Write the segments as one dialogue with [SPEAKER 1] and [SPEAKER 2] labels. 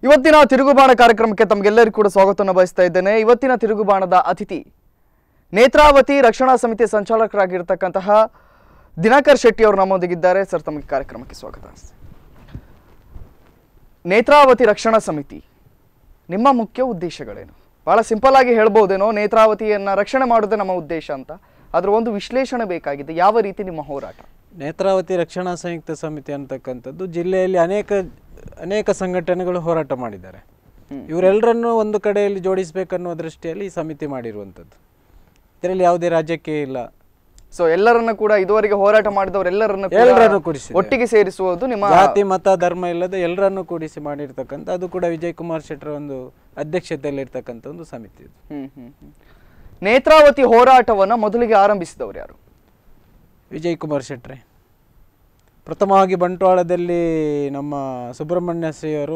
[SPEAKER 1] ಇವತ್ತಿನ ತಿರುಗುಬಾಣ ಕಾರ್ಯಕ್ರಮಕ್ಕೆ ತಮಗೆಲ್ಲರಿಗೂ ಕೂಡ ಸ್ವಾಗತವನ್ನು ಬಯಸ್ತಾ ಇದ್ದೇನೆ ಇವತ್ತಿನ ತಿರುಗುಬಾಣದ ಅತಿಥಿ ನೇತ್ರಾವತಿ ರಕ್ಷಣಾ ಸಮಿತಿ ಸಂಚಾಲಕರಾಗಿರ್ತಕ್ಕಂತಹ ದಿನಕರ್ ಶೆಟ್ಟಿ ಅವರು ನಮ್ಮೊಂದಿಗಿದ್ದಾರೆ ಸರ್ ತಮಗೆ ಕಾರ್ಯಕ್ರಮಕ್ಕೆ ಸ್ವಾಗತ ನೇತ್ರಾವತಿ ರಕ್ಷಣಾ ಸಮಿತಿ ನಿಮ್ಮ ಮುಖ್ಯ ಉದ್ದೇಶಗಳೇನು ಬಹಳ ಸಿಂಪಲ್ ಆಗಿ ಹೇಳ್ಬೋದೇನೋ ನೇತ್ರಾವತಿಯನ್ನ ರಕ್ಷಣೆ ಮಾಡೋದೇ ನಮ್ಮ ಉದ್ದೇಶ ಅಂತ ಅದ್ರ ಒಂದು ವಿಶ್ಲೇಷಣೆ ಬೇಕಾಗಿದೆ ಯಾವ ರೀತಿ ನಿಮ್ಮ ಹೋರಾಟ
[SPEAKER 2] ನೇತ್ರಾವತಿ ರಕ್ಷಣಾ ಸಂಯುಕ್ತ ಸಮಿತಿ ಅಂತಕ್ಕಂಥದ್ದು ಜಿಲ್ಲೆಯಲ್ಲಿ ಅನೇಕ ಅನೇಕ ಸಂಘಟನೆಗಳು ಹೋರಾಟ ಮಾಡಿದ್ದಾರೆ ಇವರೆಲ್ಲರನ್ನು ಒಂದು ಕಡೆಯಲ್ಲಿ ಜೋಡಿಸಬೇಕನ್ನುವ ದೃಷ್ಟಿಯಲ್ಲಿ ಈ ಸಮಿತಿ ಮಾಡಿರುವಂಥದ್ದು ಇದರಲ್ಲಿ ಯಾವುದೇ ರಾಜ್ಯಕ್ಕೆ ಇಲ್ಲ
[SPEAKER 1] ಸೊ ಎಲ್ಲರನ್ನ ಕೂಡ ಇದುವರೆಗೆ ಹೋರಾಟ ಮಾಡಿದವರೆಲ್ಲರನ್ನ ಕೂಡ
[SPEAKER 2] ಎಲ್ಲರನ್ನು ಕೂಡಿಸಿದೆ.
[SPEAKER 1] ಒಟ್ಟಿಗೆ ಸೇರಿಸುವುದು ನಿಮ್ಮ
[SPEAKER 2] ಜಾತಿ ಮತ ಧರ್ಮ ಇಲ್ಲದೆ ಎಲ್ಲರನ್ನೂ ಕೂಡಿಸಿ ಮಾಡಿರ್ತಕ್ಕಂಥ ಅದು ಕೂಡ ವಿಜಯ್ ಕುಮಾರ್ ಶೆಟ್ಟರ್ ಒಂದು ಅಧ್ಯಕ್ಷತೆಯಲ್ಲಿ ಇರ್ತಕ್ಕಂಥ ಒಂದು ಸಮಿತಿ ಇದು
[SPEAKER 1] ಹ್ಮ್ ಹ್ಮ್ ಹ್ಮ್. ನೇತ್ರಾವತಿ ಹೋರಾಟವನ್ನ ಮೊದಲಿಗೆ ಆರಂಭಿಸಿದವರು ಯಾರು
[SPEAKER 2] ವಿಜಯ್ ಕುಮಾರ್ ಶೆಟ್ರೆ ಪ್ರಥಮವಾಗಿ ಬಂಟ್ವಾಳದಲ್ಲಿ ನಮ್ಮ ಸುಬ್ರಹ್ಮಣ್ಯ ಶ್ರೀಯವರು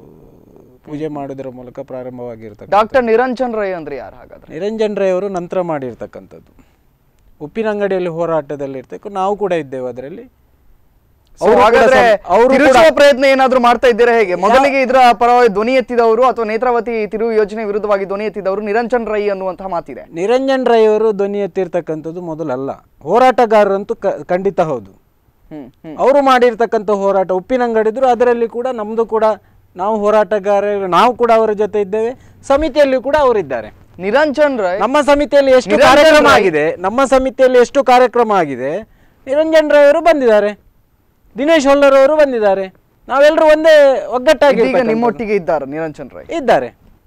[SPEAKER 2] ಪೂಜೆ ಮಾಡುವುದರ ಮೂಲಕ ಪ್ರಾರಂಭವಾಗಿರ್ತಕ್ಕಂಥ
[SPEAKER 1] ಡಾಕ್ಟರ್ ನಿರಂಜನ್ ರೈ ಅಂದ್ರೆ ಯಾರು ಹಾಗಾದ್ರೆ
[SPEAKER 2] ನಿರಂಜನ್ ರೈ ಅವರು ನಂತರ ಮಾಡಿರ್ತಕ್ಕಂಥದ್ದು ಉಪ್ಪಿನಂಗಡಿಯಲ್ಲಿ ಹೋರಾಟದಲ್ಲಿ ಇರ್ತಕ್ಕ ನಾವು ಕೂಡ ಇದ್ದೇವೆ ಅದರಲ್ಲಿ
[SPEAKER 1] So,
[SPEAKER 2] ಅವರು ಕೂಡ
[SPEAKER 1] ಹಾಗಾದ್ರೆ
[SPEAKER 2] ಸಂ- ಅವರು ಕೂಡ
[SPEAKER 1] ತಿರುಚುವ ಪ್ರಯತ್ನ ಏನಾದ್ರೂ ಮಾಡ್ತಾ ಇದ್ದೀರಾ ಹೇಗೆ ಮೊದಲಿಗೆ ಇದರ ಪರವಾಗಿ ಧ್ವನಿ ಎತ್ತಿದವರು ಅಥವಾ ನೇತ್ರಾವತಿ ತಿರುವು ಯೋಜನೆ ವಿರುದ್ಧವಾಗಿ ಧ್ವನಿ ಎತ್ತಿದವರು ನಿರಂಜನ್ ರೈ ಅನ್ನುವಂತಹ ಮಾತಿದೆ
[SPEAKER 2] ನಿರಂಜನ್ ರೈ ಅವರು ಧ್ವನಿ ಎತ್ತಿರ್ತಕ್ಕಂಥದ್ದು ಮೊದಲಲ್ಲ ಹೋರಾಟಗಾರರಂತೂ ಕ- ಖಂಡಿತ ಹೌದು
[SPEAKER 1] ಹ್ಮ್ ಹ್ಮ್
[SPEAKER 2] ಅವರು ಮಾಡಿರ್ತಕ್ಕಂಥ ಹೋರಾಟ ಉಪ್ಪಿನಂಗಡಿದ್ರು ಅದರಲ್ಲಿ ಕೂಡ ನಮ್ಮದು ಕೂಡ ನಾವು ಹೋರಾಟಗಾರರು ನಾವು ಕೂಡ ಅವರ ಜೊತೆ ಇದ್ದೇವೆ ಸಮಿತಿಯಲ್ಲಿ ಕೂಡ ಅವರಿದ್ದಾರೆ
[SPEAKER 1] ನಿರಂಜನ್ ರೈ
[SPEAKER 2] ನಮ್ಮ ಸಮಿತಿಯಲ್ಲಿ ಎಷ್ಟು
[SPEAKER 1] ನಿರಂಜನ್
[SPEAKER 2] ಕಾರ್ಯಕ್ರಮ
[SPEAKER 1] ರೈ-
[SPEAKER 2] ಆಗಿದೆ ನಮ್ಮ ಸಮಿತಿಯಲ್ಲಿ ಎಷ್ಟು ಕಾರ್ಯಕ್ರಮ ಆಗಿದೆ ನಿರಂಜನ್ ರೈ ಅವರು ಬಂದಿದ್ದಾರೆ ದಿನೇಶ್ ಹೊಳ್ಳರ್ ಅವರು ಬಂದಿದ್ದಾರೆ ನಾವೆಲ್ಲರೂ ಒಂದೇ ಒಗ್ಗಟ್ಟಾಗಿ
[SPEAKER 1] ಈಗ ನಿಮ್ಮೊಟ್ಟಿಗೆ ಇದ್ದಾರೆ ನಿರಂಜನ್ ರೈ
[SPEAKER 2] ಇದ್ದಾರೆ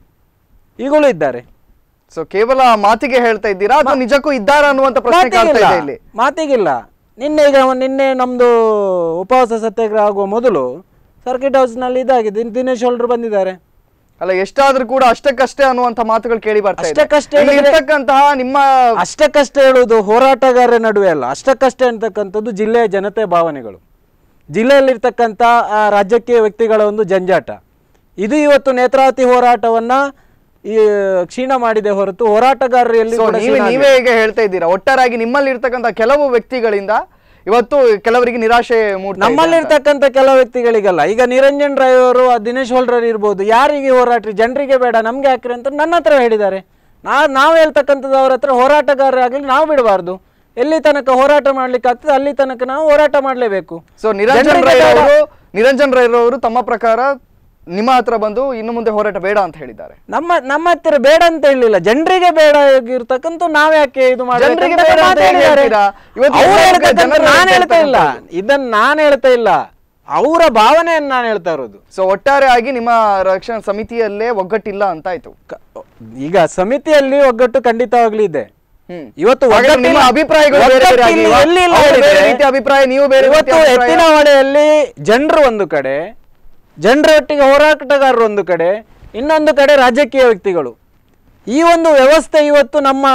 [SPEAKER 2] ಈಗಲೂ ಇದ್ದಾರೆ
[SPEAKER 1] ಸೊ ಕೇವಲ ಮಾತಿಗೆ ಹೇಳ್ತಾ ಇದ್ದೀರಾ ಅಥವಾ ನಿಜಕ್ಕೂ ಇದ್ದಾರಾ ಅನ್ನುವಂತ ಪ್ರಶ್ನೆ ಕಾಡ್ತಾ
[SPEAKER 2] ಮಾತಿಗಿಲ್ಲ
[SPEAKER 1] ಇದೆ ಇಲ್ಲಿ
[SPEAKER 2] ಮಾತಿಗಿಲ್ಲ ನಿನ್ನೆ ಈಗ ನಿನ್ನೆ ನಮ್ದು ಉಪವಾಸ ಸತ್ಯಾಗ್ರಹ ಆಗುವ ಮೊದಲು ಸರ್ಕಿಟ್ ಹೌಸ್ನಲ್ಲಿ ಇದಾಗಿದೆ ದಿನೇಶ್ ಹೊಳ್ಳರು ಬಂದಿದ್ದಾರೆ
[SPEAKER 1] ಅಲ್ಲ ಎಷ್ಟಾದ್ರೂ ಕೂಡ ಅಷ್ಟಕ್ಕಷ್ಟೇ ಅನ್ನುವಂತ ಮಾತುಗಳು ಕೇಳಿ ಬರ್ತಾ ಇದೆ
[SPEAKER 2] ಅಷ್ಟಕ್ಕಷ್ಟೇ
[SPEAKER 1] ಇಲ್ಲಿ
[SPEAKER 2] ಹೇಳಿದ್ರೆ-
[SPEAKER 1] ಇರ್ತಕ್ಕಂತಹ ನಿಮ್ಮ
[SPEAKER 2] ಅಷ್ಟಕ್ಕಷ್ಟೇ ಹೇಳುವುದು ಹೋರಾಟಗಾರರ ನಡುವೆ ಅಲ್ಲ ಅಷ್ಟಕ್ಕಷ್ಟೇ ಅಂತಕ್ಕಂಥದ್ದು ಜಿಲ್ಲೆಯ ಜನತೆ ಭಾವನೆಗಳು ಜಿಲ್ಲೆಯಲ್ಲಿರ್ತಕ್ಕಂಥ ಆ ರಾಜಕೀಯ ವ್ಯಕ್ತಿಗಳ ಒಂದು ಜಂಜಾಟ ಇದು ಇವತ್ತು ನೇತ್ರಾವತಿ ಹೋರಾಟವನ್ನ ಈ ಕ್ಷೀಣ ಮಾಡಿದೆ ಹೊರತು ಹೋರಾಟಗಾರರು ಎಲ್ಲಿ
[SPEAKER 1] ಸೊ
[SPEAKER 2] ಕೂಡ
[SPEAKER 1] ನೀವೇ
[SPEAKER 2] ಕ್ಷೀಣ
[SPEAKER 1] ನೀವೇ ಹೇಗೆ ಹೇಳ್ತಾ ಇದ್ದೀರಾ ಒಟ್ಟಾರಾಗಿ ನಿಮ್ಮಲ್ಲಿ ಇರ್ತಕ್ಕಂಥ ಕೆಲವು ವ್ಯಕ್ತಿಗಳಿಂದ ಇವತ್ತು ಕೆಲವರಿಗೆ ನಿರಾಶೆ ಮೂಡ್ತಾ ಇದೆ ಅಂತ.
[SPEAKER 2] ನಮ್ಮಲ್ಲಿರ್ತಕ್ಕಂಥ ಕೆಲವು ವ್ಯಕ್ತಿಗಳಿಗಲ್ಲ ಈಗ ನಿರಂಜನ್ ರಾಯ್ ಅವರು ಆ ದಿನೇಶ್ ಹೊಲ್ರರ್ ಇರ್ಬೋದು ಯಾರಿಗೆ ಹೋರಾಟ್ರಿ ಜನರಿಗೆ ಬೇಡ ನಮ್ಗೆ ಹಾಕ್ರಿ ಅಂತ ನನ್ನ ಹತ್ರ ಹೇಳಿದ್ದಾರೆ ನಾ ನಾವು ಹೇಳ್ತಕ್ಕಂಥದ್ದು ಅವ್ರ ಹತ್ರ ಹೋರಾಟಗಾರರಾಗಲಿ ನಾವು ಬಿಡಬಾರ್ದು ಎಲ್ಲಿ ತನಕ ಹೋರಾಟ ಮಾಡ್ಲಿಕ್ಕೆ ಆಗ್ತದೆ ಅಲ್ಲಿ ತನಕ ನಾವು ಹೋರಾಟ ಮಾಡಲೇಬೇಕು
[SPEAKER 1] ಸೊ ನಿರಂಜನ್
[SPEAKER 2] ಜನರಿಗೆ
[SPEAKER 1] ರೈ
[SPEAKER 2] ಬೇಡ.
[SPEAKER 1] ಅವರು ನಿರಂಜನ್ ರೈ ಅವರು ತಮ್ಮ ಪ್ರಕಾರ ನಿಮ್ಮ ಹತ್ರ ಬಂದು ಇನ್ನು ಮುಂದೆ ಹೋರಾಟ ಬೇಡ ಅಂತ ಹೇಳಿದ್ದಾರೆ
[SPEAKER 2] ನಮ್ಮ ನಮ್ಮ ಹತ್ತಿರ ಬೇಡ ಅಂತ ಹೇಳಿಲ್ಲ ಜನರಿಗೆ ಬೇಡ ಇರ್ತಕ್ಕಂಥ ನಾವ್ ಯಾಕೆ ಇದು ಮಾಡ್ಬೇಕು
[SPEAKER 1] ಜನರಿಗೆ
[SPEAKER 2] ಅಂತ
[SPEAKER 1] ಬೇಡ ಅಂತ
[SPEAKER 2] ಮಾತು
[SPEAKER 1] ಹೇಗೆ
[SPEAKER 2] ಹೇಳಿದ್ದಾರೆ.
[SPEAKER 1] ಹೇಳ್ತೀರಾ? ಇವತ್ತು
[SPEAKER 2] ಅವ್ರು
[SPEAKER 1] ಎಲ್ಲ
[SPEAKER 2] ಹೇಳ್ತಕ್ಕಂಥ
[SPEAKER 1] ಜನರು
[SPEAKER 2] ನಾನು ಹೇಳ್ತಾ ಇಲ್ಲ
[SPEAKER 1] ಹೇಳ್ತಕ್ಕಂಥದ್ದು.
[SPEAKER 2] ಇದನ್ನ ನಾನು ಹೇಳ್ತಾ ಇಲ್ಲ ಅವರ ಭಾವನೆಯನ್ನು ನಾನು ಹೇಳ್ತಾ ಇರೋದು
[SPEAKER 1] ಸೊ ಒಟ್ಟಾರೆ ಆಗಿ ನಿಮ್ಮ ರಕ್ಷಣಾ ಸಮಿತಿಯಲ್ಲೇ ಒಗ್ಗಟ್ಟಿಲ್ಲ ಅಂತ ಆಯ್ತು
[SPEAKER 2] ಕ- ಈಗ ಸಮಿತಿಯಲ್ಲಿ ಒಗ್ಗಟ್ಟು ಖಂಡಿತವಾಗ್ಲೂ ಇದೆ
[SPEAKER 1] ಹ್ಮ್.
[SPEAKER 2] ಇವತ್ತು
[SPEAKER 1] ಹಾಗಾದ್ರೆ
[SPEAKER 2] ಒಗ್ಗಟ್ಟಿಲ್ಲ-
[SPEAKER 1] ನಿಮ್ಮ ಅಭಿಪ್ರಾಯಗಳು ಬೇರೆ ಬೇರೆ
[SPEAKER 2] ಒಗ್ಗಟ್ಟಿಲ್ಲ,
[SPEAKER 1] ಆಗಿಲ್ವಾ?
[SPEAKER 2] ಎಲ್ಲಿಲ್ಲ
[SPEAKER 1] ಅವ್ರು ಬೇರೆ
[SPEAKER 2] ಹೇಳಿದ್ರೆ,
[SPEAKER 1] ರೀತಿಯ ಅಭಿಪ್ರಾಯ ನೀವು ಬೇರೆ ರೀತಿಯ
[SPEAKER 2] ಇವತ್ತು
[SPEAKER 1] ಅಭಿಪ್ರಾಯ.
[SPEAKER 2] ಎತ್ತಿನ ಹೊಳೆಯಲ್ಲಿ ಜನರು ಒಂದು ಕಡೆ ಜನರ ಒಟ್ಟಿಗೆ ಹೋರಾಟಗಾರರು ಒಂದು ಕಡೆ ಇನ್ನೊಂದು ಕಡೆ ರಾಜಕೀಯ ವ್ಯಕ್ತಿಗಳು ಈ ಒಂದು ವ್ಯವಸ್ಥೆ ಇವತ್ತು ನಮ್ಮ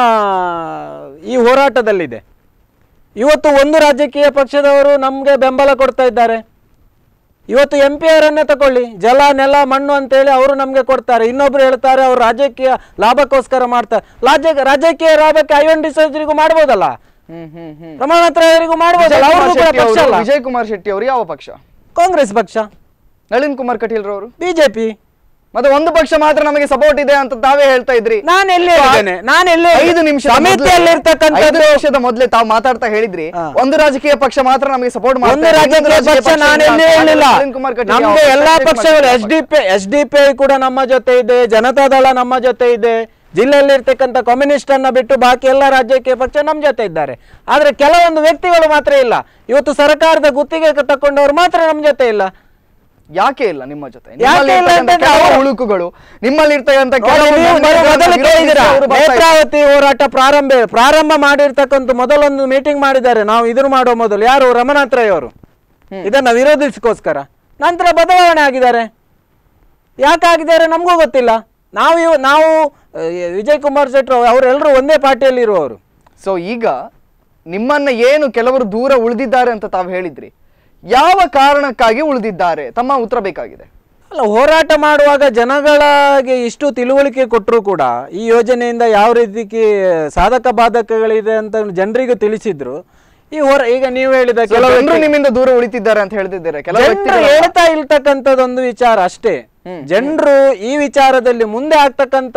[SPEAKER 2] ಈ ಹೋರಾಟದಲ್ಲಿದೆ ಇವತ್ತು ಒಂದು ರಾಜಕೀಯ ಪಕ್ಷದವರು ನಮಗೆ ಬೆಂಬಲ ಕೊಡ್ತಾ ಇದ್ದಾರೆ ಇವತ್ತು ಎಂ ಪಿ ಅವರನ್ನೇ ತಗೊಳ್ಳಿ ಜಲ ನೆಲ ಮಣ್ಣು ಅಂತೇಳಿ ಅವರು ನಮಗೆ ಕೊಡ್ತಾರೆ ಇನ್ನೊಬ್ರು ಹೇಳ್ತಾರೆ ಅವ್ರು ರಾಜಕೀಯ ಲಾಭಕ್ಕೋಸ್ಕರ ಮಾಡ್ತಾರೆ ರಾಜ ರಾಜಕೀಯ ಲಾಭಕ್ಕೆ ಐವನ್ ಡಿಸೋಜರಿಗೂ ಮಾಡ್ಬೋದಲ್ಲ
[SPEAKER 1] ಹ್ಮ್ ಹ್ಮ್ ಹ್ಮ್
[SPEAKER 2] ಪ್ರಮಾಣ ಹತ್ರವರಿಗೂ ಮಾಡ್ಬೋದಲ್ಲ
[SPEAKER 1] ವಿಜಯ್
[SPEAKER 2] ಅವ್ರದ್ದು
[SPEAKER 1] ಕುಮಾರ್
[SPEAKER 2] ಕೂಡ
[SPEAKER 1] ಶೆಟ್ಟಿ
[SPEAKER 2] ಪಕ್ಷ
[SPEAKER 1] ಅವರು-
[SPEAKER 2] ಅಲ್ಲ
[SPEAKER 1] ವಿಜಯ್ ಕುಮಾರ್ ಶೆಟ್ಟಿ ಅವರು ಯಾವ ಪಕ್ಷ
[SPEAKER 2] ಕಾಂಗ್ರೆಸ್ ಪಕ್ಷ
[SPEAKER 1] ನಳಿನ್ ಕುಮಾರ್ ಕಟೀಲ್ ರವರು
[SPEAKER 2] ಬಿಜೆಪಿ
[SPEAKER 1] ಮತ್ತೆ ಒಂದು ಪಕ್ಷ ಮಾತ್ರ ನಮಗೆ ಸಪೋರ್ಟ್ ಇದೆ ಅಂತ ತಾವೇ ಹೇಳ್ತಾ ಇದ್ರಿ
[SPEAKER 2] ನಾನು ಎಲ್ಲಿ ಹೇಳಿದ್ದೇನೆ ನಾನು ಎಲ್ಲಿ
[SPEAKER 1] ಐದು ನಿಮಿಷ
[SPEAKER 2] ಸಮಿತಿಯಲ್ಲಿ ಇರ್ತಕ್ಕಂಥದ್ದು
[SPEAKER 1] ನಿಮಿಷದ ಮೊದಲೇ ತಾವು ಮಾತಾಡ್ತಾ ಹೇಳಿದ್ರಿ
[SPEAKER 2] ಹಾ.
[SPEAKER 1] ಒಂದು ರಾಜಕೀಯ ಪಕ್ಷ ಮಾತ್ರ ನಮಗೆ ಸಪೋರ್ಟ್
[SPEAKER 2] ಒಂದು ರಾಜಕೀಯ ಪಕ್ಷ ನಾನು ಎಲ್ಲಿ ಹೇಳಿಲ್ಲ ನಮ್ದು ಎಲ್ಲಾ ಪಕ್ಷಗಳು S D P S D P I ಕೂಡ ನಮ್ಮ ಜೊತೆ ಇದೆ ಜನತಾದಳ ನಮ್ಮ ಜೊತೆ ಇದೆ ಜಿಲ್ಲೆಯಲ್ಲಿ ಇರ್ತಕ್ಕಂಥ ಕಮ್ಯುನಿಸ್ಟ್ ಅನ್ನ ಬಿಟ್ಟು ಬಾಕಿ ಎಲ್ಲ ರಾಜಕೀಯ ಪಕ್ಷ ನಮ್ಮ ಜೊತೆ ಇದ್ದಾರೆ ಆದ್ರೆ ಕೆಲವೊಂದು ವ್ಯಕ್ತಿಗಳು ಮಾತ್ರ ಇಲ್ಲ ಇವತ್ತು ಸರ್ಕಾರದ ಗುತ್ತಿಗೆ ತಕೊಂಡವರು ಮಾತ್ರ ನಮ್ಮ ಜೊತೆ ಇಲ್ಲ
[SPEAKER 1] ಯಾಕೆ ಇಲ್ಲ ನಿಮ್ಮ ಜೊತೆ
[SPEAKER 2] ಯಾಕೆ
[SPEAKER 1] ನಿಮ್ಮಲ್ಲಿ
[SPEAKER 2] ಇಲ್ಲ
[SPEAKER 1] ಇರ್ತಕ್ಕಂಥ
[SPEAKER 2] ಅಂತಂದ್ರೆ
[SPEAKER 1] ಕೆಲವು
[SPEAKER 2] ಅವರು-
[SPEAKER 1] ಹುಳುಕುಗಳು ನಿಮ್ಮಲ್ಲಿ ಇರ್ತಕ್ಕಂಥ
[SPEAKER 2] ನೋಡಿ,
[SPEAKER 1] ಕೆಲವು
[SPEAKER 2] ನೀವು
[SPEAKER 1] members
[SPEAKER 2] ಮೊದಲು
[SPEAKER 1] ಗಳನ್ನ
[SPEAKER 2] ಕೇಳಿದಿರ
[SPEAKER 1] ವಿರೋಧಿಸಿ ಅವರು ಬರ್ತಾ ಇದ್ದಾರೆ.
[SPEAKER 2] ನೇತ್ರಾವತಿ ಹೋರಾಟ ಪ್ರಾರಂಭ ಪ್ರಾರಂಭ ಮಾಡಿರ್ತಕ್ಕಂಥ ಮೊದಲೊಂದು ಮೀಟಿಂಗ್ ಮಾಡಿದ್ದಾರೆ ನಾವು ಇದ್ರ ಮಾಡುವ ಮೊದಲು ಯಾರು ರಮನಾಥ್ ರೈ ಅವರು ಇದನ್ನ ವಿರೋಧಿಸಕ್ಕೋಸ್ಕರ ನಂತರ ಬದಲಾವಣೆ ಆಗಿದ್ದಾರೆ ಯಾಕೆ ಆಗಿದ್ದಾರೆ ನಮಗೂ ಗೊತ್ತಿಲ್ಲ ನಾವು ಇವ್- ನಾವು ಆ, ವಿಜಯ್ ಕುಮಾರ್ ಶೆಟ್ರು ಅವರೆಲ್ಲರೂ ಒಂದೇ ಪಾರ್ಟಿಯಲ್ಲಿ ಇರುವವರು
[SPEAKER 1] ಸೊ ಈಗ ನಿಮ್ಮನ್ನ ಏನು ಕೆಲವರು ದೂರ ಉಳಿದಿದ್ದಾರೆ ಅಂತ ತಾವು ಹೇಳಿದ್ರಿ ಯಾವ ಕಾರಣಕ್ಕಾಗಿ ಉಳಿದಿದ್ದಾರೆ ತಮ್ಮ ಉತ್ತರ ಬೇಕಾಗಿದೆ
[SPEAKER 2] ಅಲ್ಲ ಹೋರಾಟ ಮಾಡುವಾಗ ಜನಗಳಿಗೆ ಇಷ್ಟು ತಿಳುವಳಿಕೆ ಕೊಟ್ಟರು ಕೂಡ ಈ ಯೋಜನೆಯಿಂದ ಯಾವ ರೀತಿ ಸಾಧಕ ಬಾಧಕಗಳಿದೆ ಅಂತ ಜನರಿಗೂ ತಿಳಿಸಿದ್ರು ಈ ಹೊರ ಈಗ ನೀವು ಹೇಳಿದ ಕೆಲವು
[SPEAKER 1] ಕೆಲವರು ನಿಮ್ಮಿಂದ ದೂರ ಉಳಿತಿದ್ದಾರೆ ಅಂತ ಹೇಳ್ತಿದ್ದಾರೆ ಕೆಲವು
[SPEAKER 2] ಜನರು
[SPEAKER 1] ವ್ಯಕ್ತಿಗಳು
[SPEAKER 2] ಹೇಳ್ತಾ ಇಲ್ತಕ್ಕಂಥದ್ದೊಂದು ವಿಚಾರ ಅಷ್ಟೇ ಜನರು ಈ ವಿಚಾರದಲ್ಲಿ ಮುಂದೆ ಆಗ್ತಕ್ಕಂಥ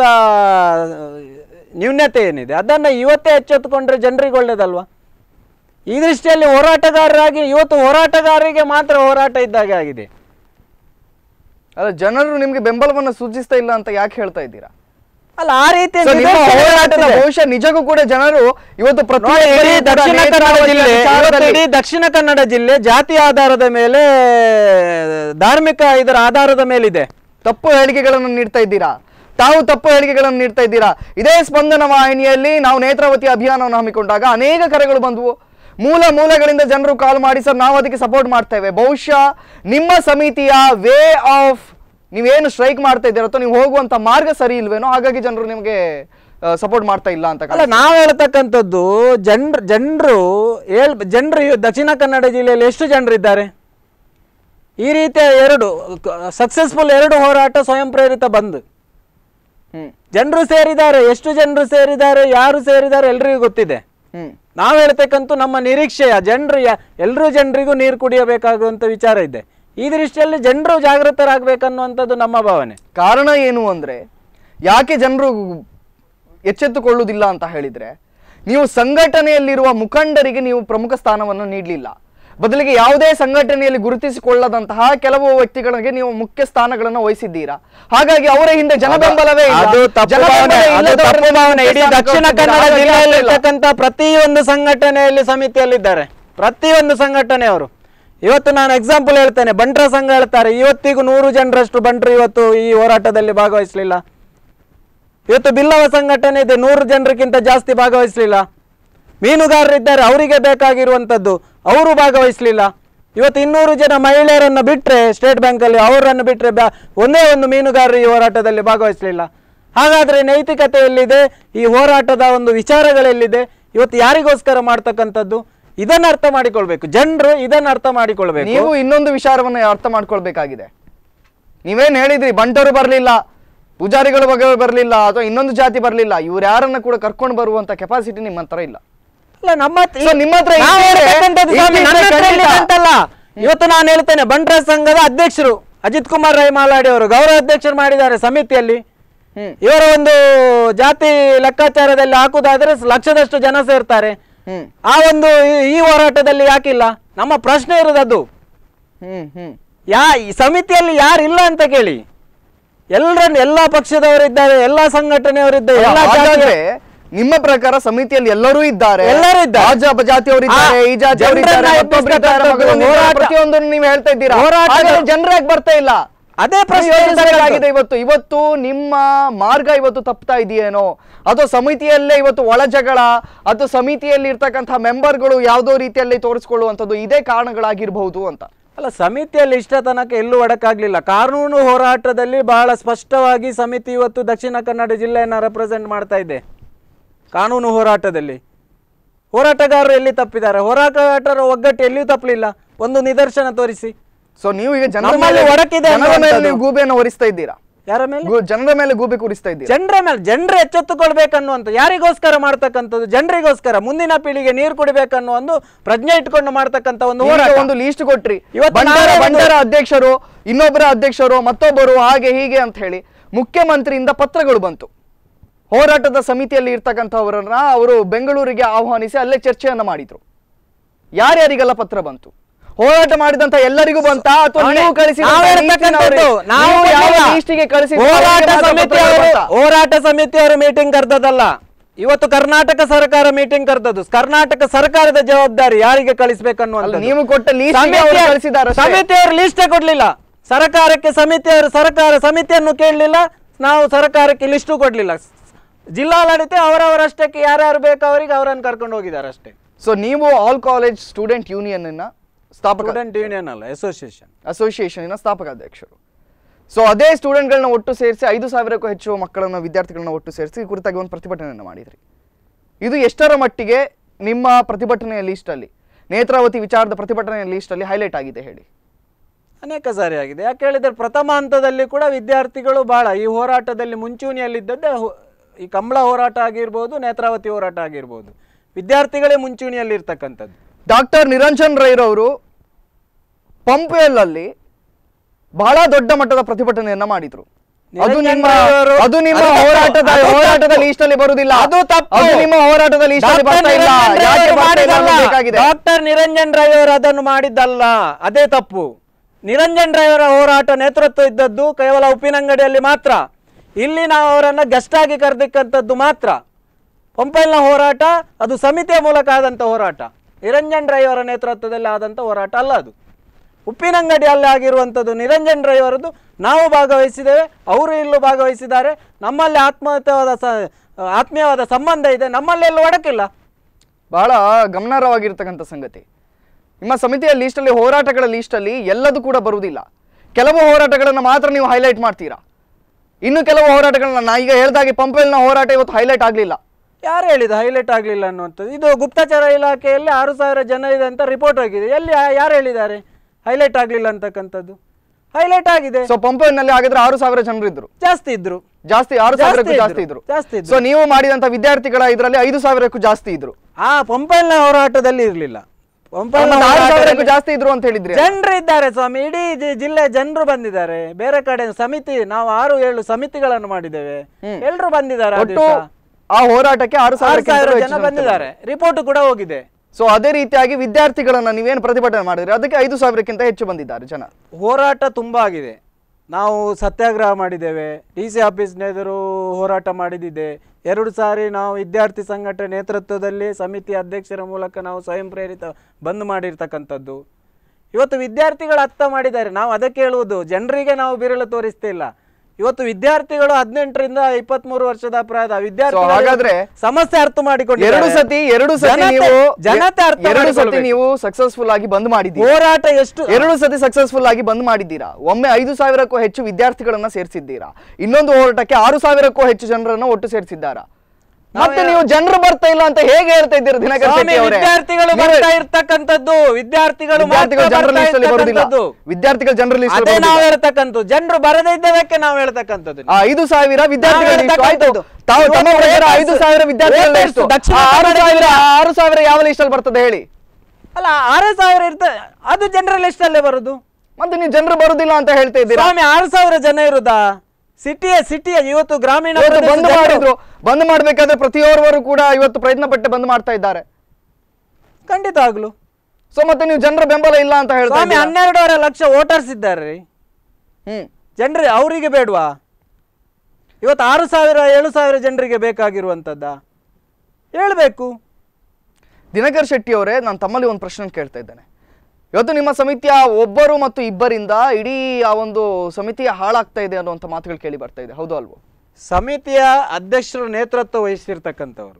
[SPEAKER 2] ನ್ಯೂನ್ಯತೆ ಏನಿದೆ ಅದನ್ನ ಇವತ್ತೇ ಎಚ್ಚೆತ್ತುಕೊಂಡ್ರೆ ಜನರಿಗೆ ಒಳ್ಳೇದಲ್ವಾ ಈ ದೃಷ್ಟಿಯಲ್ಲಿ ಹೋರಾಟಗಾರರಾಗಿ ಇವತ್ತು ಹೋರಾಟಗಾರರಿಗೆ ಮಾತ್ರ ಹೋರಾಟ ಇದ್ದಾಗೆ ಆಗಿದೆ
[SPEAKER 1] ಅಲ್ಲ ಜನರು ನಿಮ್ಗೆ ಬೆಂಬಲವನ್ನ ಸೂಚಿಸ್ತಾ ಇಲ್ಲ ಅಂತ ಯಾಕೆ ಹೇಳ್ತಾ ಇದ್ದೀರಾ
[SPEAKER 2] ಅಲ್ಲ ಆ ರೀತಿ
[SPEAKER 1] So, ನಿಮ್ಮ
[SPEAKER 2] ನಿದರ್ಶನ
[SPEAKER 1] ಹೋರಾಟದ
[SPEAKER 2] ಆಗ್ತಿದೆ.
[SPEAKER 1] ಬಹುಶಃ ನಿಜಕ್ಕೂ ಕೂಡ ಜನರು ಇವತ್ತು ಪ್ರತಿ
[SPEAKER 2] ನೋಡಿ, ಇಡೀ
[SPEAKER 1] ಒಬ್ಬರಿಗೂ ಕೂಡ
[SPEAKER 2] ದಕ್ಷಿಣ ಕನ್ನಡ
[SPEAKER 1] ನೇತ್ರಾವತಿಯ
[SPEAKER 2] ಜಿಲ್ಲೆ ಇವತ್ತು
[SPEAKER 1] ವಿಚಾರದಲ್ಲಿ
[SPEAKER 2] ಇಡೀ ದಕ್ಷಿಣ ಕನ್ನಡ ಜಿಲ್ಲೆ ಜಾತಿ ಆಧಾರದ ಮೇಲೆ ಧಾರ್ಮಿಕ ಇದರ ಆಧಾರದ ಮೇಲಿದೆ
[SPEAKER 1] ತಪ್ಪು ಹೇಳಿಕೆಗಳನ್ನು ನೀಡ್ತಾ ಇದ್ದೀರಾ ತಾವು ತಪ್ಪು ಹೇಳಿಕೆಗಳನ್ನು ನೀಡ್ತಾ ಇದ್ದೀರಾ ಇದೇ ಸ್ಪಂದನ ವಾಹಿನಿಯಲ್ಲಿ ನಾವು ನೇತ್ರಾವತಿ ಅಭಿಯಾನವನ್ನು ಹಮ್ಮಿಕೊಂಡಾಗ ಅನೇಕ ಕರೆಗಳು ಬಂದವು ಮೂಲ ಮೂಲಗಳಿಂದ ಜನರು ಕಾಲ್ ಮಾಡಿ ಸರ್ ನಾವು ಅದಕ್ಕೆ ಸಪೋರ್ಟ್ ಮಾಡ್ತೇವೆ ಬಹುಶಃ ನಿಮ್ಮ ಸಮಿತಿಯ ವೇ ಆಫ್ ನೀವೇನು ಸ್ಟ್ರೈಕ್ ಮಾಡ್ತಾ ಇದ್ದೀರಾ ಅಥವಾ ನೀವು ಹೋಗುವಂತ ಮಾರ್ಗ ಸರಿ ಇಲ್ವೇನೋ ಹಾಗಾಗಿ ಜನರು ನಿಮಗೆ ಸಪೋರ್ಟ್ ಮಾಡ್ತಾ ಇಲ್ಲ ಅಂತ
[SPEAKER 2] ಅಲ್ಲ ನಾವು ಹೇಳ್ತಕ್ಕಂಥದ್ದು ಜನರು ಜನರು ಹೇಳ್ ಜನರು ದಕ್ಷಿಣ ಕನ್ನಡ ಜಿಲ್ಲೆಯಲ್ಲಿ ಎಷ್ಟು ಜನರು ಇದ್ದಾರೆ ಈ ರೀತಿಯ ಎರಡು ಸಕ್ಸಸ್ಫುಲ್ ಎರಡು ಹೋರಾಟ ಸ್ವಯಂ ಪ್ರೇರಿತ ಬಂದ್
[SPEAKER 1] ಹ್ಮ್
[SPEAKER 2] ಜನರು ಸೇರಿದ್ದಾರೆ ಎಷ್ಟು ಜನರು ಸೇರಿದ್ದಾರೆ ಯಾರು ಸೇರಿದ್ದಾರೆ ಎಲ್ರಿಗೂ ಗೊತ್ತಿದೆ
[SPEAKER 1] ಹ್ಮ್
[SPEAKER 2] ನಾವು ಹೇಳ್ತಕ್ಕಂತೂ ನಮ್ಮ ನಿರೀಕ್ಷೆಯ ಜನರು ಎಲ್ಲರೂ ಜನರಿಗೂ ನೀರು ಕುಡಿಯಬೇಕಾಗುವಂತ ವಿಚಾರ ಇದೆ ಈ ದೃಷ್ಟಿಯಲ್ಲಿ ಜನರು ಜಾಗೃತರಾಗಬೇಕನ್ನುವಂಥದ್ದು ನಮ್ಮ ಭಾವನೆ
[SPEAKER 1] ಕಾರಣ ಏನು ಅಂದ್ರೆ ಯಾಕೆ ಜನರು ಎಚ್ಚೆತ್ತುಕೊಳ್ಳುವುದಿಲ್ಲ ಅಂತ ಹೇಳಿದ್ರೆ ನೀವು ಸಂಘಟನೆಯಲ್ಲಿರುವ ಮುಖಂಡರಿಗೆ ನೀವು ಪ್ರಮುಖ ಸ್ಥಾನವನ್ನು ನೀಡಲಿಲ್ಲ ಬದಲಿಗೆ ಯಾವುದೇ ಸಂಘಟನೆಯಲ್ಲಿ ಗುರುತಿಸಿಕೊಳ್ಳದಂತಹ ಕೆಲವು ವ್ಯಕ್ತಿಗಳಿಗೆ ನೀವು ಮುಖ್ಯ ಸ್ಥಾನಗಳನ್ನು ವಹಿಸಿದ್ದೀರಾ ಹಾಗಾಗಿ ಅವರ ಹಿಂದೆ ಜನಬೆಂಬಲವೇ ಇಲ್ಲ
[SPEAKER 2] ಅದು ತಪ್ಪು
[SPEAKER 1] ಜನಬೆಂಬಲ
[SPEAKER 2] ಭಾವನೆ, ಅದು
[SPEAKER 1] ಇಲ್ಲದವರನ್ನ
[SPEAKER 2] ತಪ್ಪು ಭಾವನೆ. ಇಡೀ
[SPEAKER 1] ಮುಖ್ಯ
[SPEAKER 2] ದಕ್ಷಿಣ
[SPEAKER 1] ಸ್ಥಾನಕ್ಕೆ
[SPEAKER 2] ಕನ್ನಡ
[SPEAKER 1] ಹಾಗಾಗಿ
[SPEAKER 2] ಜಿಲ್ಲೆಯಲ್ಲಿ
[SPEAKER 1] ಆಗ್ತಿಲ್ಲ.
[SPEAKER 2] ಇರ್ತಕ್ಕಂಥ ಪ್ರತಿಯೊಂದು ಸಂಘಟನೆಯಲ್ಲಿ ಸಮಿತಿಯಲ್ಲಿದ್ದಾರೆ ಪ್ರತಿಯೊಂದು ಸಂಘಟನೆಯವರು ಇವತ್ತು ನಾನು ಎಕ್ಸಾಂಪಲ್ ಹೇಳ್ತೇನೆ ಬಂಟ್ರ ಸಂಘ ಹೇಳ್ತಾರೆ ಇವತ್ತಿಗೂ ನೂರು ಜನರಷ್ಟು ಬಂಟ್ರು ಇವತ್ತು ಈ ಹೋರಾಟದಲ್ಲಿ ಭಾಗವಹಿಸಲಿಲ್ಲ ಇವತ್ತು ಬಿಲ್ಲವ ಸಂಘಟನೆ ಇದೆ ನೂರು ಜನರಿಗಿಂತ ಜಾಸ್ತಿ ಭಾಗವಹಿಸಲಿಲ್ಲ ಮೀನುಗಾರರಿದ್ದಾರೆ ಅವರಿಗೆ ಬೇಕಾಗಿರುವಂಥದ್ದು ಅವರು ಭಾಗವಹಿಸಲಿಲ್ಲ ಇವತ್ತು ಇನ್ನೂರು ಜನ ಮಹಿಳೆಯರನ್ನ ಬಿಟ್ಟರೆ ಸ್ಟೇಟ್ ಬ್ಯಾಂಕಲ್ಲಿ ಅವರನ್ನು ಬಿಟ್ಟರೆ ಒಂದೇ ಒಂದು ಮೀನುಗಾರರು ಈ ಹೋರಾಟದಲ್ಲಿ ಭಾಗವಹಿಸಲಿಲ್ಲ ಹಾಗಾದ್ರೆ ನೈತಿಕತೆ ಎಲ್ಲಿದೆ ಈ ಹೋರಾಟದ ಒಂದು ವಿಚಾರಗಳೆಲ್ಲಿದೆ ಇವತ್ತು ಯಾರಿಗೋಸ್ಕರ ಮಾಡ್ತಕ್ಕಂಥದ್ದು ಇದನ್ನ ಅರ್ಥ ಮಾಡಿಕೊಳ್ಬೇಕು ಜನರು ಇದನ್ನ ಅರ್ಥ ಮಾಡಿಕೊಳ್ಬೇಕು
[SPEAKER 1] ನೀವು ಇನ್ನೊಂದು ವಿಚಾರವನ್ನ ಅರ್ಥ ಮಾಡ್ಕೊಳ್ಬೇಕಾಗಿದೆ ನೀವೇನ್ ಹೇಳಿದ್ರಿ ಬಂಟರು ಬರ್ಲಿಲ್ಲ ಪೂಜಾರಿಗಳು ಬಗ್ಗೆ ಬರ್ಲಿಲ್ಲ ಅಥವಾ ಇನ್ನೊಂದು ಜಾತಿ ಬರ್ಲಿಲ್ಲ ಇವ್ರು ಯಾರನ್ನ ಕೂಡ ಕರ್ಕೊಂಡು ಬರುವಂತ ಕೆಪಾಸಿಟಿ ನಿಮ್ಮ ಹತ್ರ ಇಲ್ಲ
[SPEAKER 2] ಅಲ್ಲ ನಮ್ಮ ಹತ್ರ-
[SPEAKER 1] So, ನಿಮ್ಮ ಹತ್ರ
[SPEAKER 2] ನಾವು
[SPEAKER 1] ಇದ್ದರೆ-
[SPEAKER 2] ಹೇಳ್ತಕ್ಕಂಥದ್ದು ಸ್ವಾಮಿ,
[SPEAKER 1] ಇದ್ದರೆ
[SPEAKER 2] ನನ್ನ ಹತ್ರ
[SPEAKER 1] ಖಂಡಿತ.
[SPEAKER 2] ಇಲ್ಲಿದೆ ಅಂತಲ್ಲ ಇವತ್ತು ನಾನು ಹೇಳ್ತೇನೆ ಬಂಟ್ರ ಸಂಘದ ಅಧ್ಯಕ್ಷರು ಅಜಿತ್ ಕುಮಾರ್ ರೈ ಮಾಲಾಡಿ ಅವರು ಗೌರವ ಅಧ್ಯಕ್ಷರು ಮಾಡಿದ್ದಾರೆ ಸಮಿತಿಯಲ್ಲಿ
[SPEAKER 1] ಹ್ಮ್
[SPEAKER 2] ಇವರ ಒಂದು ಜಾತಿ ಲೆಕ್ಕಾಚಾರದಲ್ಲಿ ಹಾಕುದಾದ್ರೆ ಲಕ್ಷದಷ್ಟು ಜನ ಸೇರ್ತಾರೆ
[SPEAKER 1] ಹ್ಮ್
[SPEAKER 2] ಆ ಒಂದು ಈ- ಈ ಹೋರಾಟದಲ್ಲಿ ಯಾಕಿಲ್ಲ ನಮ್ಮ ಪ್ರಶ್ನೆ ಇರೋದದು
[SPEAKER 1] ಹ್ಮ್ ಹ್ಮ್
[SPEAKER 2] ಯಾ ಈ ಸಮಿತಿಯಲ್ಲಿ ಯಾರಿಲ್ಲ ಅಂತ ಕೇಳಿ ಎಲ್ಲರನ್ನು ಎಲ್ಲಾ ಪಕ್ಷದವರಿದ್ದಾರೆ ಎಲ್ಲಾ ಸಂಘಟನೆಯವರಿದ್ದಾರೆ ಎಲ್ಲಾ
[SPEAKER 1] ಹಾಗಾದ್ರೆ
[SPEAKER 2] ಜಾತಿಯ-
[SPEAKER 1] ನಿಮ್ಮ ಪ್ರಕಾರ ಸಮಿತಿಯಲ್ಲಿ ಎಲ್ಲರೂ ಇದ್ದಾರೆ
[SPEAKER 2] ಎಲ್ಲರೂ ಇದ್ದಾರೆ.
[SPEAKER 1] ಆ ಜಾ- ಜಾತಿಯವರಿದ್ದಾರೆ
[SPEAKER 2] ಆ,
[SPEAKER 1] ಈ ಜಾತಿಯವರಿದ್ದಾರೆ
[SPEAKER 2] ಜನರನ್ನ
[SPEAKER 1] ಮತ್ತೊಬ್ರು ಇದ್ದಾರೆ,
[SPEAKER 2] ಎಬ್ಬಿಸ್ತಕ್ಕಂಥದ್ದು
[SPEAKER 1] ಮಗದೊಂದು ಇದ್ದಾರೆ,
[SPEAKER 2] ಹೋರಾಟ-
[SPEAKER 1] ಪ್ರತಿಯೊಂದನ್ನು ನೀವು ಹೇಳ್ತಾ ಇದ್ದೀರಾ
[SPEAKER 2] ಹೋರಾಟದ-
[SPEAKER 1] ಜನರು ಯಾಕೆ ಬರ್ತಾ ಇಲ್ಲ
[SPEAKER 2] ಅದೇ
[SPEAKER 1] ನೀವು
[SPEAKER 2] ಪ್ರಶ್ನೆ
[SPEAKER 1] ಯೋಚಿಸಬೇಕಾಗಿದೆ ಇವತ್ತು ಇವತ್ತು ನಿಮ್ಮ ಮಾರ್ಗ ಇವತ್ತು ತಪ್ತಾ ಇದೆಯೇನೋ ಅಥವಾ ಸಮಿತಿಯಲ್ಲೇ ಇವತ್ತು ಒಳ ಜಗಳ ಅಥವಾ ಸಮಿತಿಯಲ್ಲಿ ಇರ್ತಕ್ಕಂತಹ ಮೆಂಬರ್ಗಳು ಯಾವುದೋ ರೀತಿಯಲ್ಲಿ ತೋರಿಸ್ಕೊಳ್ಳುವಂಥದ್ದು ಇದೇ ಕಾರಣಗಳಾಗಿರ್ಬಹುದು ಅಂತ
[SPEAKER 2] ಅಲ್ಲ ಸಮಿತಿಯಲ್ಲಿ ಇಷ್ಟ ತನಕ ಎಲ್ಲೂ ಒಡಕಾಗ್ಲಿಲ್ಲ ಕಾನೂನು ಹೋರಾಟದಲ್ಲಿ ಬಹಳ ಸ್ಪಷ್ಟವಾಗಿ ಸಮಿತಿ ಇವತ್ತು ದಕ್ಷಿಣ ಕನ್ನಡ ಜಿಲ್ಲೆಯನ್ನ ರೆಪ್ರೆಸೆಂಟ್ ಮಾಡ್ತಾ ಇದೆ ಕಾನೂನು ಹೋರಾಟದಲ್ಲಿ ಹೋರಾಟಗಾರರು ಎಲ್ಲಿ ತಪ್ಪಿದ್ದಾರೆ ಹೋರಾಟಗಾರರ ಒಗ್ಗಟ್ಟು ಎಲ್ಲಿಯೂ ತಪ್ಪಲಿಲ್ಲ ಒಂದು ನಿದರ್ಶನ ತೋರಿಸಿ
[SPEAKER 1] ಸೊ ನೀವು ಈಗ ಜನರ
[SPEAKER 2] ನಮ್ಮಲ್ಲಿ
[SPEAKER 1] ಮೇಲೆ
[SPEAKER 2] ಒಡಕಿದೆ
[SPEAKER 1] ಜನರ ಮೇಲೆ
[SPEAKER 2] ಅನ್ನುವಂಥದ್ದು.
[SPEAKER 1] ನೀವು ಗೂಬೆಯನ್ನು ಹೊರಿಸ್ತಾ ಇದ್ದೀರಾ
[SPEAKER 2] ಯಾರ ಮೇಲೆ
[SPEAKER 1] ಗು- ಜನರ ಮೇಲೆ ಗೂಬೆ ಕೂರಿಸ್ತಾ ಇದ್ದೀರಾ
[SPEAKER 2] ಜನರ ಮೇಲೆ ಜನರು ಎಚ್ಚೆತ್ತುಕೊಳ್ಬೇಕನ್ನುವಂಥ ಯಾರಿಗೋಸ್ಕರ ಮಾಡ್ತಕ್ಕಂಥದ್ದು ಜನರಿಗೋಸ್ಕರ ಮುಂದಿನ ಪೀಳಿಗೆ ನೀರು ಕುಡಿಬೇಕನ್ನೋ ಒಂದು ಪ್ರಜ್ಞೆ ಇಟ್ಕೊಂಡು ಮಾಡ್ತಕ್ಕಂಥ ಒಂದು
[SPEAKER 1] ಈಗ
[SPEAKER 2] ಹೋರಾಟ
[SPEAKER 1] ಒಂದು ಲೀಸ್ಟ್ ಕೊಟ್ರಿ
[SPEAKER 2] ಇವತ್ತು
[SPEAKER 1] ಬಂಡಾರ
[SPEAKER 2] ನಾವೇ ಒಂದು-
[SPEAKER 1] ಬಂಡಾರ ಅಧ್ಯಕ್ಷರು ಇನ್ನೊಬ್ಬರ ಅಧ್ಯಕ್ಷರು ಮತ್ತೊಬ್ಬರು ಹಾಗೆ ಹೀಗೆ ಅಂತ ಹೇಳಿ ಮುಖ್ಯಮಂತ್ರಿಯಿಂದ ಪತ್ರಗಳು ಬಂತು ಹೋರಾಟದ ಸಮಿತಿಯಲ್ಲಿ ಇರ್ತಕ್ಕಂಥವರನ್ನ ಅವರು ಬೆಂಗಳೂರಿಗೆ ಆಹ್ವಾನಿಸಿ ಅಲ್ಲೇ ಚರ್ಚೆಯನ್ನ ಮಾಡಿದ್ರು ಯಾರ್ಯಾರಿಗೆಲ್ಲ ಪತ್ರ ಬಂತು ಹೋರಾಟ ಮಾಡಿದಂತ ಎಲ್ಲರಿಗೂ ಬಂತ ಅಥವಾ
[SPEAKER 2] ನೋಡಿ,
[SPEAKER 1] ನೀವು ಕಳಿಸಿದ
[SPEAKER 2] ನಾವು ಹೇಳ್ತಕ್ಕಂಥದ್ದು, ನಾವು
[SPEAKER 1] ಯಾವ
[SPEAKER 2] ಕೊಟ್ಟಿಲ್ಲ.
[SPEAKER 1] ಲೀಸ್ಟಿಗೆ ಕಳಿಸಿದ್ರು
[SPEAKER 2] ಹೋರಾಟ
[SPEAKER 1] ಅವರಿಗೆ ಮಾತ್ರ
[SPEAKER 2] ಸಮಿತಿಯವರು
[SPEAKER 1] ಪತ್ರಗಳು ಬಂತಾ?
[SPEAKER 2] ಹೋರಾಟ ಸಮಿತಿಯವರು ಮೀಟಿಂಗ್ ಕರೆದದಲ್ಲ ಇವತ್ತು ಕರ್ನಾಟಕ ಸರ್ಕಾರ ಮೀಟಿಂಗ್ ಕರೆದದ್ದು ಕರ್ನಾಟಕ ಸರ್ಕಾರದ ಜವಾಬ್ದಾರಿ ಯಾರಿಗೆ
[SPEAKER 1] ಅಲ್ಲ,
[SPEAKER 2] ಕಳಿಸ್ಬೇಕನ್ನುವಂಥದ್ದು
[SPEAKER 1] ನೀವು ಕೊಟ್ಟ ಲೀಸ್ಟಿಗೆ ಅವರು
[SPEAKER 2] ಸಮಿತಿಯ-
[SPEAKER 1] ಕಳಿಸಿದ್ದಾರೆ
[SPEAKER 2] ಸಮಿತಿಯವರು ಲೀಸ್ಟೇ ಕೊಡ್ಲಿಲ್ಲ ಸರ್ಕಾರಕ್ಕೆ ಸಮಿತಿಯವರು ಸರ್ಕಾರ ಸಮಿತಿಯನ್ನು ಕೇಳಲಿಲ್ಲ ನಾವು ಸರ್ಕಾರಕ್ಕೆ ಲಿಸ್ಟು ಕೊಡ್ಲಿಲ್ಲ ಜಿಲ್ಲಾಡಳಿತ ಅವರವರಷ್ಟಕ್ಕೆ ಯಾರ್ಯಾರು ಬೇಕು ಅವರಿಗೆ ಅವರನ್ನು ಕರ್ಕೊಂಡು ಹೋಗಿದ್ದಾರೆ ಅಷ್ಟೇ
[SPEAKER 1] ಸೊ ನೀವು ಆಲ್ ಕಾಲೇಜ್ ಸ್ಟೂಡೆಂಟ್ ಯೂನಿಯನ್ ಸ್ಥಾಪಕ
[SPEAKER 2] ಸ್ಟೂಡೆಂಟ್ ಯೂನಿಯನ್ ಅಲ್ಲ ಅಸೋಸಿಯೇಷನ್
[SPEAKER 1] ಅಸೋಸಿಯೇಷನ್ ಸ್ಥಾಪಕ ಅಧ್ಯಕ್ಷರು ಸೊ ಅದೇ ಸ್ಟೂಡೆಂಟ್ಗಳನ್ನ ಒಟ್ಟು ಸೇರಿಸಿ ಐದು ಸಾವಿರಕ್ಕೂ ಹೆಚ್ಚು ಮಕ್ಕಳನ್ನ ವಿದ್ಯಾರ್ಥಿಗಳನ್ನ ಒಟ್ಟು ಸೇರಿಸಿ ಈ ಕುರಿತಾಗಿ ಒಂದು ಪ್ರತಿಭಟನೆಯನ್ನು ಮಾಡಿದ್ರಿ ಇದು ಎಷ್ಟರ ಮಟ್ಟಿಗೆ ನಿಮ್ಮ ಪ್ರತಿಭಟನೆಯ ಲೀಸ್ಟಲ್ಲಿ ನೇತ್ರಾವತಿ ವಿಚಾರದ ಪ್ರತಿಭಟನೆಯ ಲೀಸ್ಟಲ್ಲಿ ಹೈಲೈಟ್ ಆಗಿದೆ ಹೇಳಿ
[SPEAKER 2] ಅನೇಕ ಸಾರಿ ಆಗಿದೆ ಯಾಕೆ ಹೇಳಿದ್ರೆ ಪ್ರಥಮ ಹಂತದಲ್ಲಿ ಕೂಡ ವಿದ್ಯಾರ್ಥಿಗಳು ಬಹಳ ಈ ಹೋರಾಟದಲ್ಲಿ ಮುಂಚೂಣಿಯಲ್ಲಿದ್ದದ್ದೇ ಹೋ- ಈ ಕಂಬಳ ಹೋರಾಟ ಆಗಿರ್ಬೋದು ನೇತ್ರಾವತಿ ಹೋರಾಟ ಆಗಿರ್ಬೋದು ವಿದ್ಯಾರ್ಥಿಗಳೇ ಮುಂಚೂಣಿಯಲ್ಲಿ ಇರ್ತಕ್ಕಂಥದ್ದು
[SPEAKER 1] ಡಾಕ್ಟರ್ ನಿರಂಜನ್ ರೈರವರು ಪಂಪೆಯಲ್ಲಿ ಬಹಳ ದೊಡ್ಡ ಮಟ್ಟದ ಪ್ರತಿಭಟನೆಯನ್ನ ಮಾಡಿದ್ರು ಅದು
[SPEAKER 2] ನಿರಂಜನ್
[SPEAKER 1] ನಿಮ್ಮ
[SPEAKER 2] ರಾಯವರು-
[SPEAKER 1] ಅದು ನಿಮ್ಮ
[SPEAKER 2] ಅದು ತಪ್ಪು.
[SPEAKER 1] ಹೋರಾಟದ
[SPEAKER 2] ಅದು
[SPEAKER 1] ಹೋರಾಟದ
[SPEAKER 2] ತಪ್ಪು.
[SPEAKER 1] ಲೀಸ್ಟ್ ಅಲ್ಲಿ ಬರುವುದಿಲ್ಲ
[SPEAKER 2] ಅದು ತಪ್ಪು.
[SPEAKER 1] ಅದು ನಿಮ್ಮ ಹೋರಾಟದ ಲೀಸ್ಟ್ ಅಲ್ಲಿ
[SPEAKER 2] ಡಾಕ್ಟರ್
[SPEAKER 1] ಬರ್ತಾ ಇಲ್ಲ
[SPEAKER 2] ನಿರಂಜನ್
[SPEAKER 1] ಯಾಕೆ
[SPEAKER 2] ರೈ
[SPEAKER 1] ಬರ್ತಾ ಇಲ್ಲ
[SPEAKER 2] ಮಾಡಿದ್ದಲ್ಲ.
[SPEAKER 1] ಅನ್ನೋದು ಬೇಕಾಗಿದೆ
[SPEAKER 2] ಡಾಕ್ಟರ್ ನಿರಂಜನ್ ರೈ ಅವರು ಅದನ್ನು ಮಾಡಿದ್ದಲ್ಲ ಅದೇ ತಪ್ಪು ನಿರಂಜನ್ ರೈ ಅವರ ಹೋರಾಟ ನೇತೃತ್ವ ಇದ್ದದ್ದು ಕೇವಲ ಉಪ್ಪಿನಂಗಡಿಯಲ್ಲಿ ಮಾತ್ರ ಇಲ್ಲಿ ನಾವು ಅವರನ್ನ ಗೆಸ್ಟ್ ಆಗಿ ಕರೆದಿಕ್ಕಂಥದ್ದು ಮಾತ್ರ ಪಂಪೈಲ್ನ ಹೋರಾಟ ಅದು ಸಮಿತಿಯ ಮೂಲಕ ಆದಂಥ ಹೋರಾಟ ನಿರಂಜನ್ ರೈ ಅವರ ನೇತೃತ್ವದಲ್ಲಿ ಆದಂಥ ಹೋರಾಟ ಅಲ್ಲ ಅದು ಉಪ್ಪಿನಂಗಡಿಯಲ್ಲಿ ಆಗಿರುವಂಥದ್ದು ನಿರಂಜನ್ ರೈ ಅವರದ್ದು ನಾವು ಭಾಗವಹಿಸಿದ್ದೇವೆ ಅವರು ಇಲ್ಲೂ ಭಾಗವಹಿಸಿದ್ದಾರೆ ನಮ್ಮಲ್ಲಿ ಆತ್ಮಹತ್ಯವಾದ ಸ ಆತ್ಮೀಯವಾದ ಸಂಬಂಧ ಇದೆ ನಮ್ಮಲ್ಲಿ ಎಲ್ಲೂ ಒಡಕಿಲ್ಲ
[SPEAKER 1] ಬಹಳ ಗಮನಾರ್ಹವಾಗಿರ್ತಕ್ಕಂಥ ಸಂಗತಿ ನಿಮ್ಮ ಸಮಿತಿಯ ಲೀಸ್ಟ್ ಅಲ್ಲಿ ಹೋರಾಟಗಳ ಲೀಸ್ಟ್ ಅಲ್ಲಿ ಎಲ್ಲದೂ ಕೂಡ ಬರುವುದಿಲ್ಲ ಕೆಲವು ಹೋರಾಟಗಳನ್ನ ಮಾತ್ರ ನೀವು ಹೈಲೈಟ್ ಮಾಡ್ತೀರಾ ಇನ್ನು ಕೆಲವು ಹೋರಾಟಗಳನ್ನ ನಾ ಈಗ ಹೇಳ್ದಾಗೆ ಪಂಪೆಲ್ನ ಹೋರಾಟ ಇವತ್ತು ಹೈಲೈಟ್ ಆಗಲಿಲ್ಲ
[SPEAKER 2] ಯಾರು ಹೇಳಿದ ಹೈಲೈಟ್ ಆಗಲಿಲ್ಲ ಅನ್ನುವಂಥದ್ದು ಇದು ಗುಪ್ತಚರ ಇಲಾಖೆಯಲ್ಲಿ ಆರು ಸಾವಿರ ಜನ ಇದೆ ಅಂತ ರಿಪೋರ್ಟ್ ಆಗಿದೆ ಎಲ್ಲಿ ಯಾ- ಯಾರು ಹೇಳಿದ್ದಾರೆ ಹೈಲೈಟ್ ಆಗಲಿಲ್ಲ ಅಂತಕ್ಕಂಥದ್ದು ಹೈಲೈಟ್ ಆಗಿದೆ
[SPEAKER 1] ಸೊ ಪಂಪೆಲ್ನಲ್ಲಿ ಹಾಗಾದ್ರೆ ಆರು ಸಾವಿರ ಜನರು ಇದ್ರು
[SPEAKER 2] ಜಾಸ್ತಿ ಇದ್ರು
[SPEAKER 1] ಜಾಸ್ತಿ ಆರು
[SPEAKER 2] ಜಾಸ್ತಿ
[SPEAKER 1] ಸಾವಿರಕ್ಕೂ
[SPEAKER 2] ಇದ್ರು.
[SPEAKER 1] ಜಾಸ್ತಿ ಇದ್ರು
[SPEAKER 2] ಜಾಸ್ತಿ ಇದ್ರು.
[SPEAKER 1] ಸೊ ನೀವು ಮಾಡಿದಂತ ವಿದ್ಯಾರ್ಥಿಗಳ ಇದರಲ್ಲಿ ಐದು ಸಾವಿರಕ್ಕೂ ಜಾಸ್ತಿ ಇದ್ರು
[SPEAKER 2] ಆ ಪಂಪೈಲ್ನ ಹೋರಾಟದಲ್ಲಿ ಇರಲಿಲ್ಲ ಪಂಪೈಲ್ನ
[SPEAKER 1] ಮತ್ತೆ ಆರು ಸಾವಿರಕ್ಕೂ
[SPEAKER 2] ಹೋರಾಟದಲ್ಲಿ
[SPEAKER 1] ಜಾಸ್ತಿ ಇದ್ರು ಅಂತ ಹೇಳಿದ್ರಿ
[SPEAKER 2] ಜನರು ಇದ್ದಾರೆ ಸ್ವಾಮಿ ಇಡೀ ಜಿ- ಜಿಲ್ಲೆ ಜನರು ಬಂದಿದ್ದಾರೆ ಬೇರೆ ಕಡೆ ಸಮಿತಿ ನಾವು ಆರು ಏಳು ಸಮಿತಿಗಳನ್ನು ಮಾಡಿದ್ದೇವೆ ಎಲ್ಲರೂ ಬಂದಿದ್ದಾರೆ ಆ
[SPEAKER 1] ಒಟ್ಟು
[SPEAKER 2] ದಿವ್ಸ.
[SPEAKER 1] ಆ ಹೋರಾಟಕ್ಕೆ ಆರು
[SPEAKER 2] ಆರು ಸಾವಿರ
[SPEAKER 1] ಸಾವಿರ
[SPEAKER 2] ಜನ ಬಂದಿದ್ದಾರೆ ರಿಪೋರ್ಟ್ ಕೂಡ ಹೋಗಿದೆ
[SPEAKER 1] ಸೊ ಅದೇ ರೀತಿಯಾಗಿ ವಿದ್ಯಾರ್ಥಿಗಳನ್ನ ನೀವೇನು ಪ್ರತಿಭಟನೆ ಮಾಡಿದ್ರಿ ಅದಕ್ಕೆ ಐದು ಸಾವಿರಕ್ಕಿಂತ ಹೆಚ್ಚು ಬಂದಿದ್ದಾರೆ ಜನ
[SPEAKER 2] ಹೋರಾಟ ತುಂಬ ಆಗಿದೆ ನಾವು ಸತ್ಯಾಗ್ರಹ ಮಾಡಿದ್ದೇವೆ ಡಿ ಸಿ ಆಫೀಸ್ನ ಎದುರು ಹೋರಾಟ ಮಾಡಿದ್ದಿದೆ ಎರಡು ಸಾರಿ ನಾವು ವಿದ್ಯಾರ್ಥಿ ಸಂಘಟನೆ ನೇತೃತ್ವದಲ್ಲಿ ಸಮಿತಿ ಅಧ್ಯಕ್ಷರ ಮೂಲಕ ನಾವು ಸ್ವಯಂ ಪ್ರೇರಿತ ಬಂದ್ ಮಾಡಿರ್ತಕ್ಕಂಥದ್ದು ಇವತ್ತು ವಿದ್ಯಾರ್ಥಿಗಳು ಅರ್ಥ ಮಾಡಿದ್ದಾರೆ ನಾವು ಅದಕ್ಕೆ ಹೇಳುವುದು ಜನರಿಗೆ ನಾವು ಬಿರಳು ತೋರಿಸ್ತಿಲ್ಲ ಇವತ್ತು ವಿದ್ಯಾರ್ಥಿಗಳು ಹದಿನೆಂಟರಿಂದ ಇಪ್ಪತ್ಮೂರು ವರ್ಷದ ಪ್ರಾಯದ ವಿದ್ಯಾರ್ಥಿ
[SPEAKER 1] ಹಾಗಾದ್ರೆ
[SPEAKER 2] ಸಮಸ್ಯೆ ಅರ್ಥ ಮಾಡಿಕೊಂಡು
[SPEAKER 1] ಎರಡು ಸತಿ ಎರಡು ಸತಿ
[SPEAKER 2] ಜನತೆ-
[SPEAKER 1] ನೀವು
[SPEAKER 2] ಜನತೆ ಅರ್ಥ
[SPEAKER 1] ಎರಡು ಸತಿ
[SPEAKER 2] ಮಾಡಿಕೊಳ್ಬೇಕು.
[SPEAKER 1] ನೀವು ಸಕ್ಸಸ್ಫುಲ್ ಆಗಿ ಬಂದ್ ಮಾಡಿದ್ದೀರಿ
[SPEAKER 2] ಹೋರಾಟ ಎಷ್ಟು
[SPEAKER 1] ಎರಡು ಸತಿ ಸಕ್ಸಸ್ಫುಲ್ ಆಗಿ ಬಂದ್ ಮಾಡಿದ್ದೀರಾ ಒಮ್ಮೆ ಐದು ಸಾವಿರಕ್ಕೂ ಹೆಚ್ಚು ವಿದ್ಯಾರ್ಥಿಗಳನ್ನ ಸೇರಿಸಿದ್ದೀರಾ ಇನ್ನೊಂದು ಹೋರಾಟಕ್ಕೆ ಆರು ಸಾವಿರಕ್ಕೂ ಹೆಚ್ಚು ಜನರನ್ನ ಒಟ್ಟು ಸೇರಿಸಿದ್ದಾರಾ ಮತ್ತೆ ನೀವು ಜನರು ಬರ್ತಾ ಇಲ್ಲ ಅಂತ ಹೇಗೆ ಹೇಳ್ತಾ ಇದ್ದೀರಾ ದಿನಕರ್
[SPEAKER 2] ಸ್ವಾಮಿ,
[SPEAKER 1] ಶೆಟ್ಟಿ ಅವರೇ
[SPEAKER 2] ವಿದ್ಯಾರ್ಥಿಗಳು
[SPEAKER 1] ನೀವೇ-
[SPEAKER 2] ಬರ್ತಾ ಇರ್ತಕ್ಕಂಥದ್ದು ವಿದ್ಯಾರ್ಥಿಗಳು
[SPEAKER 1] ವಿದ್ಯಾರ್ಥಿಗಳು
[SPEAKER 2] ಮಾತ್ರ
[SPEAKER 1] ಜನರಲ್
[SPEAKER 2] ಬರ್ತಾ
[SPEAKER 1] ಲಿಸ್ಟ್ ಅಲ್ಲಿ ಬರುವುದಿಲ್ಲ
[SPEAKER 2] ಇರ್ತಕ್ಕಂಥದ್ದು.
[SPEAKER 1] ವಿದ್ಯಾರ್ಥಿಗಳು ಜನರಲ್ ಲಿಸ್ಟ್
[SPEAKER 2] ಅದೇ ನಾವು ಹೇಳ್ತಕ್ಕಂಥದ್ದು ಜನರು ಬರದೇ ಇದ್ದವಕ್ಕೆ ನಾವು ಹೇಳ್ತಕ್ಕಂಥದ್ದು
[SPEAKER 1] ಆ ಐದು ಸಾವಿರ ವಿದ್ಯಾರ್ಥಿಗಳ
[SPEAKER 2] ನಾವು
[SPEAKER 1] ಲಿಸ್ಟ್ ಆಯ್ತು
[SPEAKER 2] ಹೇಳ್ತಕ್ಕಂಥದ್ದು.
[SPEAKER 1] ತಾವು ತಮ್ಮ
[SPEAKER 2] ಇವತ್ತು
[SPEAKER 1] ಪ್ರಕಾರ
[SPEAKER 2] voters-
[SPEAKER 1] ಐದು ಸಾವಿರ ವಿದ್ಯಾರ್ಥಿಗಳ
[SPEAKER 2] voters
[SPEAKER 1] ಲಿಸ್ಟ್
[SPEAKER 2] ದಕ್ಷಿಣ
[SPEAKER 1] ಆ ಆರು
[SPEAKER 2] ಕನ್ನಡ
[SPEAKER 1] ಸಾವಿರ
[SPEAKER 2] ಜಿಲ್ಲೆ-
[SPEAKER 1] ಆರು ಸಾವಿರ ಯಾವ ಲಿಸ್ಟ್ ಅಲ್ಲಿ ಬರ್ತದೆ ಹೇಳಿ
[SPEAKER 2] ಅಲ್ಲ ಆರು ಸಾವಿರ ಇರ್ತ ಅದು ಜನರಲ್ ಲಿಸ್ಟ್ ಅಲ್ಲೇ ಬರುದು
[SPEAKER 1] ಮತ್ತೆ ನೀವು ಜನರು ಬರುದಿಲ್ಲ ಅಂತ ಹೇಳ್ತಾ ಇದ್ದೀರಾ
[SPEAKER 2] ಸ್ವಾಮಿ ಆರು ಸಾವಿರ ಜನ ಇರುದಾ ಸಿಟಿಯ ಸಿಟಿಯ ಇವತ್ತು ಗ್ರಾಮೀಣ
[SPEAKER 1] ಇವತ್ತು
[SPEAKER 2] ಪ್ರದೇಶದ
[SPEAKER 1] ಬಂದ್
[SPEAKER 2] ಜನರು-
[SPEAKER 1] ಮಾಡಿದ್ರು ಬಂದ್ ಮಾಡ್ಬೇಕಾದ್ರೆ ಪ್ರತಿಯೊರ್ವರು ಕೂಡ ಇವತ್ತು ಪ್ರಯತ್ನ ಪಟ್ಟೆ ಬಂದ್ ಮಾಡ್ತಾ ಇದ್ದಾರೆ
[SPEAKER 2] ಖಂಡಿತ ಆಗ್ಲು
[SPEAKER 1] ಸೊ ಮತ್ತೆ ನೀವು ಜನರ ಬೆಂಬಲ ಇಲ್ಲ ಅಂತ ಹೇಳ್ತಾ
[SPEAKER 2] ಸ್ವಾಮಿ
[SPEAKER 1] ಇದ್ದೀರಾ
[SPEAKER 2] ಹನ್ನೆರಡೂವರೆ ಲಕ್ಷ ವೋಟರ್ಸ್ ಇದ್ದಾರೆ ರೀ
[SPEAKER 1] ಹ್ಮ್
[SPEAKER 2] ಜನರಿ ಅವರಿಗೆ ಬೇಡವಾ ಇವತ್ತು ಆರು ಸಾವಿರ ಏಳು ಸಾವಿರ ಜನರಿಗೆ ಬೇಕಾಗಿರುವಂಥದ್ದ ಹೇಳ್ಬೇಕು
[SPEAKER 1] ದಿನಕರ್ ಶೆಟ್ಟಿ ಅವರೇ ನಾನು ತಮ್ಮಲ್ಲಿ ಒಂದು ಪ್ರಶ್ನೆ ಕೇಳ್ತಾ ಇದ್ದೇನೆ ಇವತ್ತು ನಿಮ್ಮ ಸಮಿತಿಯ ಒಬ್ಬರು ಮತ್ತು ಇಬ್ಬರಿಂದ ಇಡೀ ಆ ಒಂದು ಸಮಿತಿಯ ಹಾಳಾಗ್ತಾ ಇದೆ ಅನ್ನುವಂಥ ಮಾತುಗಳು ಕೇಳಿ ಬರ್ತಾ ಇದೆ ಹೌದು ಅಲ್ವೋ
[SPEAKER 2] ಸಮಿತಿಯ ಅಧ್ಯಕ್ಷರು ನೇತೃತ್ವ ವಹಿಸಿರ್ತಕ್ಕಂಥವ್ರು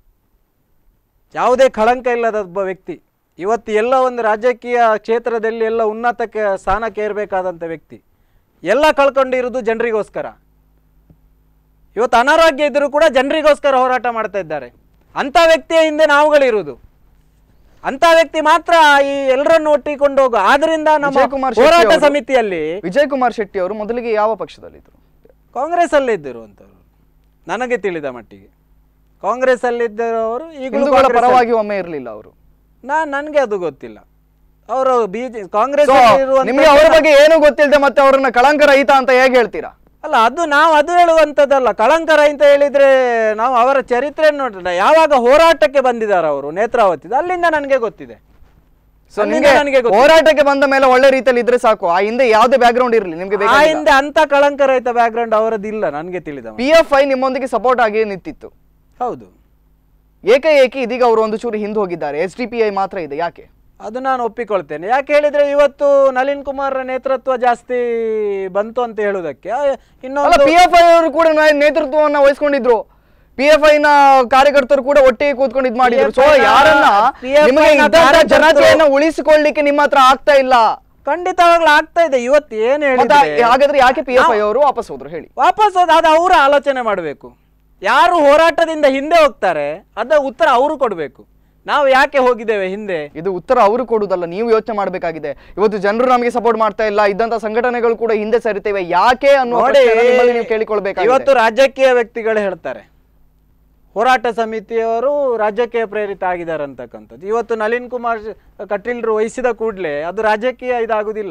[SPEAKER 2] ಯಾವುದೇ ಕಳಂಕ ಇಲ್ಲದ ಒಬ್ಬ ವ್ಯಕ್ತಿ ಇವತ್ತು ಎಲ್ಲ ಒಂದು ರಾಜಕೀಯ ಕ್ಷೇತ್ರದಲ್ಲಿ ಎಲ್ಲ ಉನ್ನತಕ್ಕೆ ಸ್ಥಾನಕ್ಕೆ ಏರಬೇಕಾದಂಥ ವ್ಯಕ್ತಿ ಎಲ್ಲ ಕಳ್ಕೊಂಡಿರೋದು ಜನರಿಗೋಸ್ಕರ ಇವತ್ತು ಅನಾರೋಗ್ಯ ಇದ್ದರೂ ಕೂಡ ಜನರಿಗೋಸ್ಕರ ಹೋರಾಟ ಮಾಡ್ತಾ ಇದ್ದಾರೆ ಅಂಥ ವ್ಯಕ್ತಿಯ ಹಿಂದೆ ನಾವುಗಳಿರುವುದು ಅಂಥ ವ್ಯಕ್ತಿ ಮಾತ್ರ ಈ ಎಲ್ಲರನ್ನು ಒಟ್ಟಿಕೊಂಡು ಹೋಗು ಆದ್ರಿಂದ ನಮ್ಮ
[SPEAKER 1] ವಿಜಯ್ ಕುಮಾರ್ ಶೆಟ್ಟಿ
[SPEAKER 2] ಹೋರಾಟ
[SPEAKER 1] ಅವರು-
[SPEAKER 2] ಸಮಿತಿಯಲ್ಲಿ
[SPEAKER 1] ವಿಜಯ್ ಕುಮಾರ್ ಶೆಟ್ಟಿ ಅವರು ಮೊದಲಿಗೆ ಯಾವ ಪಕ್ಷದಲ್ಲಿದ್ದರು
[SPEAKER 2] ಕಾಂಗ್ರೆಸ್ ಅಲ್ಲೇ ಇದ್ದಿರುವಂಥವ್ರು ನನಗೆ ತಿಳಿದ ಮಟ್ಟಿಗೆ ಕಾಂಗ್ರೆಸ್ ಅಲ್ಲಿದ್ದವರು ಈಗಲೂ
[SPEAKER 1] ಹಿಂದೂಗಳ
[SPEAKER 2] ಕಾಂಗ್ರೆಸ್ ಅಲ್ಲಿ-
[SPEAKER 1] ಪರವಾಗಿ ಒಮ್ಮೆ ಇರಲಿಲ್ಲ ಅವರು
[SPEAKER 2] ನಾ ನನಗೆ ಅದು ಗೊತ್ತಿಲ್ಲ ಅವರು ಬಿಜೆ ಕಾಂಗ್ರೆಸ್
[SPEAKER 1] So,
[SPEAKER 2] ಅಲ್ಲಿ ಇರುವಂತ
[SPEAKER 1] ನಿಮ್ಗೆ ಅವರ ಬಗ್ಗೆ ಏನು ಗೊತ್ತಿಲ್ಲದೆ ಮತ್ತೆ ಅವರನ್ನ ಕಳಂಕ ರಹಿತ ಅಂತ ಹೇಗೆ ಹೇಳ್ತೀರಾ
[SPEAKER 2] ಅಲ್ಲ ಅದು ನಾವು ಅದು ಹೇಳುವಂಥದ್ದಲ್ಲ ಕಳಂಕರ ಅಂತ ಹೇಳಿದ್ರೆ ನಾವು ಅವರ ಚರಿತ್ರೆಯನ್ನು ನೋಡಿದ್ರೆ ಯಾವಾಗ ಹೋರಾಟಕ್ಕೆ ಬಂದಿದ್ದಾರೆ ಅವರು ನೇತ್ರಾವತಿ ಅಲ್ಲಿಂದ ನನಗೆ ಗೊತ್ತಿದೆ
[SPEAKER 1] ಸೊ
[SPEAKER 2] ಅಲ್ಲಿಂದ
[SPEAKER 1] ನಿಮ್ಗೆ
[SPEAKER 2] ನನಗೆ ಗೊತ್ತಿದೆ.
[SPEAKER 1] ಹೋರಾಟಕ್ಕೆ ಬಂದ ಮೇಲೆ ಒಳ್ಳೆ ರೀತಿಯಲ್ಲಿ ಇದ್ರೆ ಸಾಕು ಆ ಹಿಂದೆ ಯಾವುದೇ ಬ್ಯಾಕ್ ಗ್ರೌಂಡ್ ಇರಲಿ ನಿಮ್ಗೆ
[SPEAKER 2] ಆ
[SPEAKER 1] ಬೇಕಾಗಿಲ್ಲ
[SPEAKER 2] ಹಿಂದೆ ಅಂತ ಕಳಂಕ ರಹಿತ ಬ್ಯಾಕ್ಗ್ರೌಂಡ್ ಅವರದ್ದಿಲ್ಲ ನನಗೆ ತಿಳಿದ ಮಟ್ಟಿಗೆ.
[SPEAKER 1] ಪಿ ಎಫ್ ಐ ನಿಮ್ಮೊಂದಿಗೆ ಸಪೋರ್ಟ್ ಆಗಿ ನಿಂತಿತ್ತು
[SPEAKER 2] ಹೌದು
[SPEAKER 1] ಏಕಾಏಕಿ ಇದೀಗ ಅವರು ಒಂದು ಚೂರು ಹಿಂದೆ ಹೋಗಿದ್ದಾರೆ ಎಸ್ ಡಿ ಪಿ ಐ ಮಾತ್ರ ಇದೆ ಯಾಕೆ
[SPEAKER 2] ಅದು ನಾನು ಒಪ್ಪಿಕೊಳ್ತೇನೆ ಯಾಕೆ ಹೇಳಿದ್ರೆ ಇವತ್ತು ನಳಿನ್ ಕುಮಾರ್ ನೇತೃತ್ವ ಜಾಸ್ತಿ ಬಂತು ಅಂತ ಹೇಳುವುದಕ್ಕೆ ಆ,
[SPEAKER 1] ಅಲ್ಲ
[SPEAKER 2] ಇನ್ನೊಂದು
[SPEAKER 1] ಪಿ ಎಫ್ ಐ ಅವರು ಕೂಡ ನ- ನೇತೃತ್ವವನ್ನ ವಹಿಸ್ಕೊಂಡಿದ್ರು ಪಿ ಎಫ್ ಐ ನ ಕಾರ್ಯಕರ್ತರು ಕೂಡ ಒಟ್ಟಿಗೆ ಕೂತ್ಕೊಂಡು ಇದ್ ಮಾಡಿದ್ರು ಸೊ
[SPEAKER 2] PFI ನ-
[SPEAKER 1] ಯಾರನ್ನ
[SPEAKER 2] PFI
[SPEAKER 1] ನಿಮಗೆ
[SPEAKER 2] ನ
[SPEAKER 1] ಇದ್ದಂತ
[SPEAKER 2] ಕಾರ್ಯಕರ್ತರು-
[SPEAKER 1] ಜನತೆಯನ್ನ ಉಳಿಸಿಕೊಳ್ಳಿಕ್ಕೆ ನಿಮ್ಮ ಹತ್ರ ಆಗ್ತಾ ಇಲ್ಲ
[SPEAKER 2] ಖಂಡಿತವಾಗ್ಲೂ ಆಗ್ತಾ ಇದೆ ಇವತ್ತು ಏನು
[SPEAKER 1] ಮತ್ತೆ
[SPEAKER 2] ಹೇಳಿದ್ರೆ
[SPEAKER 1] ಹಾಗಾದ್ರೆ ಯಾಕೆ ಪಿ ಎಫ್ ಐ ಅವರು ವಾಪಸ್ ಹೋದ್ರು ಹೇಳಿ
[SPEAKER 2] ವಾಪಸ್ ಹೋದ ಅದು ಅವರು ಆಲೋಚನೆ ಮಾಡಬೇಕು ಯಾರು ಹೋರಾಟದಿಂದ ಹಿಂದೆ ಹೋಗ್ತಾರೆ ಅದ ಉತ್ತರ ಅವರು ಕೊಡಬೇಕು ನಾವು ಯಾಕೆ ಹೋಗಿದ್ದೇವೆ ಹಿಂದೆ
[SPEAKER 1] ಇದು ಉತ್ತರ ಅವರು ಕೊಡುವುದಲ್ಲ ನೀವು ಯೋಚನೆ ಮಾಡಬೇಕಾಗಿದೆ ಇವತ್ತು ಜನರು ನಮಗೆ ಸಪೋರ್ಟ್ ಮಾಡ್ತಾ ಇಲ್ಲ ಇದ್ದಂತ ಸಂಘಟನೆಗಳು ಕೂಡ ಹಿಂದೆ ಸರಿತೇವೆ ಯಾಕೆ ಅನ್ನೋ
[SPEAKER 2] ನೋಡಿ
[SPEAKER 1] ಪ್ರಶ್ನೆಯನ್ನ ನಿಮ್ಮಲ್ಲಿ ನೀವು ಕೇಳಿಕೊಳ್ಬೇಕಾಗಿದೆ
[SPEAKER 2] ಇವತ್ತು ರಾಜಕೀಯ ವ್ಯಕ್ತಿಗಳು ಹೇಳ್ತಾರೆ ಹೋರಾಟ ಸಮಿತಿಯವರು ರಾಜಕೀಯ ಪ್ರೇರಿತ ಆಗಿದ್ದಾರೆ ಅಂತಕ್ಕಂಥದ್ದು ಇವತ್ತು ನಳಿನ್ ಕುಮಾರ್ ಕಟೀಲ್ರು ವಹಿಸಿದ ಕೂಡಲೇ ಅದು ರಾಜಕೀಯ ಇದಾಗುದಿಲ್ಲ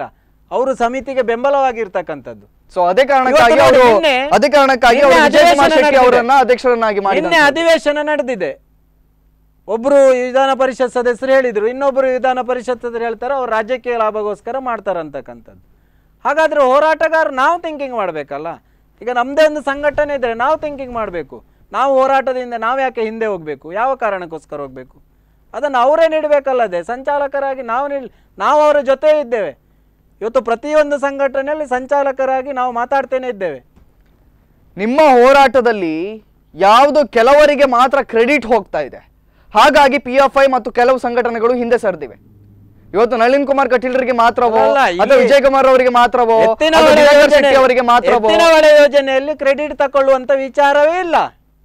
[SPEAKER 2] ಅವರು ಸಮಿತಿಗೆ ಬೆಂಬಲವಾಗಿರ್ತಕ್ಕಂಥದ್ದು
[SPEAKER 1] ಸೊ ಅದೇ ಕಾರಣಕ್ಕಾಗಿ
[SPEAKER 2] ಇವತ್ತು ನೋಡಿ,
[SPEAKER 1] ಅವರು
[SPEAKER 2] ನಿನ್ನೆ-
[SPEAKER 1] ಅದೇ ಕಾರಣಕ್ಕಾಗಿ
[SPEAKER 2] ನಿನ್ನೆ
[SPEAKER 1] ಅವರು ವಿಜಯ್ ಕುಮಾರ್
[SPEAKER 2] ಅಧಿವೇಶನ
[SPEAKER 1] ಶೆಟ್ಟಿ
[SPEAKER 2] ನಡೆದಿದೆ.
[SPEAKER 1] ಅವರನ್ನ ಅಧ್ಯಕ್ಷರನ್ನಾಗಿ
[SPEAKER 2] ನಿನ್ನೆ
[SPEAKER 1] ಮಾಡಿದ್ದಾರೆ
[SPEAKER 2] ಅಧಿವೇಶನ ನಡೆದಿದೆ ಒಬ್ರು ವಿಧಾನ ಪರಿಷತ್ ಸದಸ್ಯರು ಹೇಳಿದ್ರು ಇನ್ನೊಬ್ರು ವಿಧಾನ ಪರಿಷತ್ ಸದಸ್ಯರು ಹೇಳ್ತಾರೆ ಅವ್ರು ರಾಜಕೀಯ ಲಾಭಗೋಸ್ಕರ ಮಾಡ್ತಾರಂತಕ್ಕಂಥದ್ದು ಹಾಗಾದ್ರೆ ಹೋರಾಟಗಾರ ನಾವು ಥಿಂಕಿಂಗ್ ಮಾಡಬೇಕಲ್ಲ ಈಗ ನಮ್ಮದೇ ಒಂದು ಸಂಘಟನೆ ಇದ್ರೆ ನಾವು ಥಿಂಕಿಂಗ್ ಮಾಡಬೇಕು ನಾವು ಹೋರಾಟದಿಂದ ನಾವು ಯಾಕೆ ಹಿಂದೆ ಹೋಗಬೇಕು ಯಾವ ಕಾರಣಕ್ಕೋಸ್ಕರ ಹೋಗಬೇಕು ಅದನ್ನು ಅವರೇ ನೀಡಬೇಕಲ್ಲದೆ ಸಂಚಾಲಕರಾಗಿ ನಾವು ನೀಡ್ ನಾವು ಅವರ ಜೊತೆ ಇದ್ದೇವೆ ಇವತ್ತು ಪ್ರತಿಯೊಂದು ಸಂಘಟನೆಯಲ್ಲಿ ಸಂಚಾಲಕರಾಗಿ ನಾವು ಮಾತಾಡ್ತೇನೆ ಇದ್ದೇವೆ
[SPEAKER 1] ನಿಮ್ಮ ಹೋರಾಟದಲ್ಲಿ ಯಾವುದು ಕೆಲವರಿಗೆ ಮಾತ್ರ ಕ್ರೆಡಿಟ್ ಹೋಗ್ತಾ ಇದೆ ಹಾಗಾಗಿ ಪಿ ಎಫ್ ಐ ಮತ್ತು ಕೆಲವು ಸಂಘಟನೆಗಳು ಹಿಂದೆ ಸರಿದಿವೆ ಇವತ್ತು ನಳಿನ್ ಕುಮಾರ್ ಕಟೀಲ್ರಿಗೆ ಮಾತ್ರವೋ
[SPEAKER 2] ಅಲ್ಲ,
[SPEAKER 1] ಅಥವಾ
[SPEAKER 2] ಇಲ್ಲಿ
[SPEAKER 1] ವಿಜಯ್ ಕುಮಾರ್ ಅವರಿಗೆ ಮಾತ್ರವೋ
[SPEAKER 2] ಎತ್ತಿನ
[SPEAKER 1] ಅಥವಾ
[SPEAKER 2] ಹೊಳೆ
[SPEAKER 1] ದಿನಕರ್
[SPEAKER 2] ಯೋಜನೆ-
[SPEAKER 1] ಶೆಟ್ಟಿ ಅವರಿಗೆ ಮಾತ್ರವೋ
[SPEAKER 2] ಎತ್ತಿನ ಹೊಳೆ ಯೋಜನೆಯಲ್ಲಿ ಕ್ರೆಡಿಟ್ ತಕೊಳ್ಳುವಂತ ವಿಚಾರವೇ ಇಲ್ಲ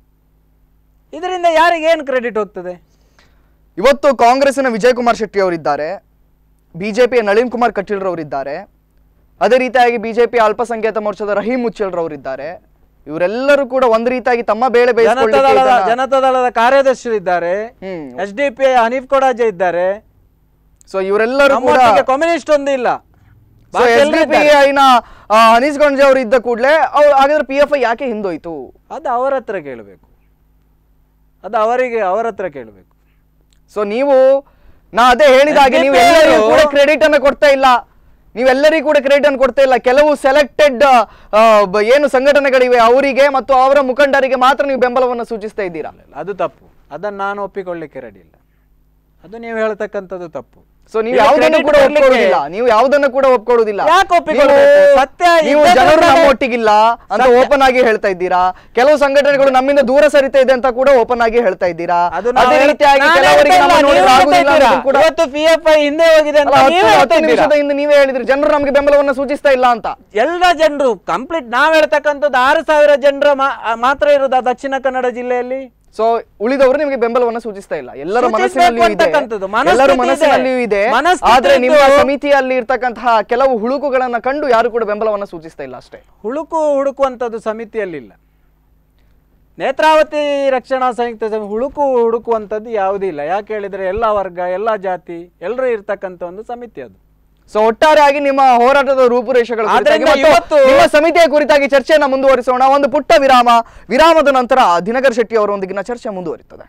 [SPEAKER 2] ಇದರಿಂದ ಯಾರಿಗೆ ಏನು ಕ್ರೆಡಿಟ್ ಹೋಗ್ತದೆ
[SPEAKER 1] ಇವತ್ತು ಕಾಂಗ್ರೆಸ್ಸಿನ ವಿಜಯ್ ಕುಮಾರ್ ಶೆಟ್ಟಿ ಅವರಿದ್ದಾರೆ ಬಿಜೆಪಿಯ ನಳಿನ್ ಕುಮಾರ್ ಕಟೀಲ್ ರವರಿದ್ದಾರೆ ಅದೇ ರೀತಿಯಾಗಿ ಬಿಜೆಪಿ ಅಲ್ಪಸಂಖ್ಯಾತ ಮೋರ್ಚಾದ ರಹೀಂ ಮುಚ್ಚಲ್ ರವರಿದ್ದಾರೆ ಇವರೆಲ್ಲರೂ ಕೂಡ ಒಂದ್ ರೀತಿಯಾಗಿ ತಮ್ಮ ಬೇಳೆ
[SPEAKER 2] ಜನತಾ
[SPEAKER 1] ಬೇಯಿಸಿಕೊಳ್ಳಿಕ್ಕೆ
[SPEAKER 2] ದಳದ
[SPEAKER 1] ಇದನ್ನ-
[SPEAKER 2] ಜನತಾ ದಳದ ಕಾರ್ಯದರ್ಶಿ ಇದ್ದಾರೆ
[SPEAKER 1] ಹ್ಮ್
[SPEAKER 2] S D P Haneef Kodaje ಇದ್ದಾರೆ
[SPEAKER 1] ಸೊ ಇವರೆಲ್ಲರೂ ಕೂಡ
[SPEAKER 2] ನಮ್ಮೊಟ್ಟಿಗೆ ಕಮ್ಯುನಿಸ್ಟ್ ಒಂದು ಇಲ್ಲ
[SPEAKER 1] ಸೊ
[SPEAKER 2] ಬಾಕಿ
[SPEAKER 1] ಎಸ್
[SPEAKER 2] ಎಲ್ರೂ
[SPEAKER 1] ಡಿ ಪಿ
[SPEAKER 2] ಇದ್ದಾರೆ.
[SPEAKER 1] ಐನ ಹನೀಸ್ ಗಂಜೆ ಅವರು ಇದ್ದ ಕೂಡಲೇ ಅವ್ರು ಹಾಗಾದ್ರೆ ಪಿ ಎಫ್ ಐ ಯಾಕೆ ಹಿಂದೋಯ್ತು
[SPEAKER 2] ಅದು ಅವರ ಹತ್ರ ಕೇಳಬೇಕು ಅದು ಅವರಿಗೆ ಅವರ ಹತ್ರ ಕೇಳಬೇಕು
[SPEAKER 1] ಸೊ ನೀವು ನಾ ಅದೇ ಹೇಳಿದ ಹಾಗೆ ನೀವು
[SPEAKER 2] SDPI
[SPEAKER 1] ಎಲ್ಲರಿಗೂ
[SPEAKER 2] ಅವರು-
[SPEAKER 1] ಕೂಡ ಕ್ರೆಡಿಟ್ ಅನ್ನು ಕೊಡ್ತಾ ಇಲ್ಲ ನೀವೆಲ್ಲರಿಗೂ ಕೂಡ ಕ್ರೆಡಿಟ್ ಅನ್ನು ಕೊಡ್ತಾ ಇಲ್ಲ ಕೆಲವು ಸೆಲೆಕ್ಟೆಡ್ ಏನು ಸಂಘಟನೆಗಳಿವೆ ಅವರಿಗೆ ಮತ್ತು ಅವರ ಮುಖಂಡರಿಗೆ ಮಾತ್ರ ನೀವು ಬೆಂಬಲವನ್ನು ಸೂಚಿಸ್ತಾ ಇದ್ದೀರಾ
[SPEAKER 2] ಅದು ತಪ್ಪು ಅದನ್ನು ನಾನು ಒಪ್ಪಿಕೊಳ್ಳಿಕ್ಕೆ ರೆಡಿ ಇಲ್ಲ ಅದು ನೀವು ಹೇಳ್ತಕ್ಕಂಥದ್ದು ತಪ್ಪು
[SPEAKER 1] ಸೊ ನೀವು
[SPEAKER 2] ಈಗ
[SPEAKER 1] ಯಾವುದನ್ನು
[SPEAKER 2] credit
[SPEAKER 1] ಕೂಡ
[SPEAKER 2] ಕೊಡ್ಲಿಕ್ಕೆ-
[SPEAKER 1] ಒಪ್ಕೊಳ್ಳೋದಿಲ್ಲ ನೀವು ಯಾವುದನ್ನು ಕೂಡ ಒಪ್ಕೊಳ್ಳೋದಿಲ್ಲ
[SPEAKER 2] ಯಾಕೆ ಒಪ್ಪಿಕೊಳ್ಬೇಕು?
[SPEAKER 1] ನೀವು-
[SPEAKER 2] ಸತ್ಯ
[SPEAKER 1] ನೀವು
[SPEAKER 2] ಇದ್ದದ್ದನ್ನೇ-
[SPEAKER 1] ಜನರು ನಮ್ಮೊಟ್ಟಿಗಿಲ್ಲ ಅಂತ ಓಪನ್ ಆಗಿ ಹೇಳ್ತಾ ಇದ್ದೀರಾ ಕೆಲವು ಸಂಘಟನೆಗಳು ನಮ್ಮಿಂದ ದೂರ ಸರಿತಾ ಇದೆ ಅಂತ ಕೂಡ ಓಪನ್ ಆಗಿ ಹೇಳ್ತಾ ಇದ್ದೀರಾ
[SPEAKER 2] ಅದು ನಾವು
[SPEAKER 1] ಅದೇ
[SPEAKER 2] ಹೇಳ್ತಾ-
[SPEAKER 1] ರೀತಿಯಾಗಿ
[SPEAKER 2] ನಾನು
[SPEAKER 1] ಕೆಲವರಿಗೆ
[SPEAKER 2] ಹೇಳ್ತಾ
[SPEAKER 1] ನಮ್ಮ
[SPEAKER 2] ಇಲ್ಲ,
[SPEAKER 1] ನೋಡಿದ್ರೆ
[SPEAKER 2] ನೀವು
[SPEAKER 1] ಆಗುದಿಲ್ಲ
[SPEAKER 2] ಹೇಳ್ತಾ
[SPEAKER 1] ಅನ್ನೋದು ಕೂಡ
[SPEAKER 2] ಇದ್ದೀರಾ. ಇವತ್ತು ಪಿ ಎಫ್ ಐ ಹಿಂದೆ ಹೋಗಿದೆ ಅಂತ
[SPEAKER 1] ಅಲ್ಲ, ಹತ್ತು-
[SPEAKER 2] ನೀವೇ
[SPEAKER 1] ಹತ್ತು
[SPEAKER 2] ಹೇಳ್ತಾ ಇದ್ದೀರಾ.
[SPEAKER 1] ನಿಮಿಷದ ಹಿಂದೆ ನೀವೇ ಹೇಳಿದ್ರಿ ಜನರು ನಮಗೆ ಬೆಂಬಲವನ್ನು ಸೂಚಿಸ್ತಾ ಇಲ್ಲ ಅಂತ
[SPEAKER 2] ಎಲ್ಲ ಜನರು ಕಂಪ್ಲೀಟ್ ನಾವ್ ಹೇಳ್ತಕ್ಕಂಥದ್ದು ಆರು ಸಾವಿರ ಜನರ ಮಾತ್ರ ಇರುದ ದಕ್ಷಿಣ ಕನ್ನಡ ಜಿಲ್ಲೆಯಲ್ಲಿ
[SPEAKER 1] ಸೊ ಉಳಿದವರು ನಿಮಗೆ ಬೆಂಬಲವನ್ನು ಸೂಚಿಸ್ತಾ ಇಲ್ಲ ಎಲ್ಲರ
[SPEAKER 2] ಸೂಚಿಸ್ಬೇಕು
[SPEAKER 1] ಮನಸ್ಸಿನಲ್ಲಿಯೂ ಇದೆ
[SPEAKER 2] ಅಂತಕ್ಕಂಥದ್ದು. ಮನಸ್ಥಿತಿ
[SPEAKER 1] ಎಲ್ಲರ
[SPEAKER 2] ಇದೆ.
[SPEAKER 1] ಮನಸ್ಸಿನಲ್ಲಿಯೂ ಇದೆ
[SPEAKER 2] ಮನಸ್ಥಿತಿ
[SPEAKER 1] ಆದ್ರೆ ನಿಮ್ಮ
[SPEAKER 2] ಇದ್ದು-
[SPEAKER 1] ಸಮಿತಿಯಲ್ಲಿ ಇರ್ತಕ್ಕಂತಹ ಕೆಲವು ಹುಳುಕುಗಳನ್ನ ಕಂಡು ಯಾರು ಕೂಡ ಬೆಂಬಲವನ್ನು ಸೂಚಿಸ್ತಾ ಇಲ್ಲ ಅಷ್ಟೇ
[SPEAKER 2] ಹುಳುಕು ಹುಡುಕುವಂಥದ್ದು ಸಮಿತಿಯಲ್ಲಿಲ್ಲ ನೇತ್ರಾವತಿ ರಕ್ಷಣಾ ಸಂಯುಕ್ತ ಸಮಿತಿ ಹುಳುಕು ಹುಡುಕುವಂಥದ್ದು ಯಾವುದೂ ಇಲ್ಲ ಯಾಕೆ ಹೇಳಿದ್ರೆ ಎಲ್ಲ ವರ್ಗ ಎಲ್ಲ ಜಾತಿ ಎಲ್ಲರೂ ಇರ್ತಕ್ಕಂಥ ಒಂದು ಸಮಿತಿ ಅದು
[SPEAKER 1] ಸೊ ಒಟ್ಟಾರೆಯಾಗಿ ನಿಮ್ಮ ಹೋರಾಟದ ರೂಪುರೇಷೆಗಳ ಕುರಿತಾಗಿ
[SPEAKER 2] ಆದ್ರಿಂದ
[SPEAKER 1] ಮತ್ತು
[SPEAKER 2] ಇವತ್ತು-
[SPEAKER 1] ನಿಮ್ಮ ಸಮಿತಿಯ ಕುರಿತಾಗಿ ಚರ್ಚೆಯನ್ನ ಮುಂದುವರಿಸೋಣ ಒಂದು ಪುಟ್ಟ ವಿರಾಮ ವಿರಾಮದ ನಂತರ ದಿನಕರ್ ಶೆಟ್ಟಿ ಅವರೊಂದಿಗಿನ ಚರ್ಚೆ ಮುಂದುವರಿಯುತ್ತದೆ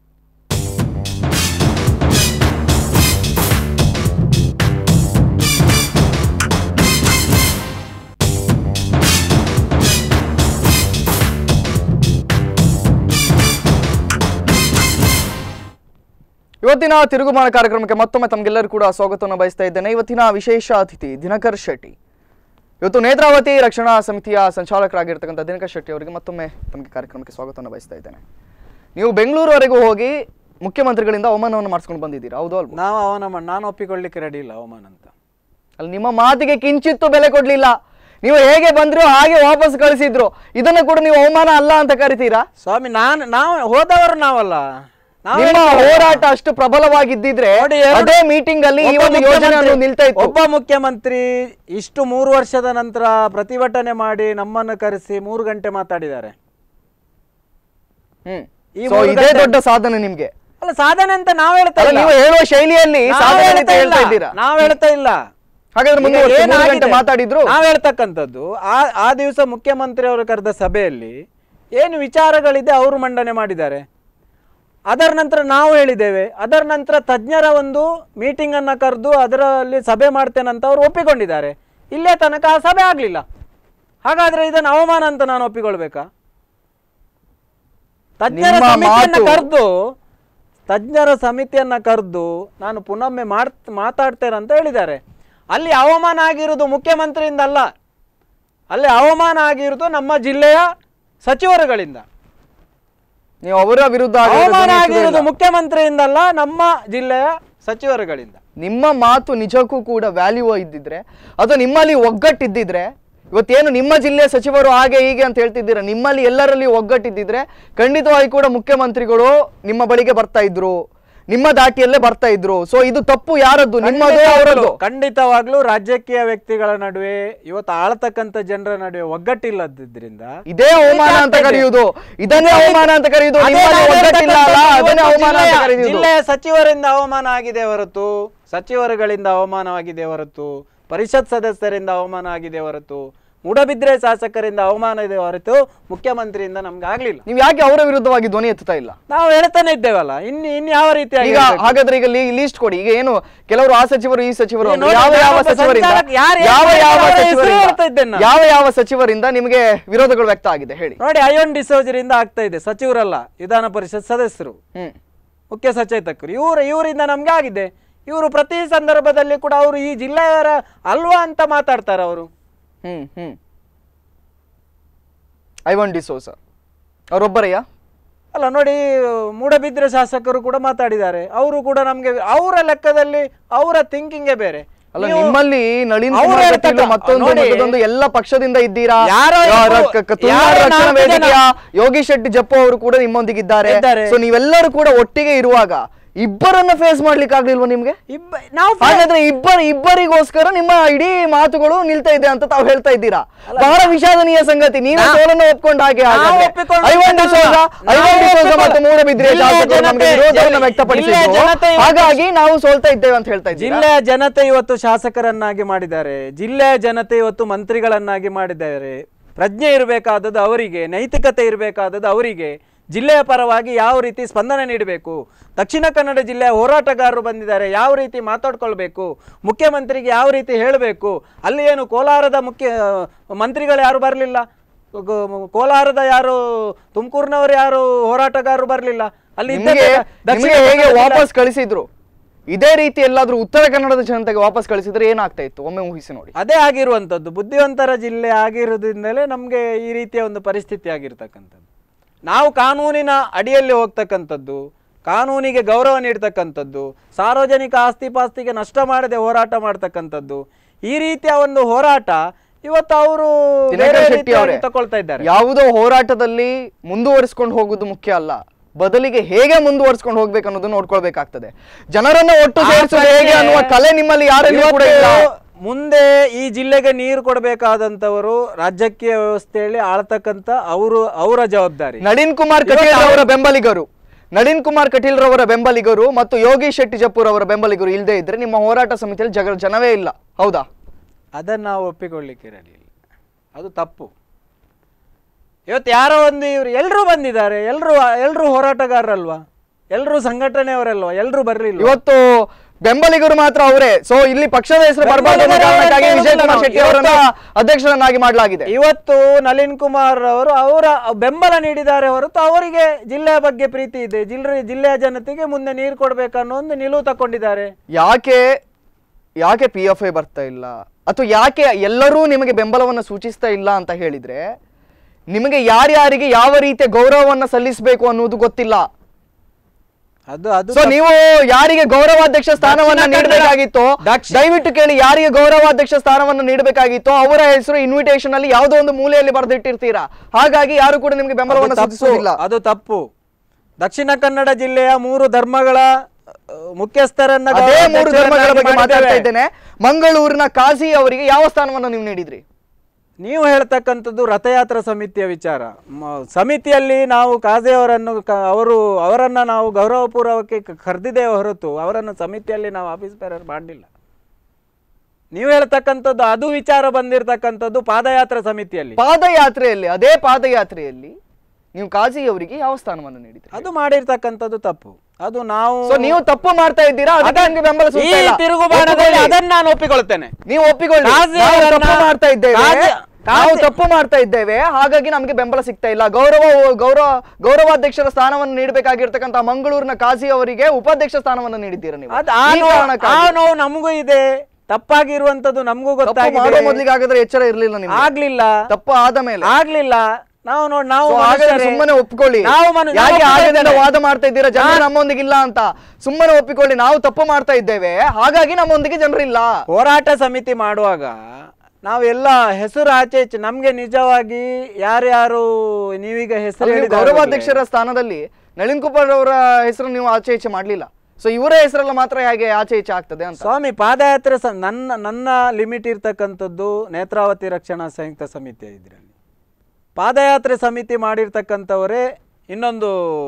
[SPEAKER 1] ಇವತ್ತಿನ ತಿರುಗುಮಾನ ಕಾರ್ಯಕ್ರಮಕ್ಕೆ ಮತ್ತೊಮ್ಮೆ ತಮಗೆಲ್ಲರೂ ಕೂಡ ಸ್ವಾಗತವನ್ನು ಬಯಸ್ತಾ ಇದ್ದೇನೆ ಇವತ್ತಿನ ವಿಶೇಷ ಅತಿಥಿ ದಿನಕರ್ ಶೆಟ್ಟಿ ಇವತ್ತು ನೇತ್ರಾವತಿ ರಕ್ಷಣಾ ಸಮಿತಿಯ ಸಂಚಾಲಕರಾಗಿರ್ತಕ್ಕಂಥ ದಿನಕರ್ ಶೆಟ್ಟಿ ಅವರಿಗೆ ಮತ್ತೊಮ್ಮೆ ತಮಗೆ ಕಾರ್ಯಕ್ರಮಕ್ಕೆ ಸ್ವಾಗತವನ್ನು ಬಯಸ್ತಾ ಇದ್ದೇನೆ ನೀವು ಬೆಂಗಳೂರುವರೆಗೂ ಹೋಗಿ ಮುಖ್ಯಮಂತ್ರಿಗಳಿಂದ ಅವಮಾನವನ್ನು ಮಾಡಿಸ್ಕೊಂಡು ಬಂದಿದ್ದೀರಾ ಹೌದು ಅಲ್ವಾ
[SPEAKER 2] ನಾವು ಅವನ ಮ- ನಾನು ಒಪ್ಪಿಕೊಳ್ಳಿಕ್ಕೆ ರೆಡಿ ಇಲ್ಲ ಅವಮಾನ ಅಂತ
[SPEAKER 1] ಅಲ್ಲಿ ನಿಮ್ಮ ಮಾತಿಗೆ ಕಿಂಚಿತ್ತು ಬೆಲೆ ಕೊಡ್ಲಿಲ್ಲ ನೀವು ಹೇಗೆ ಬಂದ್ರು ಹಾಗೆ ವಾಪಸ್ ಕಳಿಸಿದ್ರು ಇದನ್ನ ಕೂಡ ನೀವು ಅವಮಾನ ಅಲ್ಲ ಅಂತ ಕರಿತೀರಾ
[SPEAKER 2] ಸ್ವಾಮಿ ನಾನು ನಾವು ಹೋದವರು ನಾವಲ್ಲ ನಾವು
[SPEAKER 1] ನಿಮ್ಮ
[SPEAKER 2] ಹೇಳ್ತೇವೆ.
[SPEAKER 1] ಹೋರಾಟ ಅಷ್ಟು ಪ್ರಬಲವಾಗಿದ್ದಿದ್ರೆ
[SPEAKER 2] ನೋಡಿ, ಎರಡು-
[SPEAKER 1] ಅದೇ ಮೀಟಿಂಗ್ ಅಲ್ಲಿ ಈ
[SPEAKER 2] ಒಬ್ಬ
[SPEAKER 1] ಒಂದು ಯೋಜನೆ
[SPEAKER 2] ಮುಖ್ಯಮಂತ್ರಿ-
[SPEAKER 1] ನಿಲ್ತಾ ಇತ್ತು
[SPEAKER 2] ಒಬ್ಬ ಮುಖ್ಯಮಂತ್ರಿ ಇಷ್ಟು ಮೂರು ವರ್ಷದ ನಂತರ ಪ್ರತಿಭಟನೆ ಮಾಡಿ ನಮ್ಮನ್ನು ಕರೆಸಿ ಮೂರು ಗಂಟೆ ಮಾತಾಡಿದ್ದಾರೆ
[SPEAKER 1] ಹ್ಮ್
[SPEAKER 2] ಈ
[SPEAKER 1] So,
[SPEAKER 2] ಮೂರು
[SPEAKER 1] ಇದೇ
[SPEAKER 2] ಗಂಟೆ-
[SPEAKER 1] ದೊಡ್ಡ ಸಾಧನೆ ನಿಮ್ಗೆ
[SPEAKER 2] ಅಲ್ಲ ಸಾಧನೆ ಅಂತ ನಾವು ಹೇಳ್ತಾ
[SPEAKER 1] ಅಲ್ಲ,
[SPEAKER 2] ಇಲ್ಲ
[SPEAKER 1] ನೀವು ಹೇಳುವ ಶೈಲಿಯಲ್ಲಿ
[SPEAKER 2] ನಾವು
[SPEAKER 1] ಸಾಧನೆ ಅಂತ
[SPEAKER 2] ಹೇಳ್ತಾ
[SPEAKER 1] ಹೇಳ್ತಾ
[SPEAKER 2] ಇಲ್ಲ.
[SPEAKER 1] ಇದ್ದೀರಾ
[SPEAKER 2] ನಾವು ಹೇಳ್ತಾ ಇಲ್ಲ
[SPEAKER 1] ಹಾಗಾದ್ರೆ
[SPEAKER 2] ಈಗ
[SPEAKER 1] ಮುಂದುವರಿಸಿ, ಮೂರು
[SPEAKER 2] ಏನಾಗಿದೆ?
[SPEAKER 1] ಗಂಟೆ ಮಾತಾಡಿದ್ರು
[SPEAKER 2] ನಾವು ಹೇಳ್ತಕ್ಕಂಥದ್ದು ಆ ಆ ದಿವಸ ಮುಖ್ಯಮಂತ್ರಿ ಅವರು ಕರೆದ ಸಭೆಯಲ್ಲಿ ಏನು ವಿಚಾರಗಳಿದೆ ಅವರು ಮಂಡನೆ ಮಾಡಿದ್ದಾರೆ ಅದರ ನಂತರ ನಾವು ಹೇಳಿದ್ದೇವೆ ಅದರ ನಂತರ ತಜ್ಞರ ಒಂದು ಮೀಟಿಂಗ್ ಅನ್ನ ಕರೆದು ಅದರಲ್ಲಿ ಸಭೆ ಮಾಡ್ತೇನೆ ಅಂತ ಅವರು ಒಪ್ಪಿಕೊಂಡಿದ್ದಾರೆ ಇಲ್ಲೇ ತನಕ ಆ ಸಭೆ ಆಗಲಿಲ್ಲ ಹಾಗಾದ್ರೆ ಇದನ್ನು ಅವಮಾನ ಅಂತ ನಾನು ಒಪ್ಪಿಕೊಳ್ಬೇಕಾ ತಜ್ಞರ
[SPEAKER 1] ನಿಮ್ಮ
[SPEAKER 2] ಸಮಿತಿಯನ್ನ
[SPEAKER 1] ಮಾತು-
[SPEAKER 2] ಕರೆದು ತಜ್ಞರ ಸಮಿತಿಯನ್ನ ಕರೆದು ನಾನು ಪುನೊಮ್ಮೆ ಮಾಡ್ ಮಾತಾಡ್ತೇನೆ ಅಂತ ಹೇಳಿದ್ದಾರೆ ಅಲ್ಲಿ ಅವಮಾನ ಆಗಿರುವುದು ಮುಖ್ಯಮಂತ್ರಿಯಿಂದ ಅಲ್ಲ ಅಲ್ಲಿ ಅವಮಾನ ಆಗಿರುವುದು ನಮ್ಮ ಜಿಲ್ಲೆಯ ಸಚಿವರುಗಳಿಂದ
[SPEAKER 1] ನೀವು ಅವರ ವಿರುದ್ಧ ಹಾಗಾದ್ರೆ
[SPEAKER 2] ಅವಮಾನ
[SPEAKER 1] ಧ್ವನಿ ಎತ್ತುವುದೇ
[SPEAKER 2] ಆಗಿರುವುದು
[SPEAKER 1] ಇಲ್ಲ.
[SPEAKER 2] ಮುಖ್ಯಮಂತ್ರಿಯಿಂದಲ್ಲ ನಮ್ಮ ಜಿಲ್ಲೆಯ ಸಚಿವರುಗಳಿಂದ
[SPEAKER 1] ನಿಮ್ಮ ಮಾತು ನಿಜಕ್ಕೂ ಕೂಡ ವ್ಯಾಲ್ಯೂ ಇದ್ದಿದ್ರೆ ಅಥವಾ ನಿಮ್ಮಲ್ಲಿ ಒಗ್ಗಟ್ಟಿದ್ದಿದ್ರೆ ಇವತ್ತೇನು ನಿಮ್ಮ ಜಿಲ್ಲೆಯ ಸಚಿವರು ಹಾಗೆ ಹೀಗೆ ಅಂತ ಹೇಳ್ತಿದ್ದೀರಾ ನಿಮ್ಮಲ್ಲಿ ಎಲ್ಲರಲ್ಲಿ ಒಗ್ಗಟ್ಟಿದ್ದಿದ್ರೆ ಖಂಡಿತವಾಗಿ ಕೂಡ ಮುಖ್ಯಮಂತ್ರಿಗಳು ನಿಮ್ಮ ಬಳಿಗೆ ಬರ್ತಾ ಇದ್ರು ನಿಮ್ಮ ದಾಟಿಯಲ್ಲೇ ಬರ್ತಾ ಇದ್ರು ಸೊ ಇದು ತಪ್ಪು ಯಾರದ್ದು ನಿಮ್ಮದು ಅವರದ್ದು
[SPEAKER 2] ಖಂಡಿತವಾಗ್ಲೂ ರಾಜಕೀಯ ವ್ಯಕ್ತಿಗಳ ನಡುವೆ ಇವತ್ತು ಆಳ್ತಕ್ಕಂಥ ಜನರ ನಡುವೆ ಒಗ್ಗಟ್ಟಿಲ್ಲದಿದ್ರಿಂದ
[SPEAKER 1] ಇದೇ ಅವಮಾನ ಅಂತ ಕರೆಯುವುದು ಇದನ್ನೇ ಅವಮಾನ ಅಂತ ಕರೆಯುವುದು
[SPEAKER 2] ಅದೇ
[SPEAKER 1] ನಿಮ್ಮಲ್ಲಿ
[SPEAKER 2] ನಾನು
[SPEAKER 1] ಒಗ್ಗಟ್ಟಿಲ್ಲ ಅಲ್ಲ
[SPEAKER 2] ಹೇಳ್ತಕ್ಕಂಥದ್ದು
[SPEAKER 1] ಅದನ್ನೇ
[SPEAKER 2] ಇವತ್ತು
[SPEAKER 1] ಅವಮಾನ ಅಂತ
[SPEAKER 2] ಜಿಲ್ಲೆಯ-
[SPEAKER 1] ಕರೆಯುವುದು
[SPEAKER 2] ಜಿಲ್ಲೆಯ ಸಚಿವರಿಂದ ಅವಮಾನ ಆಗಿದೆ ಹೊರತು ಸಚಿವರುಗಳಿಂದ ಅವಮಾನವಾಗಿದೆ ಹೊರತು ಪರಿಷತ್ ಸದಸ್ಯರಿಂದ ಅವಮಾನ ಆಗಿದೆ ಹೊರತು ಮೂಡಬಿದ್ರೆ ಶಾಸಕರಿಂದ ಅವಮಾನ ಇದೆ ಹೊರತು ಮುಖ್ಯಮಂತ್ರಿಯಿಂದ ನಮ್ಗೆ ಆಗ್ಲಿಲ್ಲ
[SPEAKER 1] ನೀವು ಯಾಕೆ ಅವರ ವಿರುದ್ಧವಾಗಿ ಧ್ವನಿ ಎತ್ತುತ್ತಾ ಇಲ್ಲ
[SPEAKER 2] ನಾವು ಹೇಳ್ತಾನೆ ಇದ್ದೇವಲ್ಲ ಇನ್ನು ಇನ್ನು ಯಾವ ರೀತಿಯಾಗಿ
[SPEAKER 1] ಈಗ
[SPEAKER 2] ಹೇಳ್ಬೇಕು?
[SPEAKER 1] ಹಾಗಾದ್ರೆ ಈಗ ಲೀಸ್ಟ್ ಕೊಡಿ ಈಗ ಏನು ಕೆಲವರು ಆ ಸಚಿವರು ಈ ಸಚಿವರು
[SPEAKER 2] ಈಗ
[SPEAKER 1] ಅಂದ್ರೆ
[SPEAKER 2] ನೋಡಿ,
[SPEAKER 1] ಯಾವ ಯಾವ
[SPEAKER 2] ನಾನೊಬ್ಬ
[SPEAKER 1] ಸಚಿವರಿಂದ
[SPEAKER 2] ಸಂಚಾಲಕ, ಯಾರು ಏನ್
[SPEAKER 1] ಯಾವ ಯಾವ
[SPEAKER 2] ಮಾಡಿದ್ರು ಅವರ ಹೆಸರು ಹೇಳ್ತಾ ಇದ್ದೇನೆ
[SPEAKER 1] ಸಚಿವರಿಂದ
[SPEAKER 2] ನಾನು.
[SPEAKER 1] ಯಾವ ಯಾವ ಸಚಿವರಿಂದ ನಿಮಗೆ ವಿರೋಧಗಳು ವ್ಯಕ್ತ ಆಗಿದೆ ಹೇಳಿ
[SPEAKER 2] ನೋಡಿ ಅಯೋನ್ ಡಿಸೋಜರಿಂದ ಆಗ್ತಾ ಇದೆ ಸಚಿವರಲ್ಲ ವಿಧಾನ ಪರಿಷತ್ ಸದಸ್ಯರು
[SPEAKER 1] ಹ್ಮ್
[SPEAKER 2] ಮುಖ್ಯ ಸಚೇತಕರು ಇವರು ಇವರಿಂದ ನಮ್ಗೆ ಆಗಿದೆ ಇವರು ಪ್ರತಿ ಸಂದರ್ಭದಲ್ಲಿ ಕೂಡ ಅವರು ಈ ಜಿಲ್ಲೆಯವರ ಅಲ್ವಾ ಅಂತ ಮಾತಾಡ್ತಾರೆ ಅವರು
[SPEAKER 1] ಹ್ಮ್ ಹ್ಮ್ ಐವನ್ ಡಿಸೋಸ ಅವರೊಬ್ಬರಯ್ಯ
[SPEAKER 2] ಅಲ್ಲ ನೋಡಿ ಮೂಡಬಿದ್ರೆ ಶಾಸಕರು ಕೂಡ ಮಾತಾಡಿದ್ದಾರೆ ಅವರು ಕೂಡ ನಮ್ಗೆ ಅವರ ಲೆಕ್ಕದಲ್ಲಿ ಅವರ ಥಿಂಕಿಂಗೇ ಬೇರೆ
[SPEAKER 1] ಅಲ್ಲ
[SPEAKER 2] ನೀವು-
[SPEAKER 1] ನಿಮ್ಮಲ್ಲಿ ನಳಿನ್
[SPEAKER 2] ಅವ್ರು
[SPEAKER 1] ಕುಮಾರ್
[SPEAKER 2] ಹೇಳ್ತಕ್ಕ-
[SPEAKER 1] ಕಟೀಲು ಮತ್ತೊಂದು
[SPEAKER 2] ನೋಡಿ,
[SPEAKER 1] ಮತ್ತೊಂದು ಎಲ್ಲ ಪಕ್ಷದಿಂದ ಇದ್ದೀರಾ
[SPEAKER 2] ಯಾರೋ
[SPEAKER 1] ಯಾ-
[SPEAKER 2] ಇಬ್ರು-
[SPEAKER 1] ರ- ಕ- ಕ- ತುಳುನಾಡು
[SPEAKER 2] ಯಾರೋ
[SPEAKER 1] ರಕ್ಷಣಾ
[SPEAKER 2] ನಾಲ್ಕು ಜನ-
[SPEAKER 1] ವೇದಿಕೆಯ ಯೋಗಿ ಶೆಟ್ಟಿ ಜಪ್ಪು ಅವರು ಕೂಡ ನಿಮ್ಮೊಂದಿಗಿದ್ದಾರೆ
[SPEAKER 2] ಇದ್ದಾರೆ.
[SPEAKER 1] ಸೊ ನೀವೆಲ್ಲರೂ ಕೂಡ ಒಟ್ಟಿಗೆ ಇರುವಾಗ ಇಬ್ಬರನ್ನ ಫೇಸ್ ಮಾಡ್ಲಿಕ್ಕೆ ಆಗ್ಲಿಲ್ವಾ ನಿಮ್ಗೆ
[SPEAKER 2] ಇಬ್ಬ ನಾವು
[SPEAKER 1] ಹಾಗಾದ್ರೆ ಇಬ್ಬರ ಇಬ್ಬರಿಗೋಸ್ಕರ ನಿಮ್ಮ ಇಡೀ ಮಾತುಗಳು ನಿಲ್ತಾ ಇದೆ ಅಂತ ತಾವು ಹೇಳ್ತಾ ಇದ್ದೀರಾ ಬಹಳ ವಿಷಾದನೀಯ ಸಂಗತಿ ನೀವು
[SPEAKER 2] ನಾ-
[SPEAKER 1] ಸೋಲನ್ನು ಒಪ್ಕೊಂಡ ಹಾಗೆ
[SPEAKER 2] ನಾವು
[SPEAKER 1] ಹಾಗಾದ್ರೆ.
[SPEAKER 2] ಒಪ್ಪಿಕೊಂಡು
[SPEAKER 1] ಐವನ್ ಡಿಸೋಜ
[SPEAKER 2] ನಾವು
[SPEAKER 1] ಐವನ್ ಡಿಸೋಜ
[SPEAKER 2] ಒಪ್ಪಿಕೊಂಡು-
[SPEAKER 1] ಮತ್ತು ಮೂಡಬಿದ್ರೆ
[SPEAKER 2] ಜಿಲ್ಲೆಯ
[SPEAKER 1] ಶಾಸಕರು ನಮಗೆ
[SPEAKER 2] ಜನತೆ-
[SPEAKER 1] ವಿರೋಧವನ್ನು
[SPEAKER 2] ಜಿಲ್ಲೆ-
[SPEAKER 1] ವ್ಯಕ್ತಪಡಿಸಿದ್ರು
[SPEAKER 2] ಜಿಲ್ಲೆಯ ಜನತೆ ಇವತ್ತು-
[SPEAKER 1] ಹಾಗಾಗಿ ನಾವು ಸೋಲ್ತಾ ಇದ್ದೇವೆ ಅಂತ ಹೇಳ್ತಾ ಇದ್ದೀರಾ
[SPEAKER 2] ಜಿಲ್ಲೆಯ ಜನತೆ ಇವತ್ತು ಶಾಸಕರನ್ನಾಗಿ ಮಾಡಿದ್ದಾರೆ ಜಿಲ್ಲೆಯ ಜನತೆ ಇವತ್ತು ಮಂತ್ರಿಗಳನ್ನಾಗಿ ಮಾಡಿದ್ದಾರೆ ಪ್ರಜ್ಞೆ ಇರಬೇಕಾದದ್ದು ಅವರಿಗೆ ನೈತಿಕತೆ ಇರಬೇಕಾದದ್ದು ಅವರಿಗೆ ಜಿಲ್ಲೆಯ ಪರವಾಗಿ ಯಾವ ರೀತಿ ಸ್ಪಂದನೆ ನೀಡಬೇಕು ದಕ್ಷಿಣ ಕನ್ನಡ ಜಿಲ್ಲೆಯ ಹೋರಾಟಗಾರರು ಬಂದಿದ್ದಾರೆ ಯಾವ ರೀತಿ ಮಾತಾಡ್ಕೊಳ್ಬೇಕು ಮುಖ್ಯಮಂತ್ರಿಗೆ ಯಾವ ರೀತಿ ಹೇಳಬೇಕು ಅಲ್ಲಿ ಏನು ಕೋಲಾರದ ಮುಖ್ಯ ಮಂತ್ರಿಗಳು ಯಾರು ಬರಲಿಲ್ಲ ಕೋಲಾರದ ಯಾರು ತುಮಕೂರಿನವರು ಯಾರು ಹೋರಾಟಗಾರರು ಬರಲಿಲ್ಲ ಅಲ್ಲಿ
[SPEAKER 1] ನಿಮಗೆ
[SPEAKER 2] ಇದ್ದ ದಕ್ಷಿಣ
[SPEAKER 1] ನಿಮಗೆ ಹೇಗೆ
[SPEAKER 2] ಕನ್ನಡ ಜಿಲ್ಲೆ-
[SPEAKER 1] ವಾಪಸ್ ಕಳಿಸಿದ್ರು ಇದೇ ರೀತಿ ಎಲ್ಲಾದ್ರೂ ಉತ್ತರ ಕನ್ನಡದ ಜನತೆಗೆ ವಾಪಸ್ ಕಳಿಸಿದ್ರೆ ಏನಾಗ್ತಾ ಇತ್ತು ಒಮ್ಮೆ ಊಹಿಸಿ ನೋಡಿ
[SPEAKER 2] ಅದೇ ಆಗಿರುವಂಥದ್ದು ಬುದ್ಧಿವಂತರ ಜಿಲ್ಲೆ ಆಗಿರೋದ್ರಿಂದಲೇ ನಮಗೆ ಈ ರೀತಿಯ ಒಂದು ಪರಿಸ್ಥಿತಿ ಆಗಿರ್ತಕ್ಕಂಥದ್ದು ನಾವು ಕಾನೂನಿನ ಅಡಿಯಲ್ಲಿ ಹೋಗ್ತಕ್ಕಂಥದ್ದು ಕಾನೂನಿಗೆ ಗೌರವ ನೀಡ್ತಕ್ಕಂಥದ್ದು ಸಾರ್ವಜನಿಕ ಆಸ್ತಿ ಪಾಸ್ತಿಗೆ ನಷ್ಟ ಮಾಡದೆ ಹೋರಾಟ ಮಾಡ್ತಕ್ಕಂಥದ್ದು ಈ ರೀತಿಯ ಒಂದು ಹೋರಾಟ ಇವತ್ತು ಅವರು
[SPEAKER 1] ದಿನಕರ್ ಶೆಟ್ಟಿ ಅವರೇ
[SPEAKER 2] ತಗೊಳ್ತಾ ಇದ್ದಾರೆ
[SPEAKER 1] ಯಾವುದೋ ಹೋರಾಟದಲ್ಲಿ ಮುಂದುವರಿಸ್ಕೊಂಡು ಹೋಗುದು ಮುಖ್ಯ ಅಲ್ಲ ಬದಲಿಗೆ ಹೇಗೆ ಮುಂದುವರಿಸ್ಕೊಂಡು ಹೋಗ್ಬೇಕು ಅನ್ನೋದು ನೋಡ್ಕೊಳ್ಬೇಕಾಗ್ತದೆ ಜನರನ್ನ ಒಟ್ಟು
[SPEAKER 2] ಆ
[SPEAKER 1] ಸೇರಿಸೋದು ಹೇಗೆ
[SPEAKER 2] ಪ್ರಶ್ನೆ
[SPEAKER 1] ಅನ್ನುವ ಕಲೆ ನಿಮ್ಮಲ್ಲಿ ಯಾರಲ್ಲೂ ಕೂಡ ಇಲ್ಲ
[SPEAKER 2] ಇವತ್ತು ಮುಂದೆ ಈ ಜಿಲ್ಲೆಗೆ ನೀರು ಕೊಡಬೇಕಾದಂತವರು ರಾಜಕೀಯ ವ್ಯವಸ್ಥೆಯಲ್ಲಿ ಆಳ್ತಕ್ಕಂತ ಅವರು ಅವರ ಜವಾಬ್ದಾರಿ
[SPEAKER 1] ನಳಿನ್ ಕುಮಾರ್ ಕಟೀಲ್ ಅವರ ಬೆಂಬಲಿಗರು ನಳಿನ್ ಕುಮಾರ್ ಕಟೀಲ್ ರವರ ಬೆಂಬಲಿಗರು ಮತ್ತು ಯೋಗಿ ಶೆಟ್ಟಿ ಜಪ್ಪೂರ್ ಅವರ ಬೆಂಬಲಿಗರು ಇಲ್ಲದೆ ಇದ್ರೆ ನಿಮ್ಮ ಹೋರಾಟ ಸಮಿತಿಯಲ್ಲಿ ಜಗ ಜನವೇ ಇಲ್ಲ ಹೌದಾ
[SPEAKER 2] ಅದನ್ನು ನಾವು ಒಪ್ಪಿಕೊಳ್ಳಿಕ್ಕೆ ಇರಲಿಲ್ಲ ಅದು ತಪ್ಪು ಇವತ್ತು ಯಾರೋ ಒಂದು ಇವರು ಎಲ್ಲರೂ ಬಂದಿದ್ದಾರೆ ಎಲ್ಲರೂ ಎಲ್ಲರೂ ಹೋರಾಟಗಾರರಲ್ವಾ ಎಲ್ಲರೂ ಸಂಘಟನೆಯವರಲ್ವಾ ಎಲ್ಲರೂ ಬರಲಿಲ್ಲ
[SPEAKER 1] ಇವತ್ತು ಬೆಂಬಲಿಗರು ಮಾತ್ರ ಅವರೇ ಸೊ ಇಲ್ಲಿ ಪಕ್ಷದ ಹೆಸರು ಬರಬಾರ್ದು ಅನ್ನೋ
[SPEAKER 2] ಬೆಂಬಲಿಗರು
[SPEAKER 1] ಕಾರಣಕ್ಕಾಗಿ
[SPEAKER 2] ಅಂತ
[SPEAKER 1] ವಿಜಯ್ ಕುಮಾರ್
[SPEAKER 2] ಹೇಳುದಿಲ್ಲ
[SPEAKER 1] ಶೆಟ್ಟಿ
[SPEAKER 2] ನಾವು.
[SPEAKER 1] ಅವರನ್ನ ಅಧ್ಯಕ್ಷರನ್ನಾಗಿ ಮಾಡಲಾಗಿದೆ
[SPEAKER 2] ಇವತ್ತು ನಳಿನ್ ಕುಮಾರ್ ಅವರು ಅವರ ಬೆಂಬಲ ನೀಡಿದ್ದಾರೆ ಹೊರತು ಅವರಿಗೆ ಜಿಲ್ಲೆಯ ಬಗ್ಗೆ ಪ್ರೀತಿ ಇದೆ ಜಿಲ್ಲೆ ಜಿಲ್ಲೆಯ ಜನತೆಗೆ ಮುಂದೆ ನೀರು ಕೊಡಬೇಕನ್ನೋ ಒಂದು ನಿಲುವು ತಕೊಂಡಿದ್ದಾರೆ
[SPEAKER 1] ಯಾಕೆ ಯಾಕೆ ಪಿ ಎಫ್ ಐ ಬರ್ತಾ ಇಲ್ಲ ಅಥವಾ ಯಾಕೆ ಎಲ್ಲರೂ ನಿಮಗೆ ಬೆಂಬಲವನ್ನು ಸೂಚಿಸ್ತಾ ಇಲ್ಲ ಅಂತ ಹೇಳಿದ್ರೆ ನಿಮಗೆ ಯಾರ್ಯಾರಿಗೆ ಯಾವ ರೀತಿಯ ಗೌರವವನ್ನ ಸಲ್ಲಿಸಬೇಕು ಅನ್ನೋದು ಗೊತ್ತಿಲ್ಲ
[SPEAKER 2] ಅದು ಅದು
[SPEAKER 1] ಸೊ ನೀವು ಯಾರಿಗೆ ಗೌರವಾಧ್ಯಕ್ಷ ಸ್ಥಾನವನ್ನ
[SPEAKER 2] ದಕ್ಷಿಣ ಕನ್ನಡ-
[SPEAKER 1] ನೀಡಬೇಕಾಗಿತ್ತು
[SPEAKER 2] ದಕ್ಷಿಣ-
[SPEAKER 1] ದಯವಿಟ್ಟು ಕೇಳಿ ಯಾರಿಗೆ ಗೌರವಾಧ್ಯಕ್ಷ ಸ್ಥಾನವನ್ನು ನೀಡಬೇಕಾಗಿತ್ತು ಅವರ ಹೆಸರು ಇನ್ವಿಟೇಷನ್ ಅಲ್ಲಿ ಯಾವುದೋ ಒಂದು ಮೂಲೆಯಲ್ಲಿ ಬರೆದಿಟ್ಟಿರ್ತೀರಾ ಹಾಗಾಗಿ ಯಾರು ಕೂಡ ನಿಮಗೆ ಬೆಂಬಲವನ್ನು
[SPEAKER 2] ಅದು ತಪ್ಪು.
[SPEAKER 1] ಸೂಚಿಸುವುದಿಲ್ಲ
[SPEAKER 2] ಅದು ತಪ್ಪು ದಕ್ಷಿಣ ಕನ್ನಡ ಜಿಲ್ಲೆಯ ಮೂರು ಧರ್ಮಗಳ ಆ, ಮುಖ್ಯಸ್ಥರನ್ನ
[SPEAKER 1] ಅದೇ ಮೂರು ಧರ್ಮಗಳ ಬಗ್ಗೆ
[SPEAKER 2] ಮಾಡಿದ್ದೇವೆ.
[SPEAKER 1] ಮಾತಾಡ್ತಾ ಇದ್ದೇನೆ ಮಂಗಳೂರಿನ ಕಾಜಿ ಅವರಿಗೆ ಯಾವ ಸ್ಥಾನವನ್ನು ನೀವು ನೀಡಿದ್ರಿ
[SPEAKER 2] ನೀವು ಹೇಳ್ತಕ್ಕಂಥದ್ದು ರಥಯಾತ್ರಾ ಸಮಿತಿಯ ವಿಚಾರ ಮ- ಸಮಿತಿಯಲ್ಲಿ ನಾವು ಕಾಜೆಯವರನ್ನು ಕ- ಅವರು ಅವರನ್ನ ನಾವು ಗೌರವಪೂರ್ವಕಕ್ಕೆ ಕ- ಕರೆದಿದ್ದೇವೆ ಹೊರತು ಅವರನ್ನು ಸಮಿತಿಯಲ್ಲಿ ನಾವು ಆಫೀಸ್ ಬೇರರ್ ಮಾಡಲಿಲ್ಲ ನೀವು ಹೇಳ್ತಕ್ಕಂಥದ್ದು ಅದು ವಿಚಾರ ಬಂದಿರತಕ್ಕಂಥದ್ದು ಪಾದಯಾತ್ರಾ ಸಮಿತಿಯಲ್ಲಿ
[SPEAKER 1] ಪಾದಯಾತ್ರೆಯಲ್ಲಿ ಅದೇ ಪಾದಯಾತ್ರೆಯಲ್ಲಿ ನೀವು ಕಾಜಿ ಅವರಿಗೆ ಯಾವ ಸ್ಥಾನವನ್ನು ನೀಡಿದ್ರಿ
[SPEAKER 2] ಅದು ಮಾಡಿರ್ತಕ್ಕಂಥದ್ದು ತಪ್ಪು ಅದು ನಾವು
[SPEAKER 1] ಸೊ ನೀವು ತಪ್ಪು ಮಾಡ್ತಾ ಇದ್ದೀರಾ ಅದಕ್ಕೆ ನಿಮ್ಗೆ ಬೆಂಬಲ
[SPEAKER 2] ಈ
[SPEAKER 1] ಸೂಚ್ತಾ ಇಲ್ಲ.
[SPEAKER 2] ತಿರುಗುಬಾಣದಲ್ಲಿ
[SPEAKER 1] ಒಪ್ಪಿಕೊಳ್ಳಿ.
[SPEAKER 2] ಅದನ್ನ ನಾನು ಒಪ್ಪಿಕೊಳ್ತೇನೆ
[SPEAKER 1] ನೀವು ಒಪ್ಪಿಕೊಳ್ಳಿ
[SPEAKER 2] ಕಾಜಿ
[SPEAKER 1] ನಾವು
[SPEAKER 2] ಅವರನ್ನ-
[SPEAKER 1] ತಪ್ಪು ಮಾಡ್ತಾ ಇದ್ದೇವೆ
[SPEAKER 2] ಕಾಜಿ-
[SPEAKER 1] ನಾವು
[SPEAKER 2] ಕಾಜಿ-
[SPEAKER 1] ತಪ್ಪು ಮಾಡ್ತಾ ಇದ್ದೇವೆ ಹಾಗಾಗಿ ನಮಗೆ ಬೆಂಬಲ ಸಿಗ್ತಾ ಇಲ್ಲ ಗೌರವ ಗೌರವ ಗೌರವಾಧ್ಯಕ್ಷರ ಸ್ಥಾನವನ್ನು ನೀಡಬೇಕಾಗಿರ್ತಕ್ಕಂಥ ಮಂಗಳೂರಿನ ಕಾಜಿ ಅವರಿಗೆ ಉಪಾಧ್ಯಕ್ಷ ಸ್ಥಾನವನ್ನು ನೀಡಿದ್ದೀರಾ ನೀವು
[SPEAKER 2] ಅದು ಆ
[SPEAKER 1] ಈ
[SPEAKER 2] ನೋವು-
[SPEAKER 1] ಕಾರಣಕ್ಕಾಗಿ.
[SPEAKER 2] ಆ ನೋವು ನಮಗೂ ಇದೆ ತಪ್ಪಾಗಿರುವಂತದ್ದು ನಮಗೂ
[SPEAKER 1] ತಪ್ಪು ಮಾಡೋ
[SPEAKER 2] ಗೊತ್ತಾಗಿದೆ
[SPEAKER 1] ಮೊದಲಿಗೆ ಹಾಗಾದ್ರೆ ಎಚ್ಚರ ಇರಲಿಲ್ಲ ನಿಮ್ಗೆ
[SPEAKER 2] ಆಗ್ಲಿಲ್ಲ
[SPEAKER 1] ತಪ್ಪು ಆದ ಮೇಲೆ
[SPEAKER 2] ಆಗ್ಲಿಲ್ಲ ನಾವು ನೋಡಿ ನಾವು
[SPEAKER 1] So ಹಾಗಾದ್ರೆ
[SPEAKER 2] ಮನುಷ್ಯರೇ.
[SPEAKER 1] ಸುಮ್ಮನೆ ಒಪ್ಕೊಳ್ಳಿ
[SPEAKER 2] ನಾವು ಮನು- ನಾವು
[SPEAKER 1] ಯಾಕೆ ಆಗದಿಂದ
[SPEAKER 2] ಒಪ್ಪಿಕೊಳ್ತೇನೆ.
[SPEAKER 1] ವಾದ ಮಾಡ್ತಾ ಇದ್ದೀರಾ ಜನರು ನಮ್ಮೊಂದಿಗಿಲ್ಲ ಅಂತ ಸುಮ್ಮನೆ ಒಪ್ಪಿಕೊಳ್ಳಿ ನಾವು ತಪ್ಪು ಮಾಡ್ತಾ ಇದ್ದೇವೆ ಹಾಗಾಗಿ ನಮ್ಮೊಂದಿಗೆ ಜನರಿಲ್ಲ
[SPEAKER 2] ಹೋರಾಟ ಸಮಿತಿ ಮಾಡುವಾಗ ನಾವೆಲ್ಲ ಹೆಸರು ಆಚೆ ಈಚೆ ನಮ್ಗೆ ನಿಜವಾಗಿ ಯಾರ್ಯಾರು ನೀವೀಗ ಹೆಸರು
[SPEAKER 1] ಅಲ್ಲಿ ನೀವು
[SPEAKER 2] ಹೇಳಿದವರ ಬಗ್ಗೆ-
[SPEAKER 1] ಗೌರವಾಧ್ಯಕ್ಷರ ಸ್ಥಾನದಲ್ಲಿ ನಳಿನ್ ಕುಮಾರ್ ಅವರ ಹೆಸರು ನೀವು ಆಚೆ ಈಚೆ ಮಾಡ್ಲಿಲ್ಲ ಸೊ ಇವರ ಹೆಸರೆಲ್ಲ ಮಾತ್ರ ಹೇಗೆ ಆಚೆ ಈಚೆ ಆಗ್ತದೆ ಅಂತ
[SPEAKER 2] ಸ್ವಾಮಿ ಪಾದಯಾತ್ರೆ ಸ ನನ್ನ ನನ್ನ ಲಿಮಿಟ್ ಇರ್ತಕ್ಕಂಥದ್ದು ನೇತ್ರಾವತಿ ರಕ್ಷಣಾ ಸಂಯುಕ್ತ ಸಮಿತಿ ಇದರಲ್ಲಿ ಪಾದಯಾತ್ರೆ ಸಮಿತಿ ಮಾಡಿರ್ತಕ್ಕಂಥವರೇ ಇನ್ನೊಂದು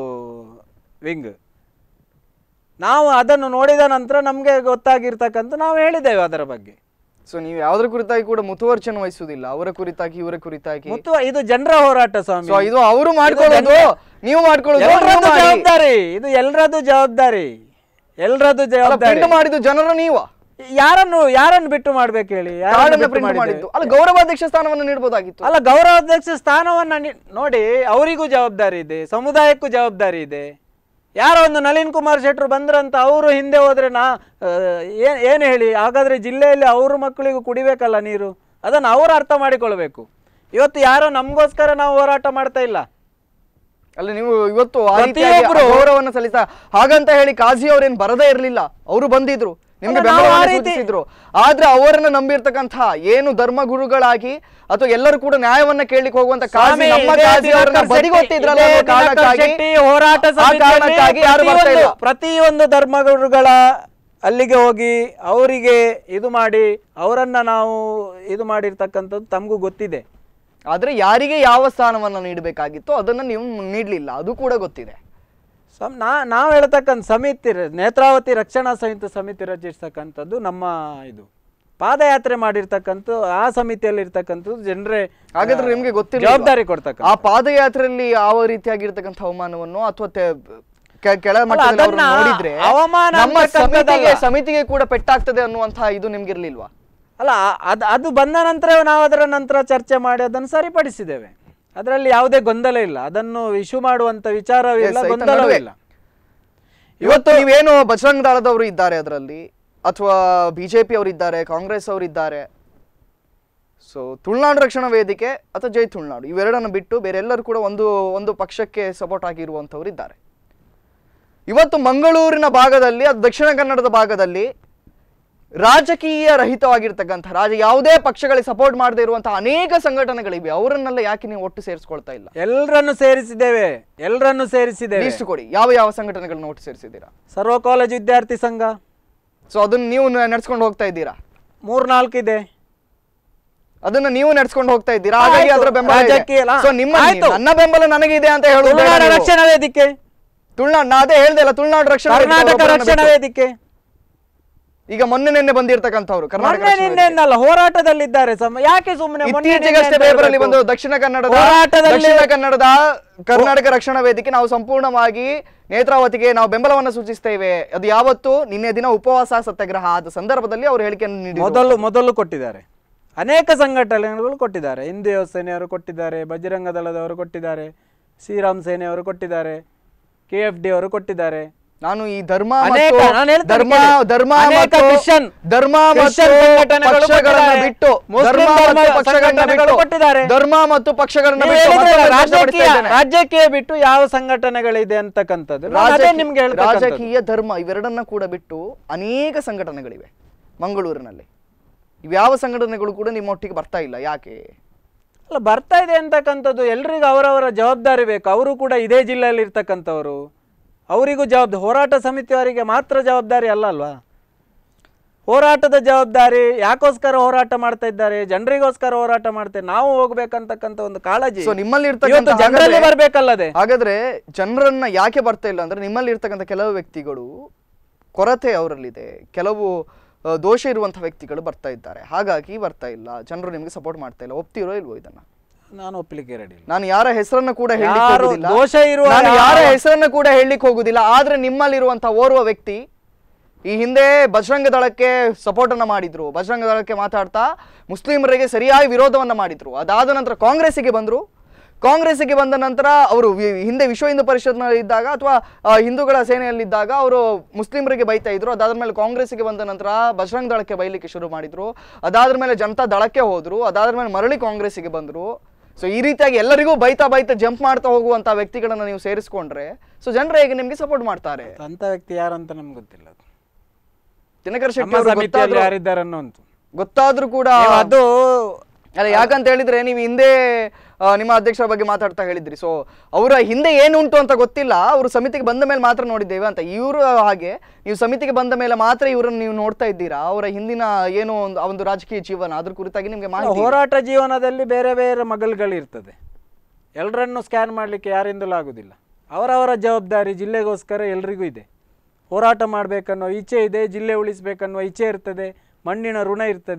[SPEAKER 2] ವಿಂಗ್ ನಾವು ಅದನ್ನು ನೋಡಿದ ನಂತರ ನಮಗೆ ಗೊತ್ತಾಗಿರ್ತಕ್ಕಂಥ ನಾವು ಹೇಳಿದ್ದೇವೆ ಅದರ ಬಗ್ಗೆ
[SPEAKER 1] ಸೊ ನೀವು ಯಾವ್ದ್ರ ಕುರಿತಾಗಿ ಕೂಡ ಮುತುವರ್ಜನ ವಹಿಸುವುದಿಲ್ಲ ಅವರ ಕುರಿತಾಗಿ ಇವರ ಕುರಿತಾಗಿ
[SPEAKER 2] ಮತ್ತು ಇದು ಜನರ ಹೋರಾಟ ಸ್ವಾಮಿ
[SPEAKER 1] ಸೊ ಇದು ಅವರು ಮಾಡ್ಕೊಳ್ಳೋದು ನೀವು ಮಾಡ್ಕೊಳ್ಳೋದು ನೀವು
[SPEAKER 2] ಎಲ್ರದ್ದು
[SPEAKER 1] ಮಾಡಿ.
[SPEAKER 2] ಜವಾಬ್ದಾರಿ ಇದು ಎಲ್ರದ್ದು ಜವಾಬ್ದಾರಿ ಎಲ್ರದ್ದು
[SPEAKER 1] ಅಲ್ಲ,
[SPEAKER 2] ಜವಾಬ್ದಾರಿ
[SPEAKER 1] print ಮಾಡಿದ್ದು ಜನರು ನೀವು
[SPEAKER 2] ಯಾರನ್ನು ಯಾರನ್ನು ಬಿಟ್ಟು ಮಾಡ್ಬೇಕು ಹೇಳಿ ಯಾರನ್ನು
[SPEAKER 1] ಕಾರ್ಡನ್ನ
[SPEAKER 2] ಬಿಟ್ಟು
[SPEAKER 1] ಪ್ರಿಂಟ್
[SPEAKER 2] ಮಾಡಿದ್ದೇವೆ?
[SPEAKER 1] ಮಾಡಿದ್ದು ಅಲ್ಲ ಗೌರವಾಧ್ಯಕ್ಷ ಸ್ಥಾನವನ್ನು ನೀಡಬಹುದಾಗಿತ್ತು
[SPEAKER 2] ಅಲ್ಲ ಗೌರವಾಧ್ಯಕ್ಷ ಸ್ಥಾನವನ್ನ ನೀ- ನೋಡಿ ಅವರಿಗೂ ಜವಾಬ್ದಾರಿ ಇದೆ ಸಮುದಾಯಕ್ಕೂ ಜವಾಬ್ದಾರಿ ಇದೆ ಯಾರೋ ಒಂದು ನಳಿನ್ ಕುಮಾರ್ ಶೆಟ್ರು ಬಂದ್ರಂತ ಅವರು ಹಿಂದೆ ಹೋದ್ರೆ ನಾ ಆ, ಏನ್ ಏನು ಹೇಳಿ ಹಾಗಾದ್ರೆ ಜಿಲ್ಲೆಯಲ್ಲಿ ಅವ್ರ ಮಕ್ಕಳಿಗೂ ಕುಡಿಬೇಕಲ್ಲ ನೀರು ಅದನ್ನು ಅವರು ಅರ್ಥ ಮಾಡಿಕೊಳ್ಬೇಕು ಇವತ್ತು ಯಾರೋ ನಮಗೋಸ್ಕರ ನಾವು ಹೋರಾಟ ಮಾಡ್ತಾ ಇಲ್ಲ
[SPEAKER 1] ಅಲ್ಲ ನೀವು ಇವತ್ತು ಆ ರೀತಿಯಾಗಿ
[SPEAKER 2] ಪ್ರತಿಯೊಬ್ರು-
[SPEAKER 1] ಗೌರವವನ್ನು ಸಲ್ಲಿಸ ಹಾಗಂತ ಹೇಳಿ ಕಾಜಿ ಅವ್ರೇನ್ ಬರದೇ ಇರ್ಲಿಲ್ಲ ಅವರು ಬಂದಿದ್ರು ನಿಮ್ಗೆ
[SPEAKER 2] ಅಲ್ಲ, ನಾವು ಆ
[SPEAKER 1] ಬೆಂಬಲವನ್ನು
[SPEAKER 2] ರೀತಿ-
[SPEAKER 1] ಸೂಚಿಸಿದ್ರು ಆದ್ರೆ ಅವರನ್ನ ನಂಬಿರ್ತಕ್ಕಂತಹ ಏನು ಧರ್ಮ ಗುರುಗಳಾಗಿ ಅಥವಾ ಎಲ್ಲರೂ ಕೂಡ ನ್ಯಾಯವನ್ನ ಕೇಳಲಿಕ್ಕೆ ಹೋಗುವಂತ ಕಾಜಿ
[SPEAKER 2] ಸ್ವಾಮಿ,
[SPEAKER 1] ನಮ್ಮ
[SPEAKER 2] ಇದೇ
[SPEAKER 1] ಕಾಜಿ ಅವರನ್ನ
[SPEAKER 2] ದಿನಕರ್
[SPEAKER 1] ಬದಿಗೊತ್ತಿದ್ರಲ್ಲ
[SPEAKER 2] ಶೆಟ್ಟಿ-
[SPEAKER 1] ಅನ್ನೋ
[SPEAKER 2] ಇದೇ ದಿನಕರ್
[SPEAKER 1] ಕಾರಣಕ್ಕಾಗಿ
[SPEAKER 2] ಶೆಟ್ಟಿ ಹೋರಾಟ
[SPEAKER 1] ಆ
[SPEAKER 2] ಸಮಿತಿಯಲ್ಲಿ
[SPEAKER 1] ಕಾರಣಕ್ಕಾಗಿ ಯಾರು ಬರ್ತಾ ಇಲ್ಲ
[SPEAKER 2] ಪ್ರತಿಯೊಂದು- ಪ್ರತಿಯೊಂದು ಧರ್ಮಗುರುಗಳ ಅಲ್ಲಿಗೆ ಹೋಗಿ ಅವರಿಗೆ ಇದು ಮಾಡಿ ಅವರನ್ನ ನಾವು ಇದು ಮಾಡಿರ್ತಕ್ಕಂಥದ್ದು ತಮಗೂ ಗೊತ್ತಿದೆ
[SPEAKER 1] ಆದ್ರೆ ಯಾರಿಗೆ ಯಾವ ಸ್ಥಾನವನ್ನ ನೀಡಬೇಕಾಗಿತ್ತು ಅದನ್ನ ನೀವು ನೀಡ್ಲಿಲ್ಲ ಅದು ಕೂಡ ಗೊತ್ತಿದೆ
[SPEAKER 2] ಸಮ್ ನಾ ನಾವು ಹೇಳ್ತಕ್ಕಂಥ ಸಮಿತಿ ರ- ನೇತ್ರಾವತಿ ರಕ್ಷಣಾ ಸಮಿತಿ ಸಮಿತಿ ರಚಿಸ್ತಕ್ಕಂಥದ್ದು ನಮ್ಮ ಇದು ಪಾದಯಾತ್ರೆ ಮಾಡಿರ್ತಕ್ಕಂಥ ಆ ಸಮಿತಿಯಲ್ಲಿ ಇರ್ತಕ್ಕಂಥದ್ದು ಜನರೇ
[SPEAKER 1] ಹಾಗಾದ್ರೆ ನಿಮ್ಗೆ ಗೊತ್ತಿಲ್ಲ
[SPEAKER 2] ಜವಾಬ್ದಾರಿ ಕೊಡ್ತಕ್ಕಂಥ
[SPEAKER 1] ಆ ಪಾದಯಾತ್ರೆಯಲ್ಲಿ ಯಾವ ರೀತಿಯಾಗಿರ್ತಕ್ಕಂಥ ಅವಮಾನವನ್ನು ಅಥವಾ ಕೆಳ ಮಟ್ಟದಲ್ಲಿ ಅವ್ರನ್ನ
[SPEAKER 2] ಅದನ್ನ
[SPEAKER 1] ನೋಡಿದ್ರೆ
[SPEAKER 2] ಅವಮಾನ
[SPEAKER 1] ನಮ್ಮ
[SPEAKER 2] ಅಂತಕ್ಕಂಥದ್ದಲ್ಲ.
[SPEAKER 1] ಸಮಿತಿಗೆ ಸಮಿತಿಗೆ ಕೂಡ ಪೆಟ್ಟಾಗ್ತದೆ ಅನ್ನುವಂತಹ ಇದು ನಿಮ್ಗಿರ್ಲಿಲ್ವಾ
[SPEAKER 2] ಅಲ್ಲ ಆ- ಅದು ಅದು ಬಂದ ನಂತರ ನಾವು ಅದರ ನಂತರ ಚರ್ಚೆ ಮಾಡಿ ಅದನ್ನು ಸರಿಪಡಿಸಿದ್ದೇವೆ ಅದರಲ್ಲಿ ಯಾವುದೇ ಗೊಂದಲ ಇಲ್ಲ ಅದನ್ನು ಇಶ್ಯೂ ಮಾಡುವಂತ ವಿಚಾರವಿಲ್ಲ
[SPEAKER 1] Yes, ಆಯ್ತಾ
[SPEAKER 2] ಗೊಂದಲವೂ
[SPEAKER 1] ನಡುವೆ.
[SPEAKER 2] ಇಲ್ಲ
[SPEAKER 1] ಇವತ್ತು ನೀವೇನು ಬಜರಂಗ ದಳದವರು ಇದ್ದಾರೆ ಅದರಲ್ಲಿ ಅಥವಾ ಬಿಜೆಪಿ ಅವರಿದ್ದಾರೆ ಕಾಂಗ್ರೆಸ್ ಅವರಿದ್ದಾರೆ ಸೊ ತುಳುನಾಡು ರಕ್ಷಣಾ ವೇದಿಕೆ ಅಥವಾ ಜೈ ತುಳುನಾಡು ಇವೆರಡನ್ನು ಬಿಟ್ಟು ಬೇರೆ ಎಲ್ಲರೂ ಕೂಡ ಒಂದು ಒಂದು ಪಕ್ಷಕ್ಕೆ ಸಪೋರ್ಟ್ ಆಗಿರುವಂಥವ್ರು ಇದ್ದಾರೆ ಇವತ್ತು ಮಂಗಳೂರಿನ ಭಾಗದಲ್ಲಿ ಅದು ದಕ್ಷಿಣ ಕನ್ನಡದ ಭಾಗದಲ್ಲಿ ರಾಜಕೀಯ ರಹಿತವಾಗಿರ್ತಕ್ಕಂಥ ರಾಜ ಯಾವುದೇ ಪಕ್ಷಗಳಿಗೆ ಸಪೋರ್ಟ್ ಮಾಡದೇ ಇರುವಂತಹ ಅನೇಕ ಸಂಘಟನೆಗಳಿವೆ ಅವರನ್ನೆಲ್ಲ ಯಾಕೆ ನೀವು ಒಟ್ಟು ಸೇರಿಸ್ಕೊಳ್ತಾ ಇಲ್ಲ
[SPEAKER 2] ಎಲ್ಲರನ್ನು ಸೇರಿಸಿದ್ದೇವೆ ಎಲ್ಲರನ್ನು ಸೇರಿಸಿದ್ದೇವೆ
[SPEAKER 1] ಲೀಸ್ಟ್ ಕೊಡಿ ಯಾವ ಯಾವ ಸಂಘಟನೆಗಳನ್ನ ಒಟ್ಟು ಸೇರಿಸಿದ್ದೀರಾ
[SPEAKER 2] ಸರ್ವ ಕಾಲೇಜ್ ವಿದ್ಯಾರ್ಥಿ ಸಂಘ
[SPEAKER 1] ಸೊ ಅದನ್ನ ನೀವು ನಡ್ಸ್ಕೊಂಡು ಹೋಗ್ತಾ ಇದ್ದೀರಾ
[SPEAKER 2] ಮೂರ್ನಾಲ್ಕು ಇದೆ
[SPEAKER 1] ಅದನ್ನ ನೀವು ನಡ್ಸ್ಕೊಂಡು ಹೋಗ್ತಾ ಇದ್ದೀರಾ ಹಾಗಾಗಿ
[SPEAKER 2] ಆಯ್ತು.
[SPEAKER 1] ಅದರ ಬೆಂಬಲ
[SPEAKER 2] ರಾಜಕೀಯ ಅಲ್ಲ.
[SPEAKER 1] ಸೊ ನಿಮ್ಮ
[SPEAKER 2] ಆಯ್ತು.
[SPEAKER 1] ನನ್ನ ಬೆಂಬಲ ನನಗಿದೆ ಅಂತ ಹೇಳುದು ಬೇಡ
[SPEAKER 2] ತುಳುನಾಡು
[SPEAKER 1] ನೀವು.
[SPEAKER 2] ರಕ್ಷಣಾ ವೇದಿಕೆ
[SPEAKER 1] ತುಳುನಾಡು ನಾ ಅದೇ ಹೇಳ್ದೆ ಅಲ್ಲ ತುಳುನಾಡು ರಕ್ಷಣಾ ವೇದಿಕೆ
[SPEAKER 2] ಕರ್ನಾಟಕ
[SPEAKER 1] ಒಬ್ಬರನ್ನ
[SPEAKER 2] ರಕ್ಷಣಾ
[SPEAKER 1] ಬಿಟ್ಟು.
[SPEAKER 2] ವೇದಿಕೆ
[SPEAKER 1] ಈಗ ಮೊನ್ನೆ ನಿನ್ನೆ ಬಂದಿರತಕ್ಕಂಥವ್ರು ಕರ್ನಾಟಕ
[SPEAKER 2] ಮೊನ್ನೆ
[SPEAKER 1] ರಕ್ಷಣಾ ವೇದಿಕೆ.
[SPEAKER 2] ನಿನ್ನೆಂದಲ್ಲ ಹೋರಾಟದಲ್ಲಿದ್ದಾರೆ ಸಮ ಯಾಕೆ ಸುಮ್ಮನೆ ಮೊನ್ನೆ
[SPEAKER 1] ಇತ್ತೀಚೆಗಷ್ಟೇ
[SPEAKER 2] ನಿನ್ನೆ
[SPEAKER 1] ಪೇಪರ್ ಅಲ್ಲಿ
[SPEAKER 2] ಹೇಳ್ಬೇಕು?
[SPEAKER 1] ಬಂದು ದಕ್ಷಿಣ ಕನ್ನಡದ
[SPEAKER 2] ಹೋರಾಟದಲ್ಲಿ-
[SPEAKER 1] ದಕ್ಷಿಣ ಕನ್ನಡದ ಕರ್ನಾಟಕ ರಕ್ಷಣಾ ವೇದಿಕೆ ನಾವು ಸಂಪೂರ್ಣವಾಗಿ ನೇತ್ರಾವತಿಗೆ ನಾವು ಬೆಂಬಲವನ್ನು ಸೂಚಿಸ್ತೇವೆ ಅದು ಯಾವತ್ತು ನಿನ್ನೆ ದಿನ ಉಪವಾಸ ಸತ್ಯಾಗ್ರಹ ಆದ ಸಂದರ್ಭದಲ್ಲಿ ಅವರು ಹೇಳಿಕೆಯನ್ನು ನೀಡಿದರು
[SPEAKER 2] ಮೊದಲು ಮೊದಲು ಕೊಟ್ಟಿದ್ದಾರೆ ಅನೇಕ ಸಂಘಟನೆಗಳು ಕೊಟ್ಟಿದ್ದಾರೆ ಹಿಂದೂ ಯೋಗ ಸೇನೆಯವರು ಕೊಟ್ಟಿದ್ದಾರೆ ಬಜರಂಗ ದಳದವರು ಕೊಟ್ಟಿದ್ದಾರೆ ಶ್ರೀರಾಮ್ ಸೇನೆಯವರು ಕೊಟ್ಟಿದ್ದಾರೆ ಕೆ ಎಫ್ ಡಿ ಅವರು ಕೊಟ್ಟಿದ್ದಾರೆ
[SPEAKER 1] ನಾನು ಈ ಧರ್ಮ
[SPEAKER 2] ಅನೇಕ-
[SPEAKER 1] ಮತ್ತು
[SPEAKER 2] ನಾನು ಹೇಳ್ತೇನೆ
[SPEAKER 1] ಧರ್ಮ
[SPEAKER 2] ಕೇಳಿ.
[SPEAKER 1] ಧರ್ಮ
[SPEAKER 2] ಅನೇಕ
[SPEAKER 1] ಮತ್ತು
[SPEAKER 2] ಕ್ರಿಶ್ಚಿಯನ್-
[SPEAKER 1] ಧರ್ಮ ಮತ್ತು
[SPEAKER 2] ಕ್ರಿಶ್ಚಿಯನ್ ಸಂಘಟನೆಗಳು
[SPEAKER 1] ಪಕ್ಷಗಳನ್ನ
[SPEAKER 2] ಕೊಟ್ಟಿದ್ದಾರೆ.
[SPEAKER 1] ಬಿಟ್ಟು
[SPEAKER 2] ಮುಸ್ಲಿಂ
[SPEAKER 1] ಧರ್ಮ
[SPEAKER 2] ಧರ್ಮ
[SPEAKER 1] ಮತ್ತು ಪಕ್ಷಗಳನ್ನ
[SPEAKER 2] ಸಂಘಟನೆಗಳು
[SPEAKER 1] ಬಿಟ್ಟು
[SPEAKER 2] ಕೊಟ್ಟಿದ್ದಾರೆ.
[SPEAKER 1] ಧರ್ಮ ಮತ್ತು ಪಕ್ಷಗಳನ್ನ
[SPEAKER 2] ನೀವು
[SPEAKER 1] ಬಿಟ್ಟು
[SPEAKER 2] ಹೇಳಿದ್ರಲ್ಲ,
[SPEAKER 1] ಮತ್ತೊಮ್ಮೆ
[SPEAKER 2] ರಾಜಕೀಯ
[SPEAKER 1] ಸ್ಪಷ್ಟಪಡಿಸ್ತಾ ಇದ್ದೇನೆ.
[SPEAKER 2] ರಾಜಕೀಯ ಬಿಟ್ಟು ಯಾವ ಸಂಘಟನೆಗಳಿದೆ ಅಂತಕ್ಕಂಥದ್ದು ನಾನು ಅದೇ
[SPEAKER 1] ರಾಜಕೀಯ-
[SPEAKER 2] ನಿಮ್ಗೆ ಹೇಳ್ತಕ್ಕಂಥದ್ದು.
[SPEAKER 1] ರಾಜಕೀಯ ಧರ್ಮ ಇವೆರಡನ್ನ ಕೂಡ ಬಿಟ್ಟು ಅನೇಕ ಸಂಘಟನೆಗಳಿವೆ ಮಂಗಳೂರಿನಲ್ಲಿ ಇವ್ಯಾವ ಸಂಘಟನೆಗಳು ಕೂಡ ನಿಮ್ಮೊಟ್ಟಿಗೆ ಬರ್ತಾ ಇಲ್ಲ ಯಾಕೆ
[SPEAKER 2] ಅಲ್ಲ ಬರ್ತಾ ಇದೆ ಅಂತಕ್ಕಂಥದ್ದು ಎಲ್ರಿಗೂ ಅವರವರ ಜವಾಬ್ದಾರಿ ಬೇಕು ಅವರು ಕೂಡ ಇದೇ ಜಿಲ್ಲೆಯಲ್ಲಿ ಇರ್ತಕ್ಕಂಥವ್ರು ಅವರಿಗೂ ಜವಾಬ್ದಾರಿ ಹೋರಾಟ ಸಮಿತಿಯವರಿಗೆ ಮಾತ್ರ ಜವಾಬ್ದಾರಿ ಅಲ್ಲ ಅಲ್ವಾ ಹೋರಾಟದ ಜವಾಬ್ದಾರಿ ಯಾಕೋಸ್ಕರ ಹೋರಾಟ ಮಾಡ್ತಾ ಇದ್ದಾರೆ ಜನರಿಗೋಸ್ಕರ ಹೋರಾಟ ಮಾಡ್ತಾರೆ ನಾವು ಹೋಗ್ಬೇಕಂತಕ್ಕಂಥ ಒಂದು ಕಾಳಜಿ
[SPEAKER 1] ಸೊ ನಿಮ್ಮಲ್ಲಿ
[SPEAKER 2] ಇವತ್ತು
[SPEAKER 1] ಇರ್ತಕ್ಕಂಥ
[SPEAKER 2] ಜನರಲ್ಲಿ
[SPEAKER 1] ಹಾಗಾದ್ರೆ-
[SPEAKER 2] ಬರ್ಬೇಕಲ್ಲದೆ
[SPEAKER 1] ಹಾಗಾದ್ರೆ ಜನರನ್ನ ಯಾಕೆ ಬರ್ತಾ ಇಲ್ಲ ಅಂದ್ರೆ ನಿಮ್ಮಲ್ಲಿ ಇರ್ತಕ್ಕಂಥ ಕೆಲವು ವ್ಯಕ್ತಿಗಳು ಕೊರತೆ ಅವರಲ್ಲಿದೆ ಕೆಲವು ಆ, ದೋಷ ಇರುವಂತಹ ವ್ಯಕ್ತಿಗಳು ಬರ್ತಾ ಇದ್ದಾರೆ ಹಾಗಾಗಿ ಬರ್ತಾ ಇಲ್ಲ ಜನರು ನಿಮ್ಗೆ ಸಪೋರ್ಟ್ ಮಾಡ್ತಾ ಇಲ್ಲ ಒಪ್ತಿರೋ ಇಲ್ವೋ ಇದನ್ನ
[SPEAKER 2] ನಾನು ಒಪ್ಪಲಿಕ್ಕೆ ರೆಡಿ ಇಲ್ಲ
[SPEAKER 1] ನಾನು ಯಾರ ಹೆಸರನ್ನ ಕೂಡ ಹೇಳಲಿಕ್ಕೆ
[SPEAKER 2] ಯಾರು
[SPEAKER 1] ಹೋಗುದಿಲ್ಲ
[SPEAKER 2] ದೋಷ ಇರುವ
[SPEAKER 1] ನಾನು ಯಾರ
[SPEAKER 2] ಯಾವ-
[SPEAKER 1] ಹೆಸರನ್ನ ಕೂಡ ಹೇಳಲಿಕ್ಕೆ ಹೋಗುದಿಲ್ಲ ಆದ್ರೆ ನಿಮ್ಮಲ್ಲಿರುವಂತಹ ಓರ್ವ ವ್ಯಕ್ತಿ ಈ ಹಿಂದೆ ಬಜರಂಗ ದಳಕ್ಕೆ ಸಪೋರ್ಟ್ ಅನ್ನ ಮಾಡಿದ್ರು ಬಜರಂಗ ದಳಕ್ಕೆ ಮಾತಾಡ್ತಾ ಮುಸ್ಲಿಮರಿಗೆ ಸರಿಯಾಗಿ ವಿರೋಧವನ್ನ ಮಾಡಿದ್ರು ಅದಾದ ನಂತರ ಕಾಂಗ್ರೆಸ್ಸಿಗೆ ಬಂದ್ರು ಕಾಂಗ್ರೆಸ್ಸಿಗೆ ಬಂದ ನಂತರ ಅವರು ವಿ- ಹಿಂದೆ ವಿಶ್ವ ಹಿಂದೂ ಪರಿಷತ್ನಲ್ಲಿ ಇದ್ದಾಗ ಅಥವಾ ಹಿಂದೂಗಳ ಸೇನೆಯಲ್ಲಿದ್ದಾಗ ಅವರು ಮುಸ್ಲಿಮರಿಗೆ ಬೈತಾ ಇದ್ರು ಅದಾದ ಮೇಲೆ ಕಾಂಗ್ರೆಸ್ಸಿಗೆ ಬಂದ ನಂತರ ಬಜರಂಗ ದಳಕ್ಕೆ ಬೈಲಿಕ್ಕೆ ಶುರು ಮಾಡಿದ್ರು ಅದಾದ ಮೇಲೆ ಜನತಾ ದಳಕ್ಕೆ ಹೋದ್ರು ಅದಾದ ಮೇಲೆ ಮರಳಿ ಕಾಂಗ್ರೆಸ್ಸಿಗೆ ಬಂದ್ರು ಸೊ ಈ ರೀತಿಯಾಗಿ ಎಲ್ಲರಿಗೂ ಬೈತಾ ಬೈತಾ ಜಂಪ್ ಮಾಡ್ತಾ ಹೋಗುವಂತ ವ್ಯಕ್ತಿಗಳನ್ನ ನೀವು ಸೇರಿಸ್ಕೊಂಡ್ರೆ ಸೊ ಜನರು ಹೇಗೆ ನಿಮ್ಗೆ ಸಪೋರ್ಟ್ ಮಾಡ್ತಾರೆ
[SPEAKER 2] ಅಂತ ವ್ಯಕ್ತಿ ಯಾರಂತ ನಮ್ಗೆ ಗೊತ್ತಿಲ್ಲ ಅದು.
[SPEAKER 1] ದಿನಕರ್ ಶೆಟ್ಟಿ
[SPEAKER 2] ನಮ್ಮ
[SPEAKER 1] ಅವರು
[SPEAKER 2] ಸಮಿತಿಯಲ್ಲಿ
[SPEAKER 1] ಗೊತ್ತಾದ್ರೂ
[SPEAKER 2] ಯಾರಿದ್ದಾರೆ ಅನ್ನೋ ಅಂತ
[SPEAKER 1] ಗೊತ್ತಾದ್ರೂ ಕೂಡ
[SPEAKER 2] ನೀವು ಅದು
[SPEAKER 1] ಅಲ್ಲ ಯಾಕಂತ ಹೇಳಿದ್ರೆ ನೀವು ಹಿಂದೆ ಆ, ನಿಮ್ಮ ಅಧ್ಯಕ್ಷರ ಬಗ್ಗೆ ಮಾತಾಡ್ತಾ ಹೇಳಿದ್ರಿ ಸೊ ಅವರ ಹಿಂದೆ ಏನು ಉಂಟು ಅಂತ ಗೊತ್ತಿಲ್ಲ ಅವರು ಸಮಿತಿಗೆ ಬಂದ ಮೇಲೆ ಮಾತ್ರ ನೋಡಿದ್ದೇವೆ ಅಂತ ಇವರು ಹಾಗೆ ನೀವು ಸಮಿತಿಗೆ ಬಂದ ಮೇಲೆ ಮಾತ್ರ ಇವರನ್ನು ನೀವು ನೋಡ್ತಾ ಇದ್ದೀರಾ ಅವರ ಹಿಂದಿನ ಏನೋ ಒಂದು ಆ ಒಂದು ರಾಜಕೀಯ ಜೀವನ ಅದ್ರ ಕುರಿತಾಗಿ ನಿಮ್ಗೆ ಮಾಹಿತಿ ಇಲ್ಲ.
[SPEAKER 2] ಹೋರಾಟ ಜೀವನದಲ್ಲಿ ಬೇರೆ ಬೇರೆ ಮಗಲ್ಗಳಿರ್ತದೆ ಎಲ್ಲರನ್ನು ಸ್ಕ್ಯಾನ್ ಮಾಡಲಿಕ್ಕೆ ಯಾರಿಂದಲೂ ಆಗುದಿಲ್ಲ ಅವರವರ ಜವಾಬ್ದಾರಿ ಜಿಲ್ಲೆಗೋಸ್ಕರ ಎಲ್ರಿಗೂ ಇದೆ ಹೋರಾಟ ಮಾಡಬೇಕನ್ನೋ ಇಚ್ಛೆ ಇದೆ ಜಿಲ್ಲೆ ಉಳಿಸ್ಬೇಕನ್ನೋ ಇಚ್ಛೆ ಇರ್ತದೆ ಮಣ್ಣಿನ ಋಣ ಇರ್ತದೆ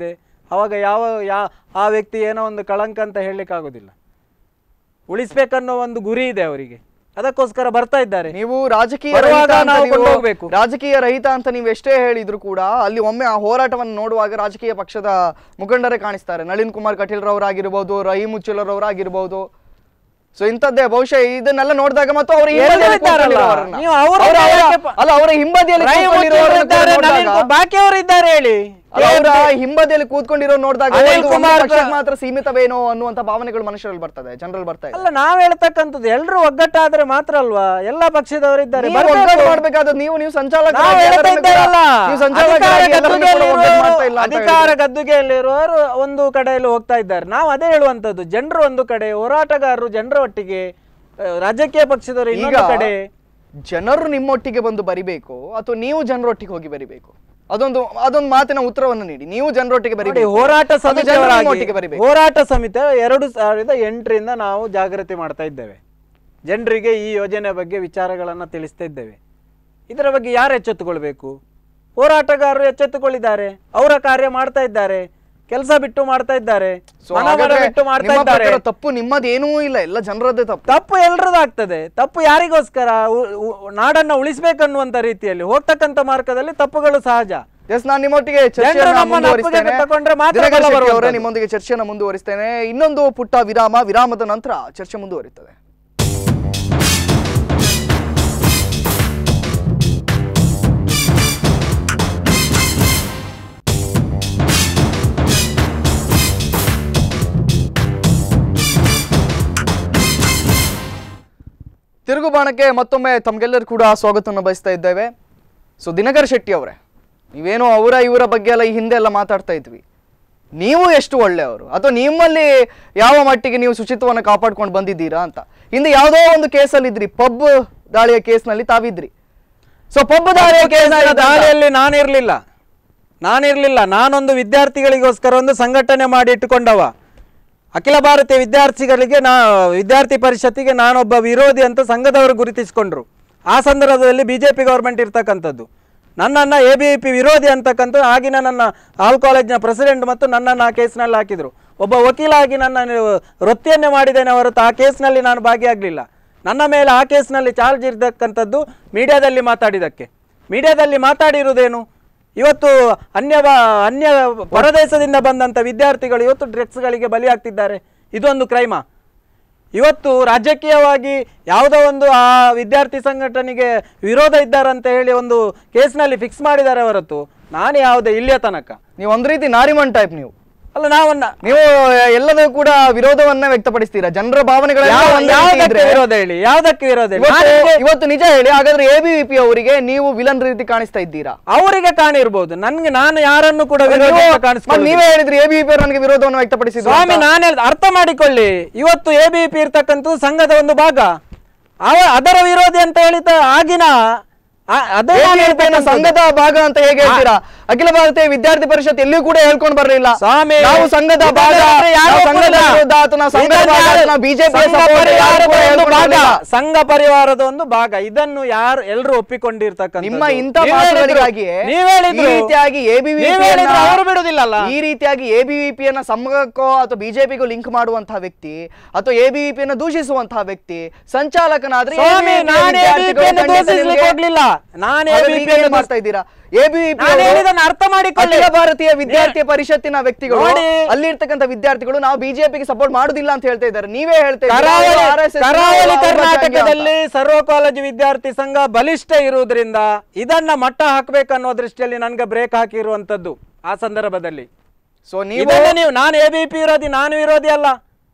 [SPEAKER 2] ಅವಾಗ ಯಾವ ಯಾ ಆ ವ್ಯಕ್ತಿ ಏನೋ ಒಂದು ಕಳಂಕ ಅಂತ ಹೇಳಲಿಕ್ಕಾಗೋದಿಲ್ಲ ಉಳಿಸ್ಬೇಕನ್ನೋ ಒಂದು ಗುರಿ ಇದೆ ಅವರಿಗೆ ಅದಕ್ಕೋಸ್ಕರ ಬರ್ತಾ ಇದ್ದಾರೆ
[SPEAKER 1] ನೀವು ರಾಜಕೀಯ
[SPEAKER 2] ಬರುವಾಗ
[SPEAKER 1] ರಹಿತ ಅಂತ
[SPEAKER 2] ನಾವು
[SPEAKER 1] ನೀವು-
[SPEAKER 2] ಕೊಂಡೋಗ್ಬೇಕು.
[SPEAKER 1] ರಾಜಕೀಯ ರಹಿತ ಅಂತ ನೀವು ಎಷ್ಟೇ ಹೇಳಿದ್ರು ಕೂಡ ಅಲ್ಲಿ ಒಮ್ಮೆ ಆ ಹೋರಾಟವನ್ನು ನೋಡುವಾಗ ರಾಜಕೀಯ ಪಕ್ಷದ ಮುಖಂಡರೇ ಕಾಣಿಸ್ತಾರೆ ನಳಿನ್ ಕುಮಾರ್ ಕಟೀಲ್ ರವರಾಗಿರ್ಬೋದು ರಹೀಂ ಉಚ್ಚಿಲರವರಾಗಿರ್ಬೋದು ಸೊ ಇಂಥದ್ದೇ ಬಹುಶಃ ಇದನ್ನೆಲ್ಲ ನೋಡಿದಾಗ ಮತ್ತು ಅವರ ಹಿಂಬದಿಯಲ್ಲಿ
[SPEAKER 2] ಇದ್ದಾರಲ್ಲ,
[SPEAKER 1] ಕೂತ್ಕೊಂಡಿರೋರನ್ನ-
[SPEAKER 2] ನೀವು ಅವರ
[SPEAKER 1] ಅವರ- ಅವರ-
[SPEAKER 2] ಯಾಕೆ ಪ-
[SPEAKER 1] ಅಲ್ಲ ಅವರ ಹಿಂಬದಿಯಲ್ಲಿ
[SPEAKER 2] ರೈ
[SPEAKER 1] ಕೂತ್ಕೊಂಡಿರೋರನ್ನ ಕೂಡ
[SPEAKER 2] ಇದ್ದಾರೆ,
[SPEAKER 1] ನೋಡಿದಾಗ-
[SPEAKER 2] ನಳಿನ್ ಕು- ಬಾಕಿಯವರು ಇದ್ದಾರೆ ಹೇಳಿ
[SPEAKER 1] ಅಲ್ಲ, ಅವರ ಹಿಂಬದಿಯಲ್ಲಿ ಕೂತ್ಕೊಂಡಿರೋ ನೋಡಿದಾಗ
[SPEAKER 2] ಅನಿಲ್
[SPEAKER 1] ಇದು ಒಂದು
[SPEAKER 2] ಕುಮಾರ್
[SPEAKER 1] ಪಕ್ಷಕ್ಕೆ ಮಾತ್ರ ಸೀಮಿತವೇನೋ ಅನ್ನುವಂತ ಭಾವನೆಗಳು ಮನುಷ್ಯರಲ್ಲಿ ಬರ್ತದೆ ಜನರಲ್ಲಿ ಬರ್ತಾ ಇದೆ
[SPEAKER 2] ಅಲ್ಲ ನಾವ್ ಹೇಳ್ತಕ್ಕಂಥದ್ದು ಎಲ್ರು ಒಗ್ಗಟ್ಟಾದ್ರೆ ಮಾತ್ರ ಅಲ್ವಾ ಎಲ್ಲಾ ಪಕ್ಷದವರಿದ್ದಾರೆ
[SPEAKER 1] ನೀವು
[SPEAKER 2] ಬರ್ಬೇಕು.
[SPEAKER 1] ಒಗ್ಗಟ್ಟು ಮಾಡ್ಬೇಕಾದ್ರೆ ನೀವು ನೀವು ಸಂಚಾಲಕ
[SPEAKER 2] ನಾವು ಹೇಳ್ತಾ ಇದ್ದೇವಲ್ಲ,
[SPEAKER 1] ನೀವು ಸಂಚಾಲಕರಾಗಿ
[SPEAKER 2] ಅಧಿಕಾರ
[SPEAKER 1] ಎಲ್ಲರನ್ನೂ ಕೂಡ ಒಗ್ಗಟ್ಟು
[SPEAKER 2] ಗದ್ದುಗೆಯಲ್ಲಿರುವವರು-
[SPEAKER 1] ಮಾಡ್ತಾ ಇಲ್ಲ ಅಂತ
[SPEAKER 2] ಅಧಿಕಾರ ಗದ್ದುಗೆಯಲ್ಲಿರುವವರು ಒಂದು ಕಡೆಯಲ್ಲಿ ಹೋಗ್ತಾ ಇದ್ದಾರೆ ನಾವು ಅದೇ ಹೇಳುವಂತದ್ದು ಜನರು ಒಂದು ಕಡೆ ಹೋರಾಟಗಾರರು ಜನರ ಒಟ್ಟಿಗೆ ಆ, ರಾಜಕೀಯ ಪಕ್ಷದವರು
[SPEAKER 1] ಈಗ
[SPEAKER 2] ಇನ್ನೊಂದು ಕಡೆ
[SPEAKER 1] ಜನರು ನಿಮ್ಮೊಟ್ಟಿಗೆ ಬಂದು ಬರಿಬೇಕು ಅಥವಾ ನೀವು ಜನರೊಟ್ಟಿಗೆ ಹೋಗಿ ಬರಿಬೇಕು ಅದೊಂದು ಅದೊಂದು ಮಾತಿನ ಉತ್ತರವನ್ನು ನೀಡಿ ನೀವು ಜನರೊಟ್ಟಿಗೆ
[SPEAKER 2] ನೋಡಿ
[SPEAKER 1] ಬರಿಬೇಕು
[SPEAKER 2] ಹೋರಾಟ
[SPEAKER 1] ಅಥವಾ ಜನರು
[SPEAKER 2] ಸಮಿತಿಯವರಾಗಿ
[SPEAKER 1] ನಿಮ್ಮೊಟ್ಟಿಗೆ ಬರಿಬೇಕು
[SPEAKER 2] ಹೋರಾಟ ಸಮಿತಿ ಎರಡು ಸಾವಿರದ ಎಂಟರಿಂದ ನಾವು ಜಾಗೃತಿ ಮಾಡ್ತಾ ಇದ್ದೇವೆ ಜನರಿಗೆ ಈ ಯೋಜನೆ ಬಗ್ಗೆ ವಿಚಾರಗಳನ್ನು ತಿಳಿಸ್ತಾ ಇದ್ದೇವೆ ಇದರ ಬಗ್ಗೆ ಯಾರು ಎಚ್ಚೆತ್ತುಕೊಳ್ಬೇಕು ಹೋರಾಟಗಾರರು ಎಚ್ಚೆತ್ತುಕೊಳ್ಳಿದ್ದಾರೆ ಅವರ ಕಾರ್ಯ ಮಾಡ್ತಾ ಇದ್ದಾರೆ ಕೆಲಸ ಬಿಟ್ಟು ಮಾಡ್ತಾ ಇದ್ದಾರೆ
[SPEAKER 1] ಸೊ
[SPEAKER 2] ಮನ ಮನ
[SPEAKER 1] ಹಾಗಾದ್ರೆ
[SPEAKER 2] ಬಿಟ್ಟು ಮಾಡ್ತಾ
[SPEAKER 1] ನಿಮ್ಮ
[SPEAKER 2] ಇದ್ದಾರೆ
[SPEAKER 1] ಪ್ರಕಾರ ತಪ್ಪು ನಿಮ್ಮದೇನೂ ಇಲ್ಲ ಎಲ್ಲ ಜನರದ್ದೇ ತಪ್ಪು
[SPEAKER 2] ತಪ್ಪು ಎಲ್ರದಾಗ್ತದೆ ತಪ್ಪು ಯಾರಿಗೋಸ್ಕರ ಉ- ಉ- ನಾಡನ್ನ ಉಳಿಸ್ಬೇಕನ್ನುವಂತ ರೀತಿಯಲ್ಲಿ ಹೋಗ್ತಕ್ಕಂಥ ಮಾರ್ಗದಲ್ಲಿ ತಪ್ಪುಗಳು ಸಹಜ
[SPEAKER 1] ಎಸ್ ನಾನು ನಿಮ್ಮೊಟ್ಟಿಗೆ
[SPEAKER 2] ಜನರು
[SPEAKER 1] ಚರ್ಚೆಯನ್ನ
[SPEAKER 2] ನಮ್ಮನ್ನ
[SPEAKER 1] ಮುಂದುವರಿಸ್ತೇನೆ
[SPEAKER 2] ಅಪ್ಪುಗೆ ತಗೊಂಡ್ರೆ ಮಾತ್ರ
[SPEAKER 1] ದಿನಕರ್
[SPEAKER 2] ಬಲ
[SPEAKER 1] ಶೆಟ್ಟಿ ಅವರೇ
[SPEAKER 2] ಬರುವಂಥದ್ದು.
[SPEAKER 1] ನಿಮ್ಮೊಂದಿಗೆ ಚರ್ಚೆಯನ್ನು ಮುಂದುವರಿಸ್ತೇನೆ ಇನ್ನೊಂದು ಪುಟ್ಟ ವಿರಾಮ ವಿರಾಮದ ನಂತರ ಚರ್ಚೆ ಮುಂದುವರಿತದೆ ತಿರುಗುಬಾಣಕ್ಕೆ ಮತ್ತೊಮ್ಮೆ ತಮಗೆಲ್ಲರೂ ಕೂಡ ಸ್ವಾಗತವನ್ನು ಬಯಸ್ತಾ ಇದ್ದೇವೆ ಸೊ ದಿನಕರ್ ಶೆಟ್ಟಿ ಅವರೇ ನೀವೇನೋ ಅವರ ಇವರ ಬಗ್ಗೆ ಎಲ್ಲ ಈ ಹಿಂದೆ ಎಲ್ಲ ಮಾತಾಡ್ತಾ ಇದ್ವಿ ನೀವು ಎಷ್ಟು ಒಳ್ಳೆಯವರು ಅಥವಾ ನಿಮ್ಮಲ್ಲಿ ಯಾವ ಮಟ್ಟಿಗೆ ನೀವು ಶುಚಿತ್ವವನ್ನು ಕಾಪಾಡ್ಕೊಂಡು ಬಂದಿದ್ದೀರಾ ಅಂತ ಹಿಂದೆ ಯಾವುದೋ ಒಂದು ಕೇಸಲ್ಲಿ ಇದ್ರಿ ಪಬ್ ದಾಳಿಯ ಕೇಸ್ನಲ್ಲಿ ತಾವಿದ್ರಿ ಸೊ ಪಬ್ ದಾಳಿಯ ಕೇಸ್
[SPEAKER 2] ದಾಳಿಯಲ್ಲಿ ನಾನಿರ್ಲಿಲ್ಲ ನಾನಿರ್ಲಿಲ್ಲ ನಾನೊಂದು ವಿದ್ಯಾರ್ಥಿಗಳಿಗೋಸ್ಕರ ಒಂದು ಸಂಘಟನೆ ಮಾಡಿ ಇಟ್ಟುಕೊಂಡವ ಅಖಿಲ ಭಾರತೀಯ ವಿದ್ಯಾರ್ಥಿಗಳಿಗೆ ನಾ ವಿದ್ಯಾರ್ಥಿ ಪರಿಷತ್ತಿಗೆ ನಾನೊಬ್ಬ ವಿರೋಧಿ ಅಂತ ಸಂಘದವರು ಗುರುತಿಸಿಕೊಂಡ್ರು ಆ ಸಂದರ್ಭದಲ್ಲಿ ಬಿ ಜೆ ಪಿ ಗೌರ್ಮೆಂಟ್ ಇರ್ತಕ್ಕಂಥದ್ದು ನನ್ನನ್ನು ಎ ಬಿ ಪಿ ವಿರೋಧಿ ಅಂತಕ್ಕಂಥ ಆಗಿನ ನನ್ನ ಆಲ್ ಕಾಲೇಜ್ನ ಪ್ರೆಸಿಡೆಂಟ್ ಮತ್ತು ನನ್ನನ್ನು ಆ ಕೇಸ್ನಲ್ಲಿ ಹಾಕಿದರು ಒಬ್ಬ ವಕೀಲಾಗಿ ನನ್ನ ನೀವು ವೃತ್ತಿಯನ್ನೇ ಮಾಡಿದ್ದೇನೆ ಹೊರತು ಆ ಕೇಸ್ನಲ್ಲಿ ನಾನು ಭಾಗಿಯಾಗಲಿಲ್ಲ ನನ್ನ ಮೇಲೆ ಆ ಕೇಸ್ನಲ್ಲಿ ಚಾರ್ಜ್ ಇರತಕ್ಕಂಥದ್ದು ಮೀಡಿಯಾದಲ್ಲಿ ಮಾತಾಡಿದ್ದಕ್ಕೆ ಮೀಡಿಯಾದಲ್ಲಿ ಮಾತಾಡಿರುವುದೇನು ಇವತ್ತು ಅನ್ಯ ಬಾ- ಅನ್ಯ ಹೊರದೇಶದಿಂದ ಬಂದಂಥ ವಿದ್ಯಾರ್ಥಿಗಳು ಇವತ್ತು ಡ್ರಗ್ಸ್ಗಳಿಗೆ ಬಲಿಯಾಗ್ತಿದ್ದಾರೆ ಇದೊಂದು ಕ್ರೈಮ ಇವತ್ತು ರಾಜಕೀಯವಾಗಿ ಯಾವುದೋ ಒಂದು ಆ ವಿದ್ಯಾರ್ಥಿ ಸಂಘಟನೆಗೆ ವಿರೋಧ ಇದ್ದಾರಂತ ಹೇಳಿ ಒಂದು ಕೇಸ್ನಲ್ಲಿ ಫಿಕ್ಸ್ ಮಾಡಿದ್ದಾರೆ ಹೊರತು ನಾನು ಯಾವುದೇ ಇಲ್ಲಿಯ ತನಕ
[SPEAKER 1] ನೀವು ಒಂದ್ ರೀತಿ ನಾರಿಮನ್ ಟೈಪ್ ನೀವು
[SPEAKER 2] ಅಲ್ಲ ನಾವನ್ನ
[SPEAKER 1] ನೀವು ಎಲ್ಲದೂ ಕೂಡ ವಿರೋಧವನ್ನ ವ್ಯಕ್ತಪಡಿಸ್ತೀರಾ ಜನರ ಭಾವನೆಗಳೆಲ್ಲ
[SPEAKER 2] ಯಾವ-
[SPEAKER 1] ಒಂದೇ ರೀತಿ
[SPEAKER 2] ಯಾವುದಕ್ಕೆ
[SPEAKER 1] ಇದ್ರೆ
[SPEAKER 2] ವಿರೋಧ ಹೇಳಿ ಯಾವುದಕ್ಕೆ ವಿರೋಧ ಹೇಳಿ
[SPEAKER 1] ಇವತ್ತು
[SPEAKER 2] ನಾನಿಗೆ-
[SPEAKER 1] ಇವತ್ತು ನಿಜ ಹೇಳಿ ಹಾಗಾದ್ರೆ ಎ ಬಿ ಅವರಿಗೆ ನೀವು ವಿಲನ್ ರೀತಿ ಕಾಣಿಸ್ತಾ ಇದ್ದೀರಾ
[SPEAKER 2] ಅವರಿಗೆ ಕಾಣಿರ್ಬೋದು ನನ್ಗೆ ನಾನು ಯಾರನ್ನು ಕೂಡ ವಿರೋಧ
[SPEAKER 1] ನೀವು-
[SPEAKER 2] ಅಂತ
[SPEAKER 1] ಮತ್ತೆ
[SPEAKER 2] ಕಾಣಿಸ್ಕೊಳ್ಳೋದಿಲ್ಲ.
[SPEAKER 1] ನೀವೇ ಹೇಳಿದ್ರಿ ಎ ಬಿ ನನಗೆ ವಿರೋಧವನ್ನು ವ್ಯಕ್ತಪಡಿಸಿದ್ರು
[SPEAKER 2] ಸ್ವಾಮಿ ನಾನು ಹೇಳ್ದ ಅರ್ಥ ಮಾಡಿಕೊಳ್ಳಿ ಇವತ್ತು ಎ ಬಿ ಪಿ ಇರ್ತಕ್ಕಂಥದ್ದು ಸಂಘದ ಒಂದು ಭಾಗ ಅವ ಅದರ ವಿರೋಧಿ ಅಂತ ಹೇಳಿದ ಆಗಿನ ಆ- ಅದೇ ನಾನು
[SPEAKER 1] ABVP ನ
[SPEAKER 2] ಹೇಳ್ತಕ್ಕಂಥದ್ದು.
[SPEAKER 1] ಸಂಘದ ಭಾಗ ಅಂತ ಹೇಗೆ ಹೇಳ್ತೀರಾ ಅಖಿಲ ಭಾರತೀಯ ವಿದ್ಯಾರ್ಥಿ ಪರಿಷತ್ ಎಲ್ಲಿಯೂ ಕೂಡ ಹೇಳ್ಕೊಂಡು ಬರಲಿಲ್ಲ
[SPEAKER 2] ಸ್ವಾಮಿ
[SPEAKER 1] ನಾವು ಸಂಘದ ಭಾಗ
[SPEAKER 2] ಇದನ್ನ ಯಾರು
[SPEAKER 1] ನಾವು ಸಂಘದ
[SPEAKER 2] ಒಪ್ಪಲ್ಲ.
[SPEAKER 1] ವಿರುದ್ಧ ಅಥವಾ ನಾವು ಸಂಘದ
[SPEAKER 2] ಇದನ್ನ
[SPEAKER 1] ಭಾಗ
[SPEAKER 2] ಯಾರು-
[SPEAKER 1] ನಾವು ಬಿಜೆಪಿ
[SPEAKER 2] ಸಂಘ ಪರಿವಾರದ ಒಂದು
[SPEAKER 1] ಹೇಳ್ಕೊಂಡು
[SPEAKER 2] ಭಾಗ
[SPEAKER 1] ಬರಲಿಲ್ಲ.
[SPEAKER 2] ಸಂಘ ಪರಿವಾರದ ಒಂದು ಭಾಗ ಇದನ್ನು ಯಾರು ಎಲ್ಲರೂ ಒಪ್ಪಿಕೊಂಡಿರ್ತಕ್ಕಂಥ
[SPEAKER 1] ನಿಮ್ಮ ಇಂಥ ಮಾತುಗಳಿಗಾಗಿಯೇ
[SPEAKER 2] ನೀವ್
[SPEAKER 1] ಈ
[SPEAKER 2] ಹೇಳಿದ್ರು
[SPEAKER 1] ರೀತಿಯಾಗಿ ಎಬಿವಿಪಿ
[SPEAKER 2] ನೀವ್ ಹೇಳಿದ್ರು ಅವರು ಬಿಡುದಿಲ್ಲಲ್ಲ
[SPEAKER 1] ಈ ರೀತಿಯಾಗಿ ಎಬಿವಿಪಿಯನ್ನ ಸಂಘಕ್ಕೋ ಅಥವಾ ಬಿಜೆಪಿಗೂ ಲಿಂಕ್ ಮಾಡುವಂತಹ ವ್ಯಕ್ತಿ ಅಥವಾ ಎಬಿವಿಪಿಯನ್ನ ದೂಷಿಸುವಂತಹ ವ್ಯಕ್ತಿ ಸಂಚಾಲಕನಾದ್ರೆ
[SPEAKER 2] ಸ್ವಾಮಿ
[SPEAKER 1] ABVP
[SPEAKER 2] ನಾನು
[SPEAKER 1] ವಿದ್ಯಾರ್ಥಿಗಳು
[SPEAKER 2] ABVP ಯನ್ನು
[SPEAKER 1] ಖಂಡಿತ
[SPEAKER 2] ದೂಷಿಸ್ಲಿಕ್ಕೆ
[SPEAKER 1] ನಿಮ್ಗೆ-
[SPEAKER 2] ಹೋಗ್ಲಿಲ್ಲ ನಾನು
[SPEAKER 1] ಹಾಗಾದ್ರೆ
[SPEAKER 2] ABVP
[SPEAKER 1] ಈಗ ಏನ್
[SPEAKER 2] ಯನ್ನು
[SPEAKER 1] ಮಾಡ್ತಾ ಇದ್ದೀರಾ ಎಬಿವಿಪಿ
[SPEAKER 2] ನಾನು ಹೇಳಿದ್ದನ್ನು ಅರ್ಥ ಮಾಡಿಕೊಳ್ಳಿ
[SPEAKER 1] ಅಖಿಲ ಭಾರತೀಯ ವಿದ್ಯಾರ್ಥಿ ಪರಿಷತ್ತಿನ ವ್ಯಕ್ತಿಗಳು
[SPEAKER 2] ನೋಡಿ.
[SPEAKER 1] ಅಲ್ಲಿರ್ತಕ್ಕಂಥ ವಿದ್ಯಾರ್ಥಿಗಳು ನಾವು ಬಿಜೆಪಿಗೆ ಸಪೋರ್ಟ್ ಮಾಡುದಿಲ್ಲ ಅಂತ ಹೇಳ್ತಾ ಇದ್ದಾರೆ ನೀವೇ ಹೇಳ್ತಾ ಇದ್ದೀರಾ,
[SPEAKER 2] ಕರಾವಳಿ
[SPEAKER 1] ಅವರು RSS ನ
[SPEAKER 2] ಕರಾವಳಿ
[SPEAKER 1] ಅವಿಭಾಜ್ಯ ಅಂಗ ಅಂತ.
[SPEAKER 2] ಕರ್ನಾಟಕದಲ್ಲಿ ಸರ್ವ ಕಾಲೇಜು ವಿದ್ಯಾರ್ಥಿ ಸಂಘ ಬಲಿಷ್ಠ ಇರುವುದರಿಂದ ಇದನ್ನ ಮಟ್ಟ ಹಾಕ್ಬೇಕನ್ನೋ ದೃಷ್ಟಿಯಲ್ಲಿ ನನ್ಗೆ ಬ್ರೇಕ್ ಹಾಕಿರುವಂತದ್ದು ಆ ಸಂದರ್ಭದಲ್ಲಿ
[SPEAKER 1] ಸೊ ನೀವು
[SPEAKER 2] ಇದನ್ನ ನೀವು ನಾನು ಎ ಬಿ ಪಿ ವಿರೋಧಿ ನಾನು ವಿರೋಧಿ ಅಲ್ಲ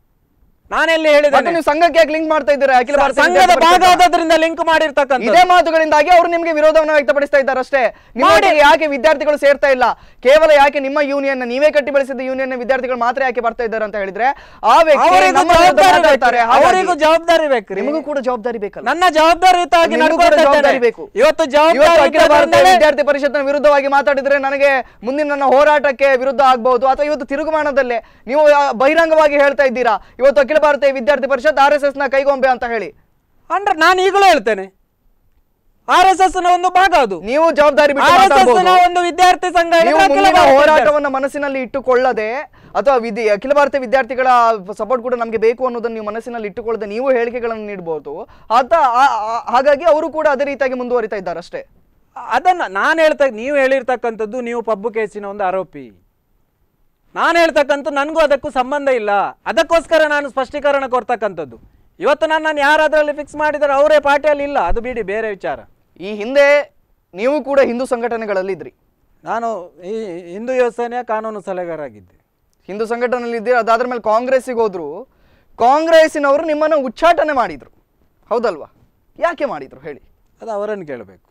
[SPEAKER 2] ನಾನೆಲ್ಲಿ
[SPEAKER 1] ಮತ್ತೆ
[SPEAKER 2] ಹೇಳಿದ್ದೇನೆ
[SPEAKER 1] ನೀವು ಸಂಘಕ್ಕೆ ಯಾಕೆ ಲಿಂಕ್ ಮಾಡ್ತಾ ಇದ್ದೀರಾ ಅಖಿಲ ಭಾರತೀಯ
[SPEAKER 2] ಸಂಘದ
[SPEAKER 1] ವಿದ್ಯಾರ್ಥಿ
[SPEAKER 2] ಭಾಗ
[SPEAKER 1] ಪರಿಷತ್ನ?
[SPEAKER 2] ಆದದ್ರಿಂದ ಲಿಂಕ್ ಮಾಡಿರ್ತಕ್ಕಂಥ
[SPEAKER 1] ಇದೇ ಮಾತುಗಳಿಂದಾಗಿ ಅವರು ನಿಮ್ಗೆ ವಿರೋಧವನ್ನು ವ್ಯಕ್ತಪಡಿಸ್ತಾ ಇದ್ದಾರೆ ಅಷ್ಟೇ ನಿಮ್ಮೊಟ್ಟಿಗೆ ಯಾಕೆ ವಿದ್ಯಾರ್ಥಿಗಳು ಸೇರ್ತಾ ಇಲ್ಲ ಕೇವಲ ಯಾಕೆ ನಿಮ್ಮ ಯೂನಿಯನ್ ನೀವೇ ಕಟ್ಟಿ ಬೆಳೆಸಿದ ಯೂನಿಯನ್ ವಿದ್ಯಾರ್ಥಿಗಳು ಮಾತ್ರ ಯಾಕೆ ಬರ್ತಾ ಇದ್ದಾರೆ ಅಂತ ಹೇಳಿದ್ರೆ ಆ ವ್ಯಕ್ತಿ
[SPEAKER 2] ಅವರಿಗೂ
[SPEAKER 1] ನಮ್ಮ ವಿರುದ್ಧ
[SPEAKER 2] ಜವಾಬ್ದಾರಿ
[SPEAKER 1] ಮಾತಾಡ್ತಾರೆ.
[SPEAKER 2] ಬೇಕು.
[SPEAKER 1] ಹಾಗಾಗಿ
[SPEAKER 2] ಅವರಿಗೂ ಜವಾಬ್ದಾರಿ ಬೇಕು
[SPEAKER 1] ನಿಮಗೂ ಕೂಡ ಜವಾಬ್ದಾರಿ ಬೇಕಲ್ಲ
[SPEAKER 2] ನನ್ನ ಜವಾಬ್ದಾರಿಯುತವಾಗಿ
[SPEAKER 1] ನಿಮಗೂ ಕೂಡ
[SPEAKER 2] ನಡ್ಕೊಳ್ತಾ
[SPEAKER 1] ಜವಾಬ್ದಾರಿ
[SPEAKER 2] ಇದ್ದೇನೆ.
[SPEAKER 1] ಬೇಕು
[SPEAKER 2] ಇವತ್ತು
[SPEAKER 1] ಇವತ್ತು ಅಖಿಲ ಭಾರತೀಯ
[SPEAKER 2] ಜವಾಬ್ದಾರಿ
[SPEAKER 1] ವಿದ್ಯಾರ್ಥಿ ಪರಿಷತ್ನ ವಿರುದ್ಧವಾಗಿ ಮಾತಾಡಿದ್ರೆ ನನಗೆ ಮುಂದಿನ ನನ್ನ ಹೋರಾಟಕ್ಕೆ ವಿರುದ್ಧ ಆಗ್ಬಹುದು ಅಥವಾ ಇವತ್ತು ತಿರುಗುಮಾನದಲ್ಲೇ ನೀವು ಆ, ಬಹಿರಂಗವಾಗಿ ಹೇಳ್ತಾ ಇದ್ದೀರಾ ಇವತ್ತು ಅಖಿಲ ಭಾರತೀಯ ವಿದ್ಯಾರ್ಥಿ ಪರಿಷತ್ ಆರ್ ಎಸ್ ಎಸ್ ನ ಕೈಗೊಂಬೆ ಅಂತ ಹೇಳಿ
[SPEAKER 2] ಅಂದ್ರೆ ನಾನು ಈಗಲೂ ಹೇಳ್ತೇನೆ ಆರ್ ಎಸ್ ಎಸ್ ನ ಒಂದು ಭಾಗ ಅದು
[SPEAKER 1] ನೀವು ಜವಾಬ್ದಾರಿ ಬಿಟ್ಟು
[SPEAKER 2] ಆರ್ ಎಸ್ ಎಸ್
[SPEAKER 1] ಮಾತಾಡ್ಬೋದು.
[SPEAKER 2] ನ ಒಂದು ವಿದ್ಯಾರ್ಥಿ ಸಂಘ
[SPEAKER 1] ನೀವು
[SPEAKER 2] ಹೇಳಿದ್ರೆ ಅಖಿಲ
[SPEAKER 1] ಮುಂದಿನ
[SPEAKER 2] ಭಾರತ
[SPEAKER 1] ಹೋರಾಟವನ್ನ ಮನಸ್ಸಿನಲ್ಲಿ ಇಟ್ಟುಕೊಳ್ಳದೆ ಅಥವಾ ವಿಧಿ ಅಖಿಲ ಭಾರತ ವಿದ್ಯಾರ್ಥಿಗಳ ಸಪೋರ್ಟ್ ಕೂಡ ನಮಗೆ ಬೇಕು ಅನ್ನೋದನ್ನ ನೀವು ಮನಸ್ಸಿನಲ್ಲಿ ಇಟ್ಟುಕೊಳ್ಳದೆ ನೀವು ಹೇಳಿಕೆಗಳನ್ನು ನೀಡಬಹುದು ಆತ ಆ- ಆ- ಹಾಗಾಗಿ ಅವರು ಕೂಡ ಅದೇ ರೀತಿಯಾಗಿ ಮುಂದುವರಿತಾ ಇದ್ದಾರೆ ಅಷ್ಟೇ
[SPEAKER 2] ಅದನ್ನ ನಾನು ಹೇಳ್ತಾ ನೀವು ಹೇಳಿರ್ತಕ್ಕಂಥದ್ದು ನೀವು ಪಬ್ಬು ಕೇಸಿನ ಒಂದು ಆರೋಪಿ ನಾನು ಹೇಳ್ತಕ್ಕಂಥ ನನಗೂ ಅದಕ್ಕೂ ಸಂಬಂಧ ಇಲ್ಲ ಅದಕ್ಕೋಸ್ಕರ ನಾನು ಸ್ಪಷ್ಟೀಕರಣ ಕೊಡ್ತಕ್ಕಂಥದ್ದು ಇವತ್ತು ನನ್ನನ್ನು ಯಾರು ಅದರಲ್ಲಿ ಫಿಕ್ಸ್ ಮಾಡಿದ್ದಾರೆ ಅವರೇ ಪಾರ್ಟಿಯಲ್ಲಿ ಇಲ್ಲ ಅದು ಬಿಡಿ ಬೇರೆ ವಿಚಾರ
[SPEAKER 1] ಈ ಹಿಂದೆ ನೀವು ಕೂಡ ಹಿಂದೂ ಸಂಘಟನೆಗಳಲ್ಲಿ ಇದ್ರಿ
[SPEAKER 2] ನಾನು ಈ ಹಿಂದೂ ಯೋಜನೆಯ ಕಾನೂನು ಸಲಹೆಗಾರಾಗಿದ್ದೆ
[SPEAKER 1] ಹಿಂದೂ ಸಂಘಟನೆಯಲ್ಲಿ ಇದ್ದೀರಿ ಅದಾದ್ರ ಮೇಲೆ ಕಾಂಗ್ರೆಸ್ಸಿಗೆ ಹೋದ್ರು ಕಾಂಗ್ರೆಸ್ಸಿನವರು ನಿಮ್ಮನ್ನ ಉಚ್ಚಾಟನೆ ಮಾಡಿದ್ರು ಹೌದಲ್ವಾ ಯಾಕೆ ಮಾಡಿದ್ರು ಹೇಳಿ
[SPEAKER 2] ಅದು ಅವರನ್ನು ಕೇಳಬೇಕು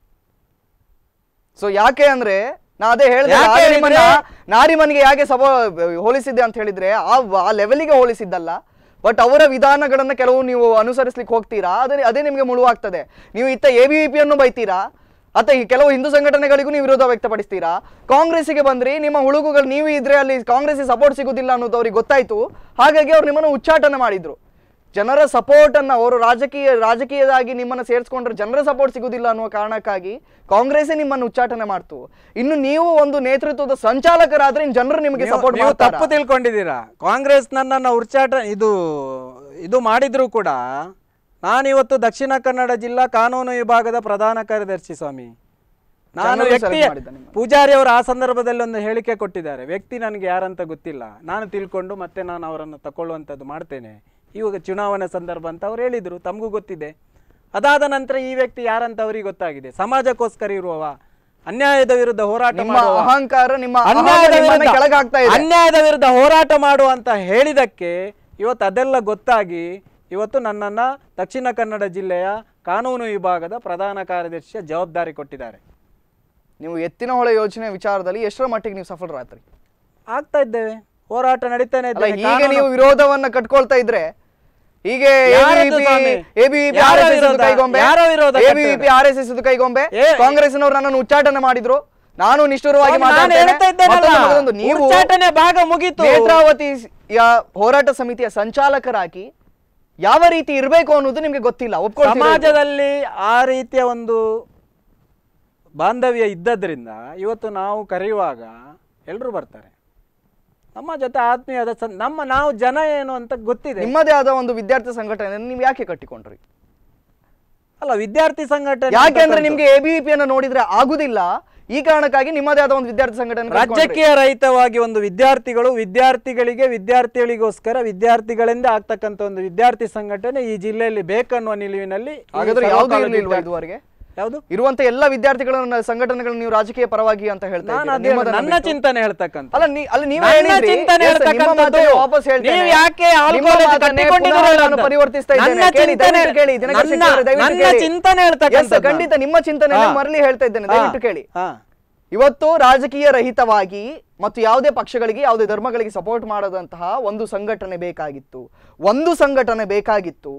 [SPEAKER 1] ಸೊ ಯಾಕೆ ಅಂದ್ರೆ ನಾ ಅದೇ ಹೇಳಿದೆ
[SPEAKER 2] ಯಾಕೆ
[SPEAKER 1] ಆಗ
[SPEAKER 2] ಹೇಳಿದ್ರೆ-
[SPEAKER 1] ನಿಮ್ಮನ್ನ ನಾರಿಮನ್ಗೆ ಯಾಕೆ ಸಭಾ ಹೋಲಿಸಿದ್ದೆ ಅಂತ ಹೇಳಿದ್ರೆ ಆ ಆ ಲೆವೆಲಿಗೆ ಹೋಲಿಸಿದ್ದಲ್ಲ ಬಟ್ ಅವರ ವಿಧಾನಗಳನ್ನ ಕೆಲವು ನೀವು ಅನುಸರಿಸ್ಲಿಕ್ಕೆ ಹೋಗ್ತೀರಾ ಅದೇ ಅದೇ ನಿಮಗೆ ಮುಳುವಾಗ್ತದೆ ನೀವು ಇತ್ತ ಎ ಬಿ ಅನ್ನು ಬೈತೀರಾ ಅಥವಾ ಈ ಕೆಲವು ಹಿಂದೂ ಸಂಘಟನೆಗಳಿಗೂ ನೀವು ವಿರೋಧ ವ್ಯಕ್ತಪಡಿಸ್ತೀರಾ ಕಾಂಗ್ರೆಸ್ಸಿಗೆ ಬಂದ್ರಿ ನಿಮ್ಮ ಹುಳುಗುಗಳು ನೀವು ಇದ್ರೆ ಅಲ್ಲಿ ಕಾಂಗ್ರೆಸ್ಸಿಗೆ ಸಪೋರ್ಟ್ ಸಿಗುದಿಲ್ಲ ಅನ್ನೋದು ಅವ್ರಿಗೆ ಗೊತ್ತಾಯ್ತು ಹಾಗಾಗಿ ಅವ್ರು ನಿಮ್ಮನ್ನು ಉಚ್ಚಾಟನೆ ಮಾಡಿದ್ರು ಜನರ ಸಪೋರ್ಟ್ ಅನ್ನ ಅವರು ರಾಜಕೀಯ ರಾಜಕೀಯದಾಗಿ ನಿಮ್ಮನ್ನ ಸೇರಿಸ್ಕೊಂಡ್ರೆ ಜನರ ಸಪೋರ್ಟ್ ಸಿಗುದಿಲ್ಲ ಅನ್ನುವ ಕಾರಣಕ್ಕಾಗಿ ಕಾಂಗ್ರೆಸ್ಸೇ ನಿಮ್ಮನ್ನು ಉಚ್ಚಾಟನೆ ಮಾಡ್ತು ಇನ್ನು ನೀವು ಒಂದು ನೇತೃತ್ವದ ಸಂಚಾಲಕರಾದ್ರೆ ಇನ್ನು ಜನರು ನಿಮಗೆ
[SPEAKER 2] ನೀವು-
[SPEAKER 1] ಸಪೋರ್ಟ್
[SPEAKER 2] ನೀವು
[SPEAKER 1] ಮಾಡ್ತಾರಾ
[SPEAKER 2] ತಪ್ಪು ತಿಳ್ಕೊಂಡಿದ್ದೀರಾ ಕಾಂಗ್ರೆಸ್ ನನ್ನನ್ನು ಉಚ್ಚಾಟ ಇದು ಇದು ಮಾಡಿದ್ರು ಕೂಡ ನಾನಿವತ್ತು ದಕ್ಷಿಣ ಕನ್ನಡ ಜಿಲ್ಲಾ ಕಾನೂನು ವಿಭಾಗದ ಪ್ರಧಾನ ಕಾರ್ಯದರ್ಶಿ ಸ್ವಾಮಿ ನಾನು
[SPEAKER 1] ಜನರು
[SPEAKER 2] ವ್ಯಕ್ತಿ
[SPEAKER 1] select ಮಾಡಿದ್ದ ನಿಮ್ಮನ್ನು.
[SPEAKER 2] ಪೂಜಾರಿ ಅವರು ಆ ಸಂದರ್ಭದಲ್ಲಿ ಒಂದು ಹೇಳಿಕೆ ಕೊಟ್ಟಿದ್ದಾರೆ ವ್ಯಕ್ತಿ ನನಗೆ ಯಾರಂತ ಗೊತ್ತಿಲ್ಲ ನಾನು ತಿಳ್ಕೊಂಡು ಮತ್ತೆ ನಾನು ಅವರನ್ನು ತಗೊಳ್ಳುವಂಥದ್ದು ಮಾಡ್ತೇನೆ ಇವಾಗ ಚುನಾವಣೆ ಸಂದರ್ಭ ಅಂತ ಅವ್ರು ಹೇಳಿದ್ರು ತಮಗೂ ಗೊತ್ತಿದೆ ಅದಾದ ನಂತರ ಈ ವ್ಯಕ್ತಿ ಯಾರಂತ ಅವರಿಗೆ ಗೊತ್ತಾಗಿದೆ ಸಮಾಜಕ್ಕೋಸ್ಕರ ಇರುವವ ಅನ್ಯಾಯದ ವಿರುದ್ಧ ಹೋರಾಟ
[SPEAKER 1] ನಿಮ್ಮ
[SPEAKER 2] ಮಾಡುವವ.
[SPEAKER 1] ಅಹಂಕಾರ ನಿಮ್ಮ
[SPEAKER 2] ಅನ್ಯಾಯದ
[SPEAKER 1] ಅಹಂಕಾರ ನಿಮ್ಮನ್ನ
[SPEAKER 2] ವಿರುದ್ಧ-
[SPEAKER 1] ಕೆಳಗಾಗ್ತಾ ಇದೆ
[SPEAKER 2] ಅನ್ಯಾಯದ ವಿರುದ್ಧ ಹೋರಾಟ ಮಾಡು ಅಂತ ಹೇಳಿದಕ್ಕೆ ಇವತ್ತು ಅದೆಲ್ಲ ಗೊತ್ತಾಗಿ ಇವತ್ತು ನನ್ನನ್ನ ದಕ್ಷಿಣ ಕನ್ನಡ ಜಿಲ್ಲೆಯ ಕಾನೂನು ವಿಭಾಗದ ಪ್ರಧಾನ ಕಾರ್ಯದರ್ಶಿಯ ಜವಾಬ್ದಾರಿ ಕೊಟ್ಟಿದ್ದಾರೆ
[SPEAKER 1] ನೀವು ಎತ್ತಿನ ಹೊಳೆ ಯೋಜನೆ ವಿಚಾರದಲ್ಲಿ ಎಷ್ಟರ ಮಟ್ಟಿಗೆ ನೀವು ಸಫಲರಾದ್ರಿ
[SPEAKER 2] ಆಗ್ತಾ ಇದ್ದೇವೆ ಹೋರಾಟ ನಡೀತಾನೆ
[SPEAKER 1] ಅಲ್ಲ
[SPEAKER 2] ಇದ್ದೇನೆ.
[SPEAKER 1] ಹೀಗೆ
[SPEAKER 2] ಕಾನೂನು-
[SPEAKER 1] ನೀವು ವಿರೋಧವನ್ನ ಕಟ್ಕೊಳ್ತಾ ಇದ್ರೆ ಹೀಗೆ
[SPEAKER 2] ಯಾರದ್ದು ಸ್ವಾಮಿ? ಯಾರೋ ವಿರೋಧ? ಯಾರೋ ವಿರೋಧ
[SPEAKER 1] ಎಬಿವಿಪಿ ಆರ್ ಎಸ್ ಎಸ್ ಕೈಗೊಂಬೆ
[SPEAKER 2] ಏ-
[SPEAKER 1] ಕಾಂಗ್ರೆಸ್ನವರು ನನ್ನನ್ನು ಉಚ್ಚಾಟನೆ ಮಾಡಿದ್ರು ನಾನು ನಿಷ್ಠುರವಾಗಿ
[SPEAKER 2] ಸ್ವಾಮಿ, ನಾನು
[SPEAKER 1] ಮಾತಾಡ್ತೇನೆ.
[SPEAKER 2] ಹೇಳ್ತಾ ಇದ್ದೇನಲ್ಲ,
[SPEAKER 1] ಮತ್ತೊಂದು ಮಗದೊಂದು, ನೀವು
[SPEAKER 2] ಉಚ್ಚಾಟನೆ ಭಾಗ ಮುಗೀತು
[SPEAKER 1] ನೇತ್ರಾವತಿ ಯ ಹೋರಾಟ ಸಮಿತಿಯ ಸಂಚಾಲಕರಾಗಿ ಯಾವ ರೀತಿ ಇರಬೇಕು ಅನ್ನೋದು ನಿಮ್ಗೆ ಗೊತ್ತಿಲ್ಲ ಒಪ್ಕೊಳ್ತೀರಾ ಇದು?
[SPEAKER 2] ಸಮಾಜದಲ್ಲಿ ಆ ರೀತಿಯ ಒಂದು ಬಾಂಧವ್ಯ ಇದ್ದದ್ರಿಂದ ಇವತ್ತು ನಾವು ಕರೆಯುವಾಗ ಎಲ್ಲರೂ ಬರ್ತಾರೆ ನಮ್ಮ ಜೊತೆ ಆತ್ಮೀಯದ ಸಂ- ನಮ್ಮ ನಾವು ಜನ ಏನು ಅಂತ ಗೊತ್ತಿದೆ
[SPEAKER 1] ನಿಮ್ಮದೇ ಆದ ಒಂದು ವಿದ್ಯಾರ್ಥಿ ಸಂಘಟನೆ ನೀವು ಯಾಕೆ ಕಟ್ಟಿಕೊಂಡ್ರಿ
[SPEAKER 2] ಅಲ್ಲ ವಿದ್ಯಾರ್ಥಿ ಸಂಘಟನೆ
[SPEAKER 1] ಯಾಕೆಂದ್ರೆ
[SPEAKER 2] ಅಂತಕ್ಕಂಥದ್ದು
[SPEAKER 1] ನಿಮ್ಗೆ ಎಬಿವಿಪಿ ಅನ್ನು ನೋಡಿದ್ರೆ ಆಗುದಿಲ್ಲ ಈ ಕಾರಣಕ್ಕಾಗಿ ನಿಮ್ಮದೇ ಆದ ಒಂದು ವಿದ್ಯಾರ್ಥಿ ಸಂಘಟನೆ ಕಟ್ಕೊಂಡ್ರಿ.
[SPEAKER 2] ರಾಜಕೀಯ ರಹಿತವಾಗಿ ಒಂದು ವಿದ್ಯಾರ್ಥಿಗಳು ವಿದ್ಯಾರ್ಥಿಗಳಿಗೆ ವಿದ್ಯಾರ್ಥಿಗಳಿಗೋಸ್ಕರ ವಿದ್ಯಾರ್ಥಿಗಳಿಂದ ಆಗ್ತಕ್ಕಂಥ ಒಂದು ವಿದ್ಯಾರ್ಥಿ ಸಂಘಟನೆ ಈ ಜಿಲ್ಲೆಯಲ್ಲಿ ಬೇಕನ್ನುವ ನಿಲುವಿನಲ್ಲಿ ಈ
[SPEAKER 1] ಹಾಗಾದ್ರೆ
[SPEAKER 2] ಸರ್ವ
[SPEAKER 1] ಯಾವ್ದು
[SPEAKER 2] ಕಾಲೇಜು
[SPEAKER 1] ಇರ್ಲಿಲ್ವಾ
[SPEAKER 2] ವಿದ್ಯಾರ್ಥಿ-
[SPEAKER 1] ಇದುವರೆಗೆ
[SPEAKER 2] ಯಾವುದು
[SPEAKER 1] ಇರುವಂತ ಎಲ್ಲ ವಿದ್ಯಾರ್ಥಿಗಳನ್ನ ಸಂಘಟನೆಗಳನ್ನ ನೀವು ರಾಜಕೀಯ ಪರವಾಗಿ ಅಂತ ಹೇಳ್ತಾ
[SPEAKER 2] ನಾನು
[SPEAKER 1] ಇದ್ದೀರಾ.
[SPEAKER 2] ಅದೇ
[SPEAKER 1] ನಿಮ್ಮದನ್ನ
[SPEAKER 2] ನನ್ನ
[SPEAKER 1] ಬಿಟ್ಟು.
[SPEAKER 2] ಚಿಂತನೆ ಹೇಳ್ತಕ್ಕಂಥ
[SPEAKER 1] ಅಲ್ಲ ನೀ ಅಲ್ಲ ನೀವೇ
[SPEAKER 2] ನನ್ನ
[SPEAKER 1] ಹೇಳಿದ್ರಿ.
[SPEAKER 2] ಚಿಂತನೆ
[SPEAKER 1] Yes, ನಿಮ್ಮ
[SPEAKER 2] ಹೇಳ್ತಕ್ಕಂಥದ್ದು
[SPEAKER 1] ಮಾತನ್ನ ವಾಪಸ್ ಹೇಳ್ತೇನೆ.
[SPEAKER 2] ನೀವು ಯಾಕೆ
[SPEAKER 1] ನಿಮ್ಮ
[SPEAKER 2] ಆಲ್ಕೋಹಾಲ್
[SPEAKER 1] ಮಾತನ್ನೇ
[SPEAKER 2] ಕಟ್ಟಿಕೊಂಡಿದ್ದೀರಲ್ಲ
[SPEAKER 1] ಪುನಃ ನಾನು
[SPEAKER 2] ಅಂತ.
[SPEAKER 1] ಪರಿವರ್ತಿಸ್ತಾ ಇದ್ದೇನೆ.
[SPEAKER 2] ನನ್ನ
[SPEAKER 1] ಕೇಳಿ,
[SPEAKER 2] ಚಿಂತನೆ-
[SPEAKER 1] ದಯವಿಟ್ಟು ಕೇಳಿ, ದಿನಕರ್ ಶೆಟ್ಟಿ ಅವರೇ,
[SPEAKER 2] ನನ್ನ-
[SPEAKER 1] ದಯವಿಟ್ಟು
[SPEAKER 2] ನನ್ನ
[SPEAKER 1] ಕೇಳಿ.
[SPEAKER 2] ಚಿಂತನೆ
[SPEAKER 1] Yes,
[SPEAKER 2] ಹೇಳ್ತಕ್ಕಂಥದ್ದು
[SPEAKER 1] ಖಂಡಿತ ನಿಮ್ಮ ಚಿಂತನೆ
[SPEAKER 2] ಹಾ.
[SPEAKER 1] ಮರಳಿ ಹೇಳ್ತಾ ಇದ್ದೇನೆ
[SPEAKER 2] ಹಾ.
[SPEAKER 1] ದಯವಿಟ್ಟು ಕೇಳಿ
[SPEAKER 2] ಹಾ.
[SPEAKER 1] ಇವತ್ತು ರಾಜಕೀಯ ರಹಿತವಾಗಿ ಮತ್ತು ಯಾವುದೇ ಪಕ್ಷಗಳಿಗೆ ಯಾವುದೇ ಧರ್ಮಗಳಿಗೆ ಸಪೋರ್ಟ್ ಮಾಡದಂತಹ ಒಂದು ಸಂಘಟನೆ ಬೇಕಾಗಿತ್ತು ಒಂದು ಸಂಘಟನೆ ಬೇಕಾಗಿತ್ತು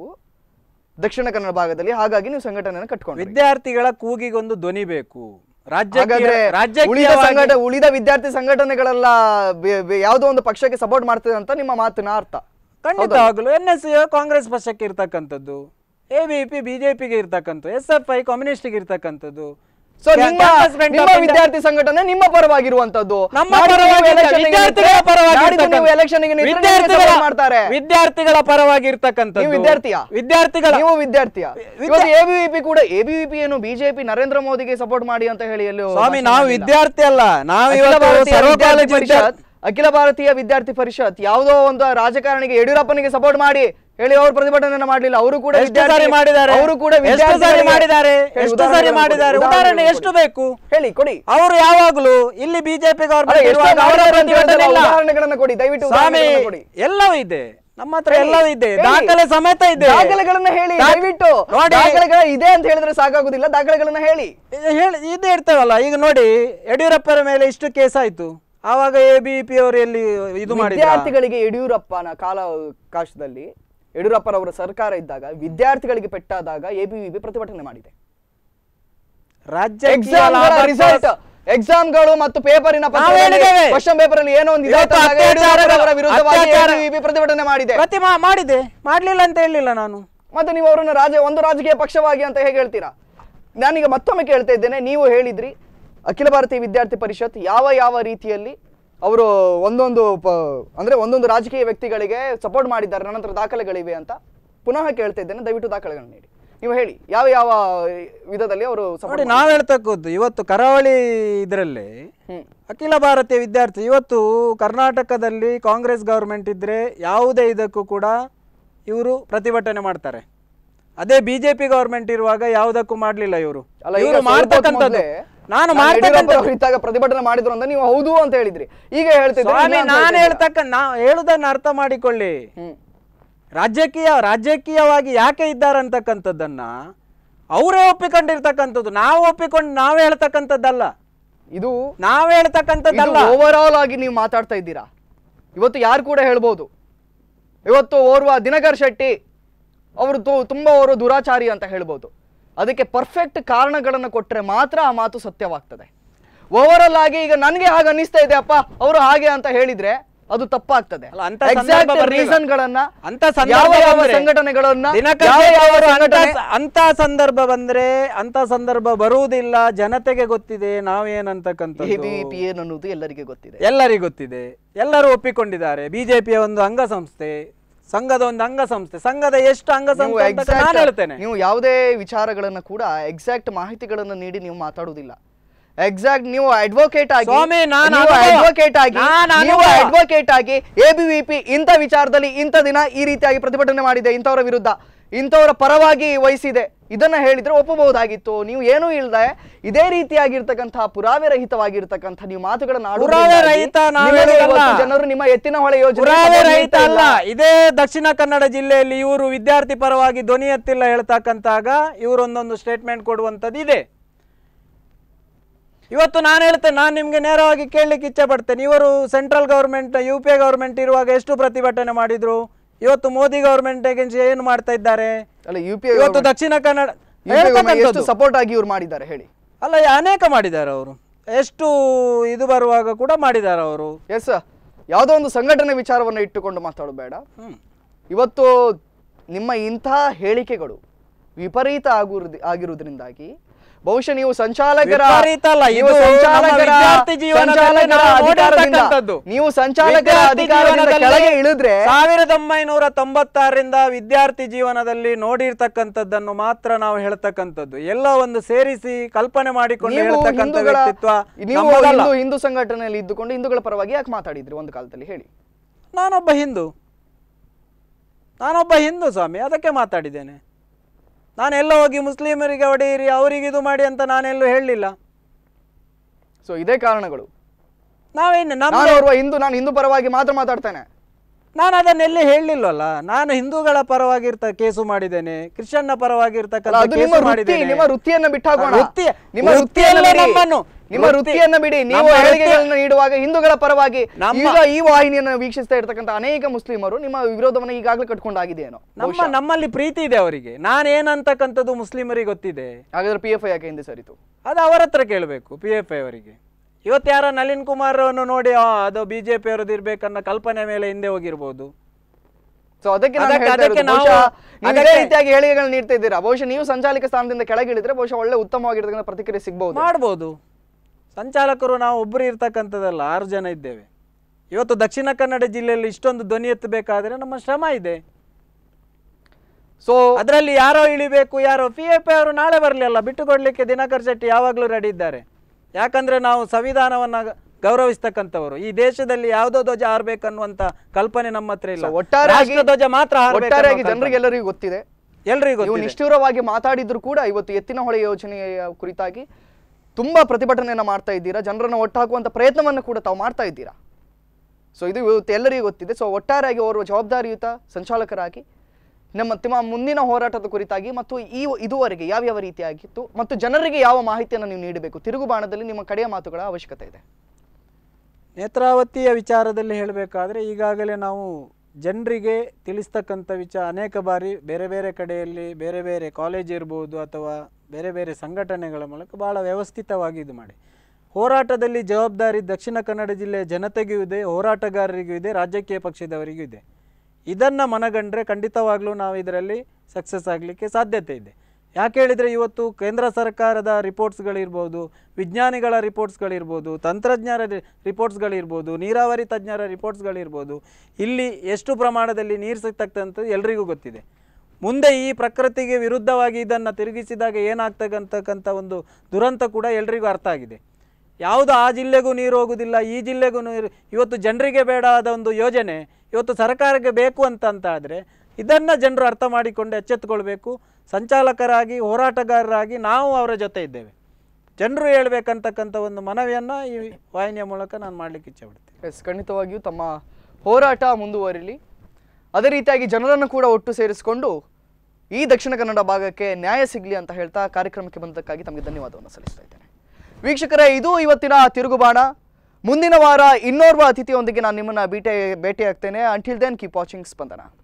[SPEAKER 1] ದಕ್ಷಿಣ ಕನ್ನಡ ಭಾಗದಲ್ಲಿ ಹಾಗಾಗಿ ನೀವು ಸಂಘಟನೆಯನ್ನು ಕಟ್ಕೊಂಡ್ರಿ
[SPEAKER 2] ವಿದ್ಯಾರ್ಥಿಗಳ ಕೂಗಿಗೊಂದು ಧ್ವನಿ ಬೇಕು
[SPEAKER 1] ಹಾಗಾದ್ರೆ
[SPEAKER 2] ರಾಜ್ಯ
[SPEAKER 1] ಉಳಿದ ಸಂಘಟ ಉಳಿದ ವಿದ್ಯಾರ್ಥಿ ಸಂಘಟನೆಗಳೆಲ್ಲ ಬೆ- ಬೆ- ಯಾವುದೋ ಒಂದು ಪಕ್ಷಕ್ಕೆ ಸಪೋರ್ಟ್ ಮಾಡ್ತದೆ ಅಂತ ನಿಮ್ಮ ಮಾತಿನ ಅರ್ಥ
[SPEAKER 2] ಖಂಡಿತವಾಗಲು ಎನ್ ಎಸ್ ಕಾಂಗ್ರೆಸ್ ಪಕ್ಷಕ್ಕೆ ಇರ್ತಕ್ಕಂಥದ್ದು ಎ ಬಿ ಪಿ ಬಿಜೆಪಿಗೆ ಇರ್ತಕ್ಕಂಥ ಎಸ್ ಎಫ್ ಐ ಕಮ್ಯುನಿಸ್ಟ್ಗೆ ಇರ್ತಕ್ಕಂಥದ್ದು
[SPEAKER 1] ಸೊ
[SPEAKER 2] ಕ್ಯಾ-
[SPEAKER 1] ನಿಮ್ಮ
[SPEAKER 2] ಕ್ಯಾಂಪಸ್ ಫ್ರಂಟ್
[SPEAKER 1] ನಿಮ್ಮ
[SPEAKER 2] ಆಫ್ ಇಂಡಿಯಾ-
[SPEAKER 1] ವಿದ್ಯಾರ್ಥಿ ಸಂಘಟನೆ ನಿಮ್ಮ ಪರವಾಗಿರುವಂತದ್ದು
[SPEAKER 2] ನಮ್ಮ
[SPEAKER 1] ನಾಡಿದ್ದು ನೀವು
[SPEAKER 2] ಪರವಾಗಿ
[SPEAKER 1] election ಗೆ
[SPEAKER 2] ವಿದ್ಯಾರ್ಥಿಗಳ
[SPEAKER 1] ನಿಂತ್ರೆ-
[SPEAKER 2] ಪರವಾಗಿ
[SPEAKER 1] ನಾಡಿದ್ದು ನೀವು
[SPEAKER 2] ಇರ್ತಕ್ಕಂಥ-
[SPEAKER 1] election ಗೆ ನಿಂತ್ರೆ ನಿಮಗೆ
[SPEAKER 2] ವಿದ್ಯಾರ್ಥಿಗಳ
[SPEAKER 1] support ಮಾಡ್ತಾರೆ
[SPEAKER 2] ವಿದ್ಯಾರ್ಥಿಗಳ ಪರವಾಗಿ ಇರ್ತಕ್ಕಂಥದ್ದು
[SPEAKER 1] ನೀವು ವಿದ್ಯಾರ್ಥಿಯಾ?
[SPEAKER 2] ವಿದ್ಯಾರ್ಥಿಗಳ
[SPEAKER 1] ನೀವು ವಿದ್ಯಾರ್ಥಿಯ
[SPEAKER 2] ವಿದ್ಯಾ-
[SPEAKER 1] ಇವತ್ತು ಎಬಿವಿಪಿ ಕೂಡ ಎಬಿವಿಪಿ ಏನು ಬಿಜೆಪಿ ನರೇಂದ್ರ ಮೋದಿಗೆ ಸಪೋರ್ಟ್ ಮಾಡಿ ಅಂತ ಹೇಳಿ ಎಲ್ಲೋ
[SPEAKER 2] ಸ್ವಾಮಿ
[SPEAKER 1] ಭಾಷಣ
[SPEAKER 2] ನಾವು
[SPEAKER 1] ಮಾಡಿಲ್ಲ.
[SPEAKER 2] ವಿದ್ಯಾರ್ಥಿ ಅಲ್ಲ ನಾವು
[SPEAKER 1] ಅಖಿಲ
[SPEAKER 2] ಇವತ್ತು
[SPEAKER 1] ಭಾರತೀಯ
[SPEAKER 2] ಸರ್ವ
[SPEAKER 1] ವಿದ್ಯಾರ್ಥಿ
[SPEAKER 2] ಕಾಲೇಜು
[SPEAKER 1] ಪರಿಷತ್ ಅಖಿಲ ಭಾರತೀಯ ವಿದ್ಯಾರ್ಥಿ ಪರಿಷತ್ ಯಾವುದೋ ಒಂದು ರಾಜಕಾರಣಿಗೆ ಯಡಿಯೂರಪ್ಪನಿಗೆ ಸಪೋರ್ಟ್ ಮಾಡಿ ಹೇಳಿ ಅವರು ಪ್ರತಿಭಟನೆ ಮಾಡಲಿಲ್ಲ ಅವರು ಕೂಡ
[SPEAKER 2] ಎಷ್ಟು ಸಾರಿ ಮಾಡಿದ್ದಾರೆ
[SPEAKER 1] ಅವರು ಕೂಡ
[SPEAKER 2] ಎಷ್ಟು ಸಾರಿ
[SPEAKER 1] ವಿದ್ಯಾರ್ಥಿಗಳಿಗೆ-
[SPEAKER 2] ಮಾಡಿದ್ದಾರೆ
[SPEAKER 1] ಹೇಳಿ,
[SPEAKER 2] ಎಷ್ಟು ಸಾರಿ
[SPEAKER 1] ಉದಾಹರಣೆಗಳನ್ನು
[SPEAKER 2] ಮಾಡಿದ್ದಾರೆ
[SPEAKER 1] ಕೊಡಿ,
[SPEAKER 2] ಉದಾಹರಣೆ
[SPEAKER 1] ಉದಾಹರಣೆಗಳನ್ನು
[SPEAKER 2] ಎಷ್ಟು
[SPEAKER 1] ಕೊಡಿ.
[SPEAKER 2] ಬೇಕು
[SPEAKER 1] ಹೇಳಿ ಕೊಡಿ
[SPEAKER 2] ಅವರು ಯಾವಾಗಲೂ ಇಲ್ಲಿ ಬಿಜೆಪಿ
[SPEAKER 1] ಅಲ್ಲ, ಎಷ್ಟೋ
[SPEAKER 2] ಅವರ
[SPEAKER 1] ಮಾಡಿದ್ದಾರೆ ಅಂತ
[SPEAKER 2] ಪ್ರತಿಭಟನೆ
[SPEAKER 1] ಹೇಳಿದ್ರಲ್ಲ,
[SPEAKER 2] ಇಲ್ಲ
[SPEAKER 1] ಉದಾಹರಣೆಗಳನ್ನ ಕೊಡಿ ದಯವಿಟ್ಟು
[SPEAKER 2] ಸ್ವಾಮಿ
[SPEAKER 1] ಉದಾಹರಣೆಗಳನ್ನ ಕೊಡಿ
[SPEAKER 2] ಎಲ್ಲವೂ ಇದೆ ನಮ್ಮ ಹತ್ರ
[SPEAKER 1] ಹೇಳಿ,
[SPEAKER 2] ಎಲ್ಲವೂ ಇದೆ
[SPEAKER 1] ಹೇಳಿ.
[SPEAKER 2] ದಾಖಲೆ ಸಮೇತ ಇದೆ
[SPEAKER 1] ದಾಖಲೆಗಳನ್ನ ಹೇಳಿ
[SPEAKER 2] ದಾ-
[SPEAKER 1] ದಯವಿಟ್ಟು
[SPEAKER 2] ನೋಡಿ
[SPEAKER 1] ದಾಖಲೆಗಳ ಇದೆ ಅಂತ ಹೇಳಿದ್ರೆ ಸಾಕಾಗುದಿಲ್ಲ ದಾಖಲೆಗಳನ್ನ ಹೇಳಿ
[SPEAKER 2] ಇದು ಹೇಳಿ ಇದೇ ಇರ್ತೇವಲ್ಲ ಈಗ ನೋಡಿ ಯಡಿಯೂರಪ್ಪರ ಮೇಲೆ ಇಷ್ಟು ಕೇಸ್ ಆಯ್ತು ಆವಾಗ ಎ ಬಿ ಪಿ ಅವರು ಎಲ್ಲಿ ಇದು ಮಾಡಿದ್ರ
[SPEAKER 1] ವಿದ್ಯಾರ್ಥಿಗಳಿಗೆ ಯಡಿಯೂರಪ್ಪನ ಕಾಲಾವಕಾಶದಲ್ಲಿ ಯಡಿಯೂರಪ್ಪರವರ ಸರ್ಕಾರ ಇದ್ದಾಗ ವಿದ್ಯಾರ್ಥಿಗಳಿಗೆ ಪೆಟ್ಟಾದಾಗ ಎಬಿವಿಪಿ ಪ್ರತಿಭಟನೆ ಮಾಡಿದೆ
[SPEAKER 2] ರಾಜ್ಯ
[SPEAKER 1] ಎಕ್ಸಾಮ್ ರಿಸಲ್ಟ್ ಎಕ್ಸಾಮ್ಗಳು ಮತ್ತು ಪೇಪರಿನ
[SPEAKER 2] ನಾವು ಹೇಳಿದ್ದೇವೆ.
[SPEAKER 1] ಕ್ವಶನ್ ಪೇಪರ್ ಅಲ್ಲಿ ಏನೋ ಒಂದು
[SPEAKER 2] ಇವತ್ತು
[SPEAKER 1] ಇದಾದಾಗ
[SPEAKER 2] ಅತ್ಯಾಚಾರಗಳ-
[SPEAKER 1] ಯಡಿಯೂರಪ್ಪರವರ ವಿರುದ್ಧವಾಗಿ
[SPEAKER 2] ಅತ್ಯಾಚಾರ-
[SPEAKER 1] ABVP ಪ್ರತಿಭಟನೆ ಮಾಡಿದೆ
[SPEAKER 2] ಪ್ರತಿಮಾ ಮಾಡಿದೆ ಮಾಡ್ಲಿಲ್ಲ ಅಂತ ಹೇಳಿಲ್ಲ ನಾನು
[SPEAKER 1] ಮತ್ತೆ ನೀವು ಅವರನ್ನ ರಾಜ ಒಂದು ರಾಜಕೀಯ ಪಕ್ಷವಾಗಿ ಅಂತ ಹೇಗೆ ಹೇಳ್ತೀರಾ ನಾನೀಗ ಮತ್ತೊಮ್ಮೆ ಕೇಳ್ತಾ ಇದ್ದೇನೆ ನೀವು ಹೇಳಿದ್ರಿ ಅಖಿಲ ಭಾರತೀಯ ವಿದ್ಯಾರ್ಥಿ ಪರಿಷತ್ ಯಾವ ಯಾವ ರೀತಿಯಲ್ಲಿ ಅವರು ಒಂದೊಂದು ಪ- ಅಂದ್ರೆ ಒಂದೊಂದು ರಾಜಕೀಯ ವ್ಯಕ್ತಿಗಳಿಗೆ ಸಪೋರ್ಟ್ ಮಾಡಿದ್ದಾರೆ ನನ್ನ ಹತ್ರ ದಾಖಲೆಗಳಿವೆ ಅಂತ ಪುನಃ ಕೇಳ್ತಾ ಇದ್ದೇನೆ ದಯವಿಟ್ಟು ದಾಖಲೆಗಳನ್ನ ನೀಡಿ ನೀವು ಹೇಳಿ ಯಾವ ಯಾವ ವಿಧದಲ್ಲಿ ಅವರು
[SPEAKER 2] ನೋಡಿ
[SPEAKER 1] ಸಪೋರ್ಟ್
[SPEAKER 2] ನಾವು ಹೇಳ್ತಕ್ಕದ್ದು ಇವತ್ತು ಕರಾವಳಿ ಇದರಲ್ಲಿ
[SPEAKER 1] ಹ್ಮ್
[SPEAKER 2] ಅಖಿಲ ಭಾರತೀಯ ವಿದ್ಯಾರ್ಥಿ ಇವತ್ತು ಕರ್ನಾಟಕದಲ್ಲಿ ಕಾಂಗ್ರೆಸ್ ಗೌರ್ಮೆಂಟ್ ಇದ್ರೆ ಯಾವುದೇ ಇದಕ್ಕೂ ಕೂಡ ಇವರು ಪ್ರತಿಭಟನೆ ಮಾಡ್ತಾರೆ ಅದೇ ಬಿಜೆಪಿ ಗೌರ್ಮೆಂಟ್ ಇರುವಾಗ ಯಾವುದಕ್ಕೂ ಮಾಡ್ಲಿಲ್ಲ ಇವರು
[SPEAKER 1] ಅಲ್ಲ ಈಗ
[SPEAKER 2] ಇವರು
[SPEAKER 1] ಸ್ವಲ್ಪ ಹೊತ್ತು
[SPEAKER 2] ಮಾಡ್ತಕ್ಕಂಥದ್ದು
[SPEAKER 1] ಮೊದ್ಲೇ
[SPEAKER 2] ನಾನು
[SPEAKER 1] ನಾನು
[SPEAKER 2] ಮಾಡ್ತಕ್ಕಂಥ
[SPEAKER 1] ಯಡಿಯೂರಪ್ಪ ಅವರು ಇದ್ದಾಗ ಪ್ರತಿಭಟನೆ ಮಾಡಿದ್ರು ಅಂತ ನೀವು ಹೌದು ಅಂತ ಹೇಳಿದ್ರಿ ಈಗ ಹೇಳ್ತಿದ್ರೆ
[SPEAKER 2] ಸ್ವಾಮಿ
[SPEAKER 1] ಇಲ್ಲ ಅಂತ
[SPEAKER 2] ನಾನು
[SPEAKER 1] ಹೇಳ್ತಿದ್ದೀರಾ.
[SPEAKER 2] ಹೇಳ್ತಕ್ಕ ನಾ ಹೇಳುದನ್ನ ಅರ್ಥ ಮಾಡಿಕೊಳ್ಳಿ
[SPEAKER 1] ಹ್ಮ್
[SPEAKER 2] ರಾಜಕೀಯ ರಾಜಕೀಯವಾಗಿ ಯಾಕೆ ಇದ್ದಾರೆ ಅಂತಕ್ಕಂಥದ್ದನ್ನ ಅವರೇ ಒಪ್ಪಿಕೊಂಡಿರ್ತಕ್ಕಂಥದ್ದು ನಾವು ಒಪ್ಪಿಕೊಂಡು ನಾವೇ ಹೇಳ್ತಕ್ಕಂಥದ್ದಲ್ಲ
[SPEAKER 1] ಇದು
[SPEAKER 2] ನಾವೇ ಹೇಳ್ತಕ್ಕಂಥದ್ದಲ್ಲ
[SPEAKER 1] ಓವರ್ ಆಲ್ ಆಗಿ ನೀವು ಮಾತಾಡ್ತಾ ಇದ್ದೀರಾ ಇವತ್ತು ಯಾರು ಕೂಡ ಹೇಳ್ಬೋದು ಇವತ್ತು ಓರ್ವ ದಿನಕರ್ ಶೆಟ್ಟಿ ಅವರು ತು- ತುಂಬಾ ಅವರು ದುರಾಚಾರಿ ಅಂತ ಹೇಳ್ಬೋದು ಅದಕ್ಕೆ ಪರ್ಫೆಕ್ಟ್ ಕಾರಣಗಳನ್ನು ಕೊಟ್ಟರೆ ಮಾತ್ರ ಆ ಮಾತು ಸತ್ಯವಾಗ್ತದೆ ಓವರ್ ಆಲ್ ಆಗಿ ಈಗ ನನಗೆ ಹಾಗೆ ಅನ್ನಿಸ್ತಾ ಇದೆ ಅಪ್ಪ ಅವರು ಹಾಗೆ ಅಂತ ಹೇಳಿದ್ರೆ ಅದು ತಪ್ಪಾಗ್ತದೆ
[SPEAKER 2] ಅಲ್ಲ, ಅಂತ ಸಂದರ್ಭ ಬರ್ಲಿಲ್ಲ.
[SPEAKER 1] ರೀಸನ್ ಗಳನ್ನ
[SPEAKER 2] ಅಂತ ಸಂದರ್ಭ
[SPEAKER 1] ಯಾವ ಯಾವ
[SPEAKER 2] ಬಂದ್ರೆ-
[SPEAKER 1] ಸಂಘಟನೆಗಳನ್ನ
[SPEAKER 2] ದಿನಕರ್
[SPEAKER 1] ಯಾವ
[SPEAKER 2] ಶೆಟ್ಟಿ
[SPEAKER 1] ಯಾವ
[SPEAKER 2] ಅವರು ಅಂತ
[SPEAKER 1] ಸಂಘಟನೆ
[SPEAKER 2] ಅಂತ ಸಂದರ್ಭ ಬಂದ್ರೆ ಅಂತ ಸಂದರ್ಭ ಬರುವುದಿಲ್ಲ ಜನತೆಗೆ ಗೊತ್ತಿದೆ ನಾವೇನಂತಕ್ಕಂಥದ್ದು
[SPEAKER 1] ಎಬಿವಿಪಿ ಏನು ಅನ್ನೋದು ಎಲ್ಲರಿಗೆ ಗೊತ್ತಿದೆ
[SPEAKER 2] ಎಲ್ಲರಿಗೂ ಗೊತ್ತಿದೆ ಎಲ್ಲರೂ ಒಪ್ಪಿಕೊಂಡಿದ್ದಾರೆ ಬಿಜೆಪಿಯ ಒಂದು ಅಂಗಸಂಸ್ಥೆ ಸಂಘದ ಒಂದು ಅಂಗಸಂಸ್ಥೆ ಸಂಘದ ಎಷ್ಟು
[SPEAKER 1] ನೀವು
[SPEAKER 2] ಅಂಗಸಂಸ್ಥೆ ಅಂತ
[SPEAKER 1] exact-
[SPEAKER 2] ನಾನು ಹೇಳ್ತೇನೆ
[SPEAKER 1] ನೀವು ಯಾವುದೇ ವಿಚಾರಗಳನ್ನ ಕೂಡ ಎಕ್ಸಾಕ್ಟ್ ಮಾಹಿತಿಗಳನ್ನ ನೀಡಿ ನೀವು ಮಾತಾಡುವುದಿಲ್ಲ ಎಕ್ಸಾಕ್ಟ್ ನೀವು ಅಡ್ವೊಕೇಟ್ ಆಗಿ
[SPEAKER 2] ಸ್ವಾಮಿ, ನಾನು
[SPEAKER 1] ನೀವು
[SPEAKER 2] ಅನುಭವ-
[SPEAKER 1] ಅಡ್ವೊಕೇಟ್ ಆಗಿ
[SPEAKER 2] ನಾನು
[SPEAKER 1] ನೀವು
[SPEAKER 2] ಅನುಭವ.
[SPEAKER 1] ಅಡ್ವೊಕೇಟ್ ಆಗಿ ಎಬಿವಿಪಿ ಇಂಥ ವಿಚಾರದಲ್ಲಿ ಇಂಥ ದಿನ ಈ ರೀತಿಯಾಗಿ ಪ್ರತಿಭಟನೆ ಮಾಡಿದೆ ಇಂಥವರ ವಿರುದ್ಧ ಇಂಥವರ ಪರವಾಗಿ ವಹಿಸಿದೆ ಇದನ್ನ ಹೇಳಿದ್ರೆ ಒಪ್ಪಬಹುದಾಗಿತ್ತು ನೀವು ಏನೂ ಇಲ್ಲದೆ ಇದೇ ರೀತಿಯಾಗಿರ್ತಕ್ಕಂತಹ ಪುರಾವೆ ರಹಿತವಾಗಿರ್ತಕ್ಕಂಥ ನೀವು ಮಾತುಗಳನ್ನ
[SPEAKER 2] ಪುರಾವೆ
[SPEAKER 1] ಆಡುವುದರಿಂದಾಗಿ
[SPEAKER 2] ರಹಿತ ನಾವು
[SPEAKER 1] ನಿಮಗೆ
[SPEAKER 2] ಹೇಳುವುದಲ್ಲ.
[SPEAKER 1] ಇವತ್ತು ಜನರು ನಿಮ್ಮ ಎತ್ತಿನ ಹೊಳೆ ಯೋಜನೆ
[SPEAKER 2] ಪುರಾವೆ ರಹಿತ ಅಲ್ಲ ಇದೇ ದಕ್ಷಿಣ ಕನ್ನಡ ಜಿಲ್ಲೆಯಲ್ಲಿ ಇವರು ವಿದ್ಯಾರ್ಥಿ ಪರವಾಗಿ ಧ್ವನಿ ಎತ್ತಿಲ್ಲ ಹೇಳ್ತಕ್ಕಂತಾಗ ಇವರೊಂದೊಂದು ಸ್ಟೇಟ್ಮೆಂಟ್ ಕೊಡುವಂಥದ್ದು ಇದೆ ಇವತ್ತು ನಾನು ಹೇಳ್ತೇನೆ ನಾನು ನಿಮ್ಗೆ ನೇರವಾಗಿ ಕೇಳಲಿಕ್ಕೆ ಇಚ್ಛೆ ಪಡ್ತೇನೆ ಇವರು central government U P A government ಇರುವಾಗ ಎಷ್ಟು ಪ್ರತಿಭಟನೆ ಮಾಡಿದ್ರು ಇವತ್ತು ಮೋದಿ ಗೌರ್ಮೆಂಟ್ ಏನು ಮಾಡ್ತಾ ಇದ್ದಾರೆ
[SPEAKER 1] ಅಲ್ಲ ಯು ಪಿ
[SPEAKER 2] ಇವತ್ತು ದಕ್ಷಿಣ ಕನ್ನಡ
[SPEAKER 1] ಎಷ್ಟು
[SPEAKER 2] ಹೇಳ್ತಕ್ಕಂಥದ್ದು
[SPEAKER 1] ಸಪೋರ್ಟ್ ಆಗಿ ಇವ್ರು ಮಾಡಿದ್ದಾರೆ ಹೇಳಿ
[SPEAKER 2] ಅಲ್ಲ ಅನೇಕ ಮಾಡಿದ್ದಾರೆ ಅವರು ಎಷ್ಟು ಇದು ಬರುವಾಗ ಕೂಡ ಮಾಡಿದ್ದಾರೆ ಅವರು
[SPEAKER 1] ಎಸ್ ಯಾವುದೋ ಒಂದು ಸಂಘಟನೆ ವಿಚಾರವನ್ನು ಇಟ್ಟುಕೊಂಡು ಮಾತಾಡಬೇಡ
[SPEAKER 2] ಹ್ಮ್
[SPEAKER 1] ಇವತ್ತು ನಿಮ್ಮ ಇಂತಹ ಹೇಳಿಕೆಗಳು ವಿಪರೀತ ಆಗಿರುವುದು ಆಗಿರುವುದರಿಂದಾಗಿ ಬಹುಶಃ ನೀವು ಸಂಚಾಲಕರ
[SPEAKER 2] ವಿಪರೀತ ಅಲ್ಲ,
[SPEAKER 1] ನೀವು
[SPEAKER 2] ಇದು
[SPEAKER 1] ಸಂಚಾಲಕರ
[SPEAKER 2] ನಮ್ಮ ವಿದ್ಯಾರ್ಥಿ ಜೀವನದಲ್ಲಿ
[SPEAKER 1] ಸಂಚಾಲಕರ
[SPEAKER 2] ನಾವು
[SPEAKER 1] ಅಧಿಕಾರದಿಂದ
[SPEAKER 2] ನೋಡಿರ್ತಕ್ಕಂಥದ್ದು.
[SPEAKER 1] ನೀವು ಸಂಚಾಲಕರ
[SPEAKER 2] ವಿದ್ಯಾರ್ಥಿ
[SPEAKER 1] ಅಧಿಕಾರದಿಂದ
[SPEAKER 2] ಜೀವನದಲ್ಲಿ
[SPEAKER 1] ಕೆಳಗೆ ಇಳಿದ್ರೆ
[SPEAKER 2] ಸಾವಿರದ ಒಂಬೈನೂರ ತೊಂಬತ್ತಾರರಿಂದ ವಿದ್ಯಾರ್ಥಿ ಜೀವನದಲ್ಲಿ ನೋಡಿರ್ತಕ್ಕಂಥದ್ದನ್ನು ಮಾತ್ರ ನಾವು ಹೇಳ್ತಕ್ಕಂಥದ್ದು ಎಲ್ಲ ಒಂದು ಸೇರಿಸಿ ಕಲ್ಪನೆ ಮಾಡಿಕೊಂಡು
[SPEAKER 1] ನೀವು
[SPEAKER 2] ಹೇಳ್ತಕ್ಕಂಥ
[SPEAKER 1] ಹಿಂದೂಗಳ
[SPEAKER 2] ವ್ಯಕ್ತಿತ್ವ
[SPEAKER 1] ನೀವು
[SPEAKER 2] ನಮ್ಮದಲ್ಲ.
[SPEAKER 1] ಹಿಂದೂ ಹಿಂದೂ ಸಂಘಟನೆಯಲ್ಲಿ ಇದ್ದುಕೊಂಡು ಹಿಂದೂಗಳ ಪರವಾಗಿ ಯಾಕೆ ಮಾತಾಡಿದ್ರಿ ಒಂದು ಕಾಲದಲ್ಲಿ ಹೇಳಿ
[SPEAKER 2] ನಾನೊಬ್ಬ ಹಿಂದೂ ನಾನೊಬ್ಬ ಹಿಂದೂ ಸ್ವಾಮಿ ಅದಕ್ಕೆ ಮಾತಾಡಿದ್ದೇನೆ ನಾನೆಲ್ಲ ಹೋಗಿ ಮುಸ್ಲಿಮರಿಗೆ ಹೊಡೆಯಿರಿ ಅವರಿಗೆ ಇದು ಮಾಡಿ ಅಂತ ನಾನೆಲ್ಲೂ ಹೇಳಲಿಲ್ಲ
[SPEAKER 1] ಸೊ ಇದೇ ಕಾರಣಗಳು
[SPEAKER 2] ನಾವೇನು ನಮ್ಮ
[SPEAKER 1] ನಾನು ಓರ್ವ ಹಿಂದೂ ನಾನು ಹಿಂದೂ ಪರವಾಗಿ ಮಾತ್ರ ಮಾತಾಡ್ತೇನೆ
[SPEAKER 2] ನಾನು ಅದನ್ನೆಲ್ಲೇ ಹೇಳಲಿಲ್ವಲ್ಲ ನಾನು ಹಿಂದೂಗಳ ಪರವಾಗಿರ್ತ ಕೇಸು ಮಾಡಿದ್ದೇನೆ ಕ್ರಿಶ್ಚಿಯನ್ನ
[SPEAKER 1] ಅಲ್ಲ,
[SPEAKER 2] ಪರವಾಗಿರ್ತಕ್ಕಂಥ
[SPEAKER 1] ಅದು ನಿಮ್ಮ
[SPEAKER 2] ಕೇಸು
[SPEAKER 1] ವೃತ್ತಿ
[SPEAKER 2] ಮಾಡಿದ್ದೇನೆ
[SPEAKER 1] ನಿಮ್ಮ ವೃತ್ತಿಯನ್ನ ಬಿಟ್ಟಾಗೋಣ
[SPEAKER 2] ವೃತ್ತಿ-
[SPEAKER 1] ನಿಮ್ಮ
[SPEAKER 2] ವೃತ್ತಿಯಲ್ಲೇ
[SPEAKER 1] ವೃತ್ತಿಯನ್ನ ಬಿಡಿ.
[SPEAKER 2] ನಮ್ಮನ್ನು-
[SPEAKER 1] ನಿಮ್ಮ
[SPEAKER 2] ವೃತ್ತಿ-
[SPEAKER 1] ವೃತ್ತಿಯನ್ನ ಬಿಡಿ ನೀವು
[SPEAKER 2] ನಮ್ಮ ವೃತ್ತಿ-
[SPEAKER 1] ಹೇಳಿಕೆಗಳನ್ನ ನೀಡುವಾಗ ಹಿಂದೂಗಳ ಪರವಾಗಿ
[SPEAKER 2] ನಮ್ಮ-
[SPEAKER 1] ಈಗ ಈ ವಾಹಿನಿಯನ್ನು ವೀಕ್ಷಿಸ್ತಾ ಇರ್ತಕ್ಕಂಥ ಅನೇಕ ಮುಸ್ಲಿಮರು ನಿಮ್ಮ ವಿರೋಧವನ್ನು ಈಗಾಗಲೇ ಕಟ್ಕೊಂಡಾಗಿದೆಯೇನೋ
[SPEAKER 2] ನಮ್ಮ ನಮ್ಮಲ್ಲಿ ಪ್ರೀತಿ ಇದೆ ಅವರಿಗೆ ನಾನೇನಂತಕ್ಕಂಥದ್ದು ಮುಸ್ಲಿಮರಿಗೆ ಗೊತ್ತಿದೆ
[SPEAKER 1] ಹಾಗಾದ್ರೆ ಪಿ ಎಫ್ ಐ ಯಾಕೆ ಹಿಂದೆ ಸರಿತು
[SPEAKER 2] ಅದು ಅವರ ಹತ್ರ ಕೇಳಬೇಕು ಪಿ ಎಫ್ ಐ ಅವರಿಗೆ ಇವತ್ತು ಯಾರೋ ನಳಿನ್ ಕುಮಾರ್ ಅನ್ನು ನೋಡಿ ಆ, ಅದು ಬಿಜೆಪಿ ಅವರದ್ದು ಇರ್ಬೇಕನ್ನೋ ಕಲ್ಪನೆ ಮೇಲೆ ಹಿಂದೆ ಹೋಗಿರ್ಬೋದು
[SPEAKER 1] ಸೊ ಅದಕ್ಕೆ ನಾನು
[SPEAKER 2] ಅದಕ್ಕೆ-
[SPEAKER 1] ಹೇಳ್ತಾ
[SPEAKER 2] ಅದಕ್ಕೆ
[SPEAKER 1] ಇರೋದು,
[SPEAKER 2] ನಾವು-
[SPEAKER 1] ಬಹುಶಃ ನೀವು ಇದೇ
[SPEAKER 2] ಅದಕ್ಕೆ-
[SPEAKER 1] ರೀತಿಯಾಗಿ ಹೇಳಿಕೆಗಳನ್ನ ನೀಡ್ತಾ ಇದ್ದೀರಾ ಬಹುಶಃ ನೀವು ಸಂಚಾಲಕ ಸ್ಥಾನದಿಂದ ಕೆಳಗಿಳಿದ್ರೆ ಬಹುಶಃ ಒಳ್ಳೆ ಉತ್ತಮವಾಗಿರ್ತಕ್ಕಂಥ ಪ್ರತಿಕ್ರಿಯೆ ಸಿಗಬಹುದು
[SPEAKER 2] ಮಾಡ್ಬೋದು ಸಂಚಾಲಕರು ನಾವು ಒಬ್ಬರು ಇರ್ತಕ್ಕಂಥದ್ದಲ್ಲ ಆರು ಜನ ಇದ್ದೇವೆ ಇವತ್ತು ದಕ್ಷಿಣ ಕನ್ನಡ ಜಿಲ್ಲೆಯಲ್ಲಿ ಇಷ್ಟೊಂದು ಧ್ವನಿ ಎತ್ತಬೇಕಾದ್ರೆ ನಮ್ಮ ಶ್ರಮ ಇದೆ
[SPEAKER 1] ಸೊ
[SPEAKER 2] ಅದರಲ್ಲಿ ಯಾರೋ ಇಳಿಬೇಕು ಯಾರೋ ಪಿ ಎಫ್ ಅವರು ನಾಳೆ ಬರಲಿ ಅಲ್ಲ ಬಿಟ್ಟು ಕೊಡ್ಲಿಕ್ಕೆ ದಿನಕರ್ ಶೆಟ್ಟಿ ಯಾವಾಗಲೂ ರೆಡಿ ಇದ್ದಾರೆ ಯಾಕಂದ್ರೆ ನಾವು ಸಂವಿಧಾನವನ್ನ ಗೌರವಿಸ್ತಕ್ಕಂಥವರು ಈ ದೇಶದಲ್ಲಿ ಯಾವುದೋ ಧ್ವಜ ಹಾರ್ಬೇಕನ್ನುವಂತ ಕಲ್ಪನೆ ನಮ್ಮ ಹತ್ರ ಇಲ್ಲ
[SPEAKER 1] ಒಟ್ಟಾರೆಯಾಗಿ
[SPEAKER 2] ರಾಷ್ಟ್ರ ಧ್ವಜ ಮಾತ್ರ ಹಾರ್ಬೇಕು
[SPEAKER 1] ಒಟ್ಟಾರೆಯಾಗಿ
[SPEAKER 2] ಅನ್ನೋ ಕಲ್ಪನೆ.
[SPEAKER 1] ಜನರಿಗೆಲ್ಲರಿಗೂ ಗೊತ್ತಿದೆ
[SPEAKER 2] ಎಲ್ರಿಗೂ
[SPEAKER 1] ನೀವು
[SPEAKER 2] ಗೊತ್ತಿದೆ.
[SPEAKER 1] ನಿಷ್ಠುರವಾಗಿ ಮಾತಾಡಿದ್ರು ಕೂಡ ಇವತ್ತು ಎತ್ತಿನ ಹೊಳೆ ಯೋಜನೆಯ ಕುರಿತಾಗಿ ತುಂಬಾ ಪ್ರತಿಭಟನೆಯನ್ನ ಮಾಡ್ತಾ ಇದ್ದೀರಾ ಜನರನ್ನ ಒಟ್ಟಾಕುವಂತ ಪ್ರಯತ್ನವನ್ನು ಕೂಡ ತಾವು ಮಾಡ್ತಾ ಇದ್ದೀರಾ ಸೊ ಇದು ಇವತ್ತು ಎಲ್ಲರಿಗೂ ಗೊತ್ತಿದೆ ಸೊ ಒಟ್ಟಾರೆಯಾಗಿ ಓರ್ವ ಜವಾಬ್ದಾರಿಯುತ ಸಂಚಾಲಕರಾಗಿ ನಮ್ಮ ನಿಮ್ಮ ಮುಂದಿನ ಹೋರಾಟದ ಕುರಿತಾಗಿ ಮತ್ತು ಈ ಇದುವರೆಗೆ ಯಾವ್ಯಾವ ರೀತಿಯಾಗಿತ್ತು ಮತ್ತು ಜನರಿಗೆ ಯಾವ ಮಾಹಿತಿಯನ್ನು ನೀವು ನೀಡಬೇಕು ತಿರುಗುಬಾಣದಲ್ಲಿ ನಿಮ್ಮ ಕಡೆಯ ಮಾತುಗಳ ಅವಶ್ಯಕತೆ ಇದೆ
[SPEAKER 2] ನೇತ್ರಾವತಿಯ ವಿಚಾರದಲ್ಲಿ ಹೇಳಬೇಕಾದ್ರೆ ಈಗಾಗಲೇ ನಾವು ಜನರಿಗೆ ತಿಳಿಸ್ತಕ್ಕಂಥ ವಿಚಾರ ಅನೇಕ ಬಾರಿ ಬೇರೆ ಬೇರೆ ಕಡೆಯಲ್ಲಿ ಬೇರೆ ಬೇರೆ ಕಾಲೇಜ್ ಇರ್ಬೋದು ಅಥವಾ ಬೇರೆ ಬೇರೆ ಸಂಘಟನೆಗಳ ಮೂಲಕ ಭಾಳ ವ್ಯವಸ್ಥಿತವಾಗಿ ಇದು ಮಾಡಿ ಹೋರಾಟದಲ್ಲಿ ಜವಾಬ್ದಾರಿ ದಕ್ಷಿಣ ಕನ್ನಡ ಜಿಲ್ಲೆಯ ಜನತೆಗೂ ಇದೆ ಹೋರಾಟಗಾರರಿಗೂ ಇದೆ ರಾಜಕೀಯ ಪಕ್ಷದವರಿಗೂ ಇದೆ ಇದನ್ನು ಮನಗಂಡ್ರೆ ಖಂಡಿತವಾಗ್ಲೂ ನಾವು ಇದರಲ್ಲಿ ಸಕ್ಸಸ್ ಆಗಲಿಕ್ಕೆ ಸಾಧ್ಯತೆ ಇದೆ ಯಾಕೆ ಹೇಳಿದರೆ ಇವತ್ತು ಕೇಂದ್ರ ಸರ್ಕಾರದ ರಿಪೋರ್ಟ್ಸ್ಗಳಿರ್ಬೋದು ವಿಜ್ಞಾನಿಗಳ ರಿಪೋರ್ಟ್ಸ್ಗಳಿರ್ಬೋದು ತಂತ್ರಜ್ಞರ ರಿ- ರಿಪೋರ್ಟ್ಸ್ಗಳಿರ್ಬೋದು ನೀರಾವರಿ ತಜ್ಞರ ರಿಪೋರ್ಟ್ಸ್ಗಳಿರ್ಬೋದು ಇಲ್ಲಿ ಎಷ್ಟು ಪ್ರಮಾಣದಲ್ಲಿ ನೀರು ಸಿಗ್ತಕ್ಕಂಥದ್ದು ಎಲ್ರಿಗೂ ಗೊತ್ತಿದೆ ಮುಂದೆ ಈ ಪ್ರಕೃತಿಗೆ ವಿರುದ್ಧವಾಗಿ ಇದನ್ನು ತಿರುಗಿಸಿದಾಗ ಏನಾಗ್ತಕ್ಕಂತಕ್ಕಂಥ ಒಂದು ದುರಂತ ಕೂಡ ಎಲ್ರಿಗೂ ಅರ್ಥ ಆಗಿದೆ ಯಾವುದು ಆ ಜಿಲ್ಲೆಗೂ ನೀರು ಹೋಗುವುದಿಲ್ಲ ಈ ಜಿಲ್ಲೆಗೂ ನೀರು ಇವತ್ತು ಜನರಿಗೆ ಬೇಡ ಆದ ಒಂದು ಯೋಜನೆ ಇವತ್ತು ಸರ್ಕಾರಕ್ಕೆ ಬೇಕು ಅಂತ ಅಂತ ಆದರೆ ಇದನ್ನು ಜನರು ಅರ್ಥ ಮಾಡಿಕೊಂಡು ಎಚ್ಚೆತ್ತುಕೊಳ್ಬೇಕು ಸಂಚಾಲಕರಾಗಿ ಹೋರಾಟಗಾರರಾಗಿ ನಾವು ಅವರ ಜೊತೆ ಇದ್ದೇವೆ ಜನರು ಹೇಳ್ಬೇಕಂತಕ್ಕಂಥ ಒಂದು ಮನವಿಯನ್ನು ಈ ವಾಹಿನಿಯ ಮೂಲಕ ನಾನು ಮಾಡಲಿಕ್ಕೆ ಇಚ್ಛೆ ಪಡ್ತೀನಿ
[SPEAKER 1] ಎಸ್ ಖಂಡಿತವಾಗಿಯೂ ತಮ್ಮ ಹೋರಾಟ ಮುಂದುವರಿಲಿ ಅದೇ ರೀತಿಯಾಗಿ ಜನರನ್ನು ಕೂಡ ಒಟ್ಟು ಸೇರಿಸಿಕೊಂಡು ಈ ದಕ್ಷಿಣ ಕನ್ನಡ ಭಾಗಕ್ಕೆ ನ್ಯಾಯ ಸಿಗಲಿ ಅಂತ ಹೇಳ್ತಾ ಕಾರ್ಯಕ್ರಮಕ್ಕೆ ಬಂದಕ್ಕಾಗಿ ತಮಗೆ ಧನ್ಯವಾದವನ್ನು ಸಲ್ಲಿಸ್ತಾ ಇದ್ದೇನೆ ವೀಕ್ಷಕರೇ ಇದು ಇವತ್ತಿನ ತಿರುಗುಬಾಣ ಮುಂದಿನ ವಾರ ಇನ್ನೋರ್ವ ಅತಿಥಿಯೊಂದಿಗೆ ನಾನು ನಿಮ್ಮನ್ನ ಭೇಟಿ ಭೇಟಿಯಾಗ್ತೇನೆ ಅಂಟಿಲ್ ದೆನ್ ಕೀಪ್ ವಾಚಿಂಗ್ ಸ್ಪಂದನ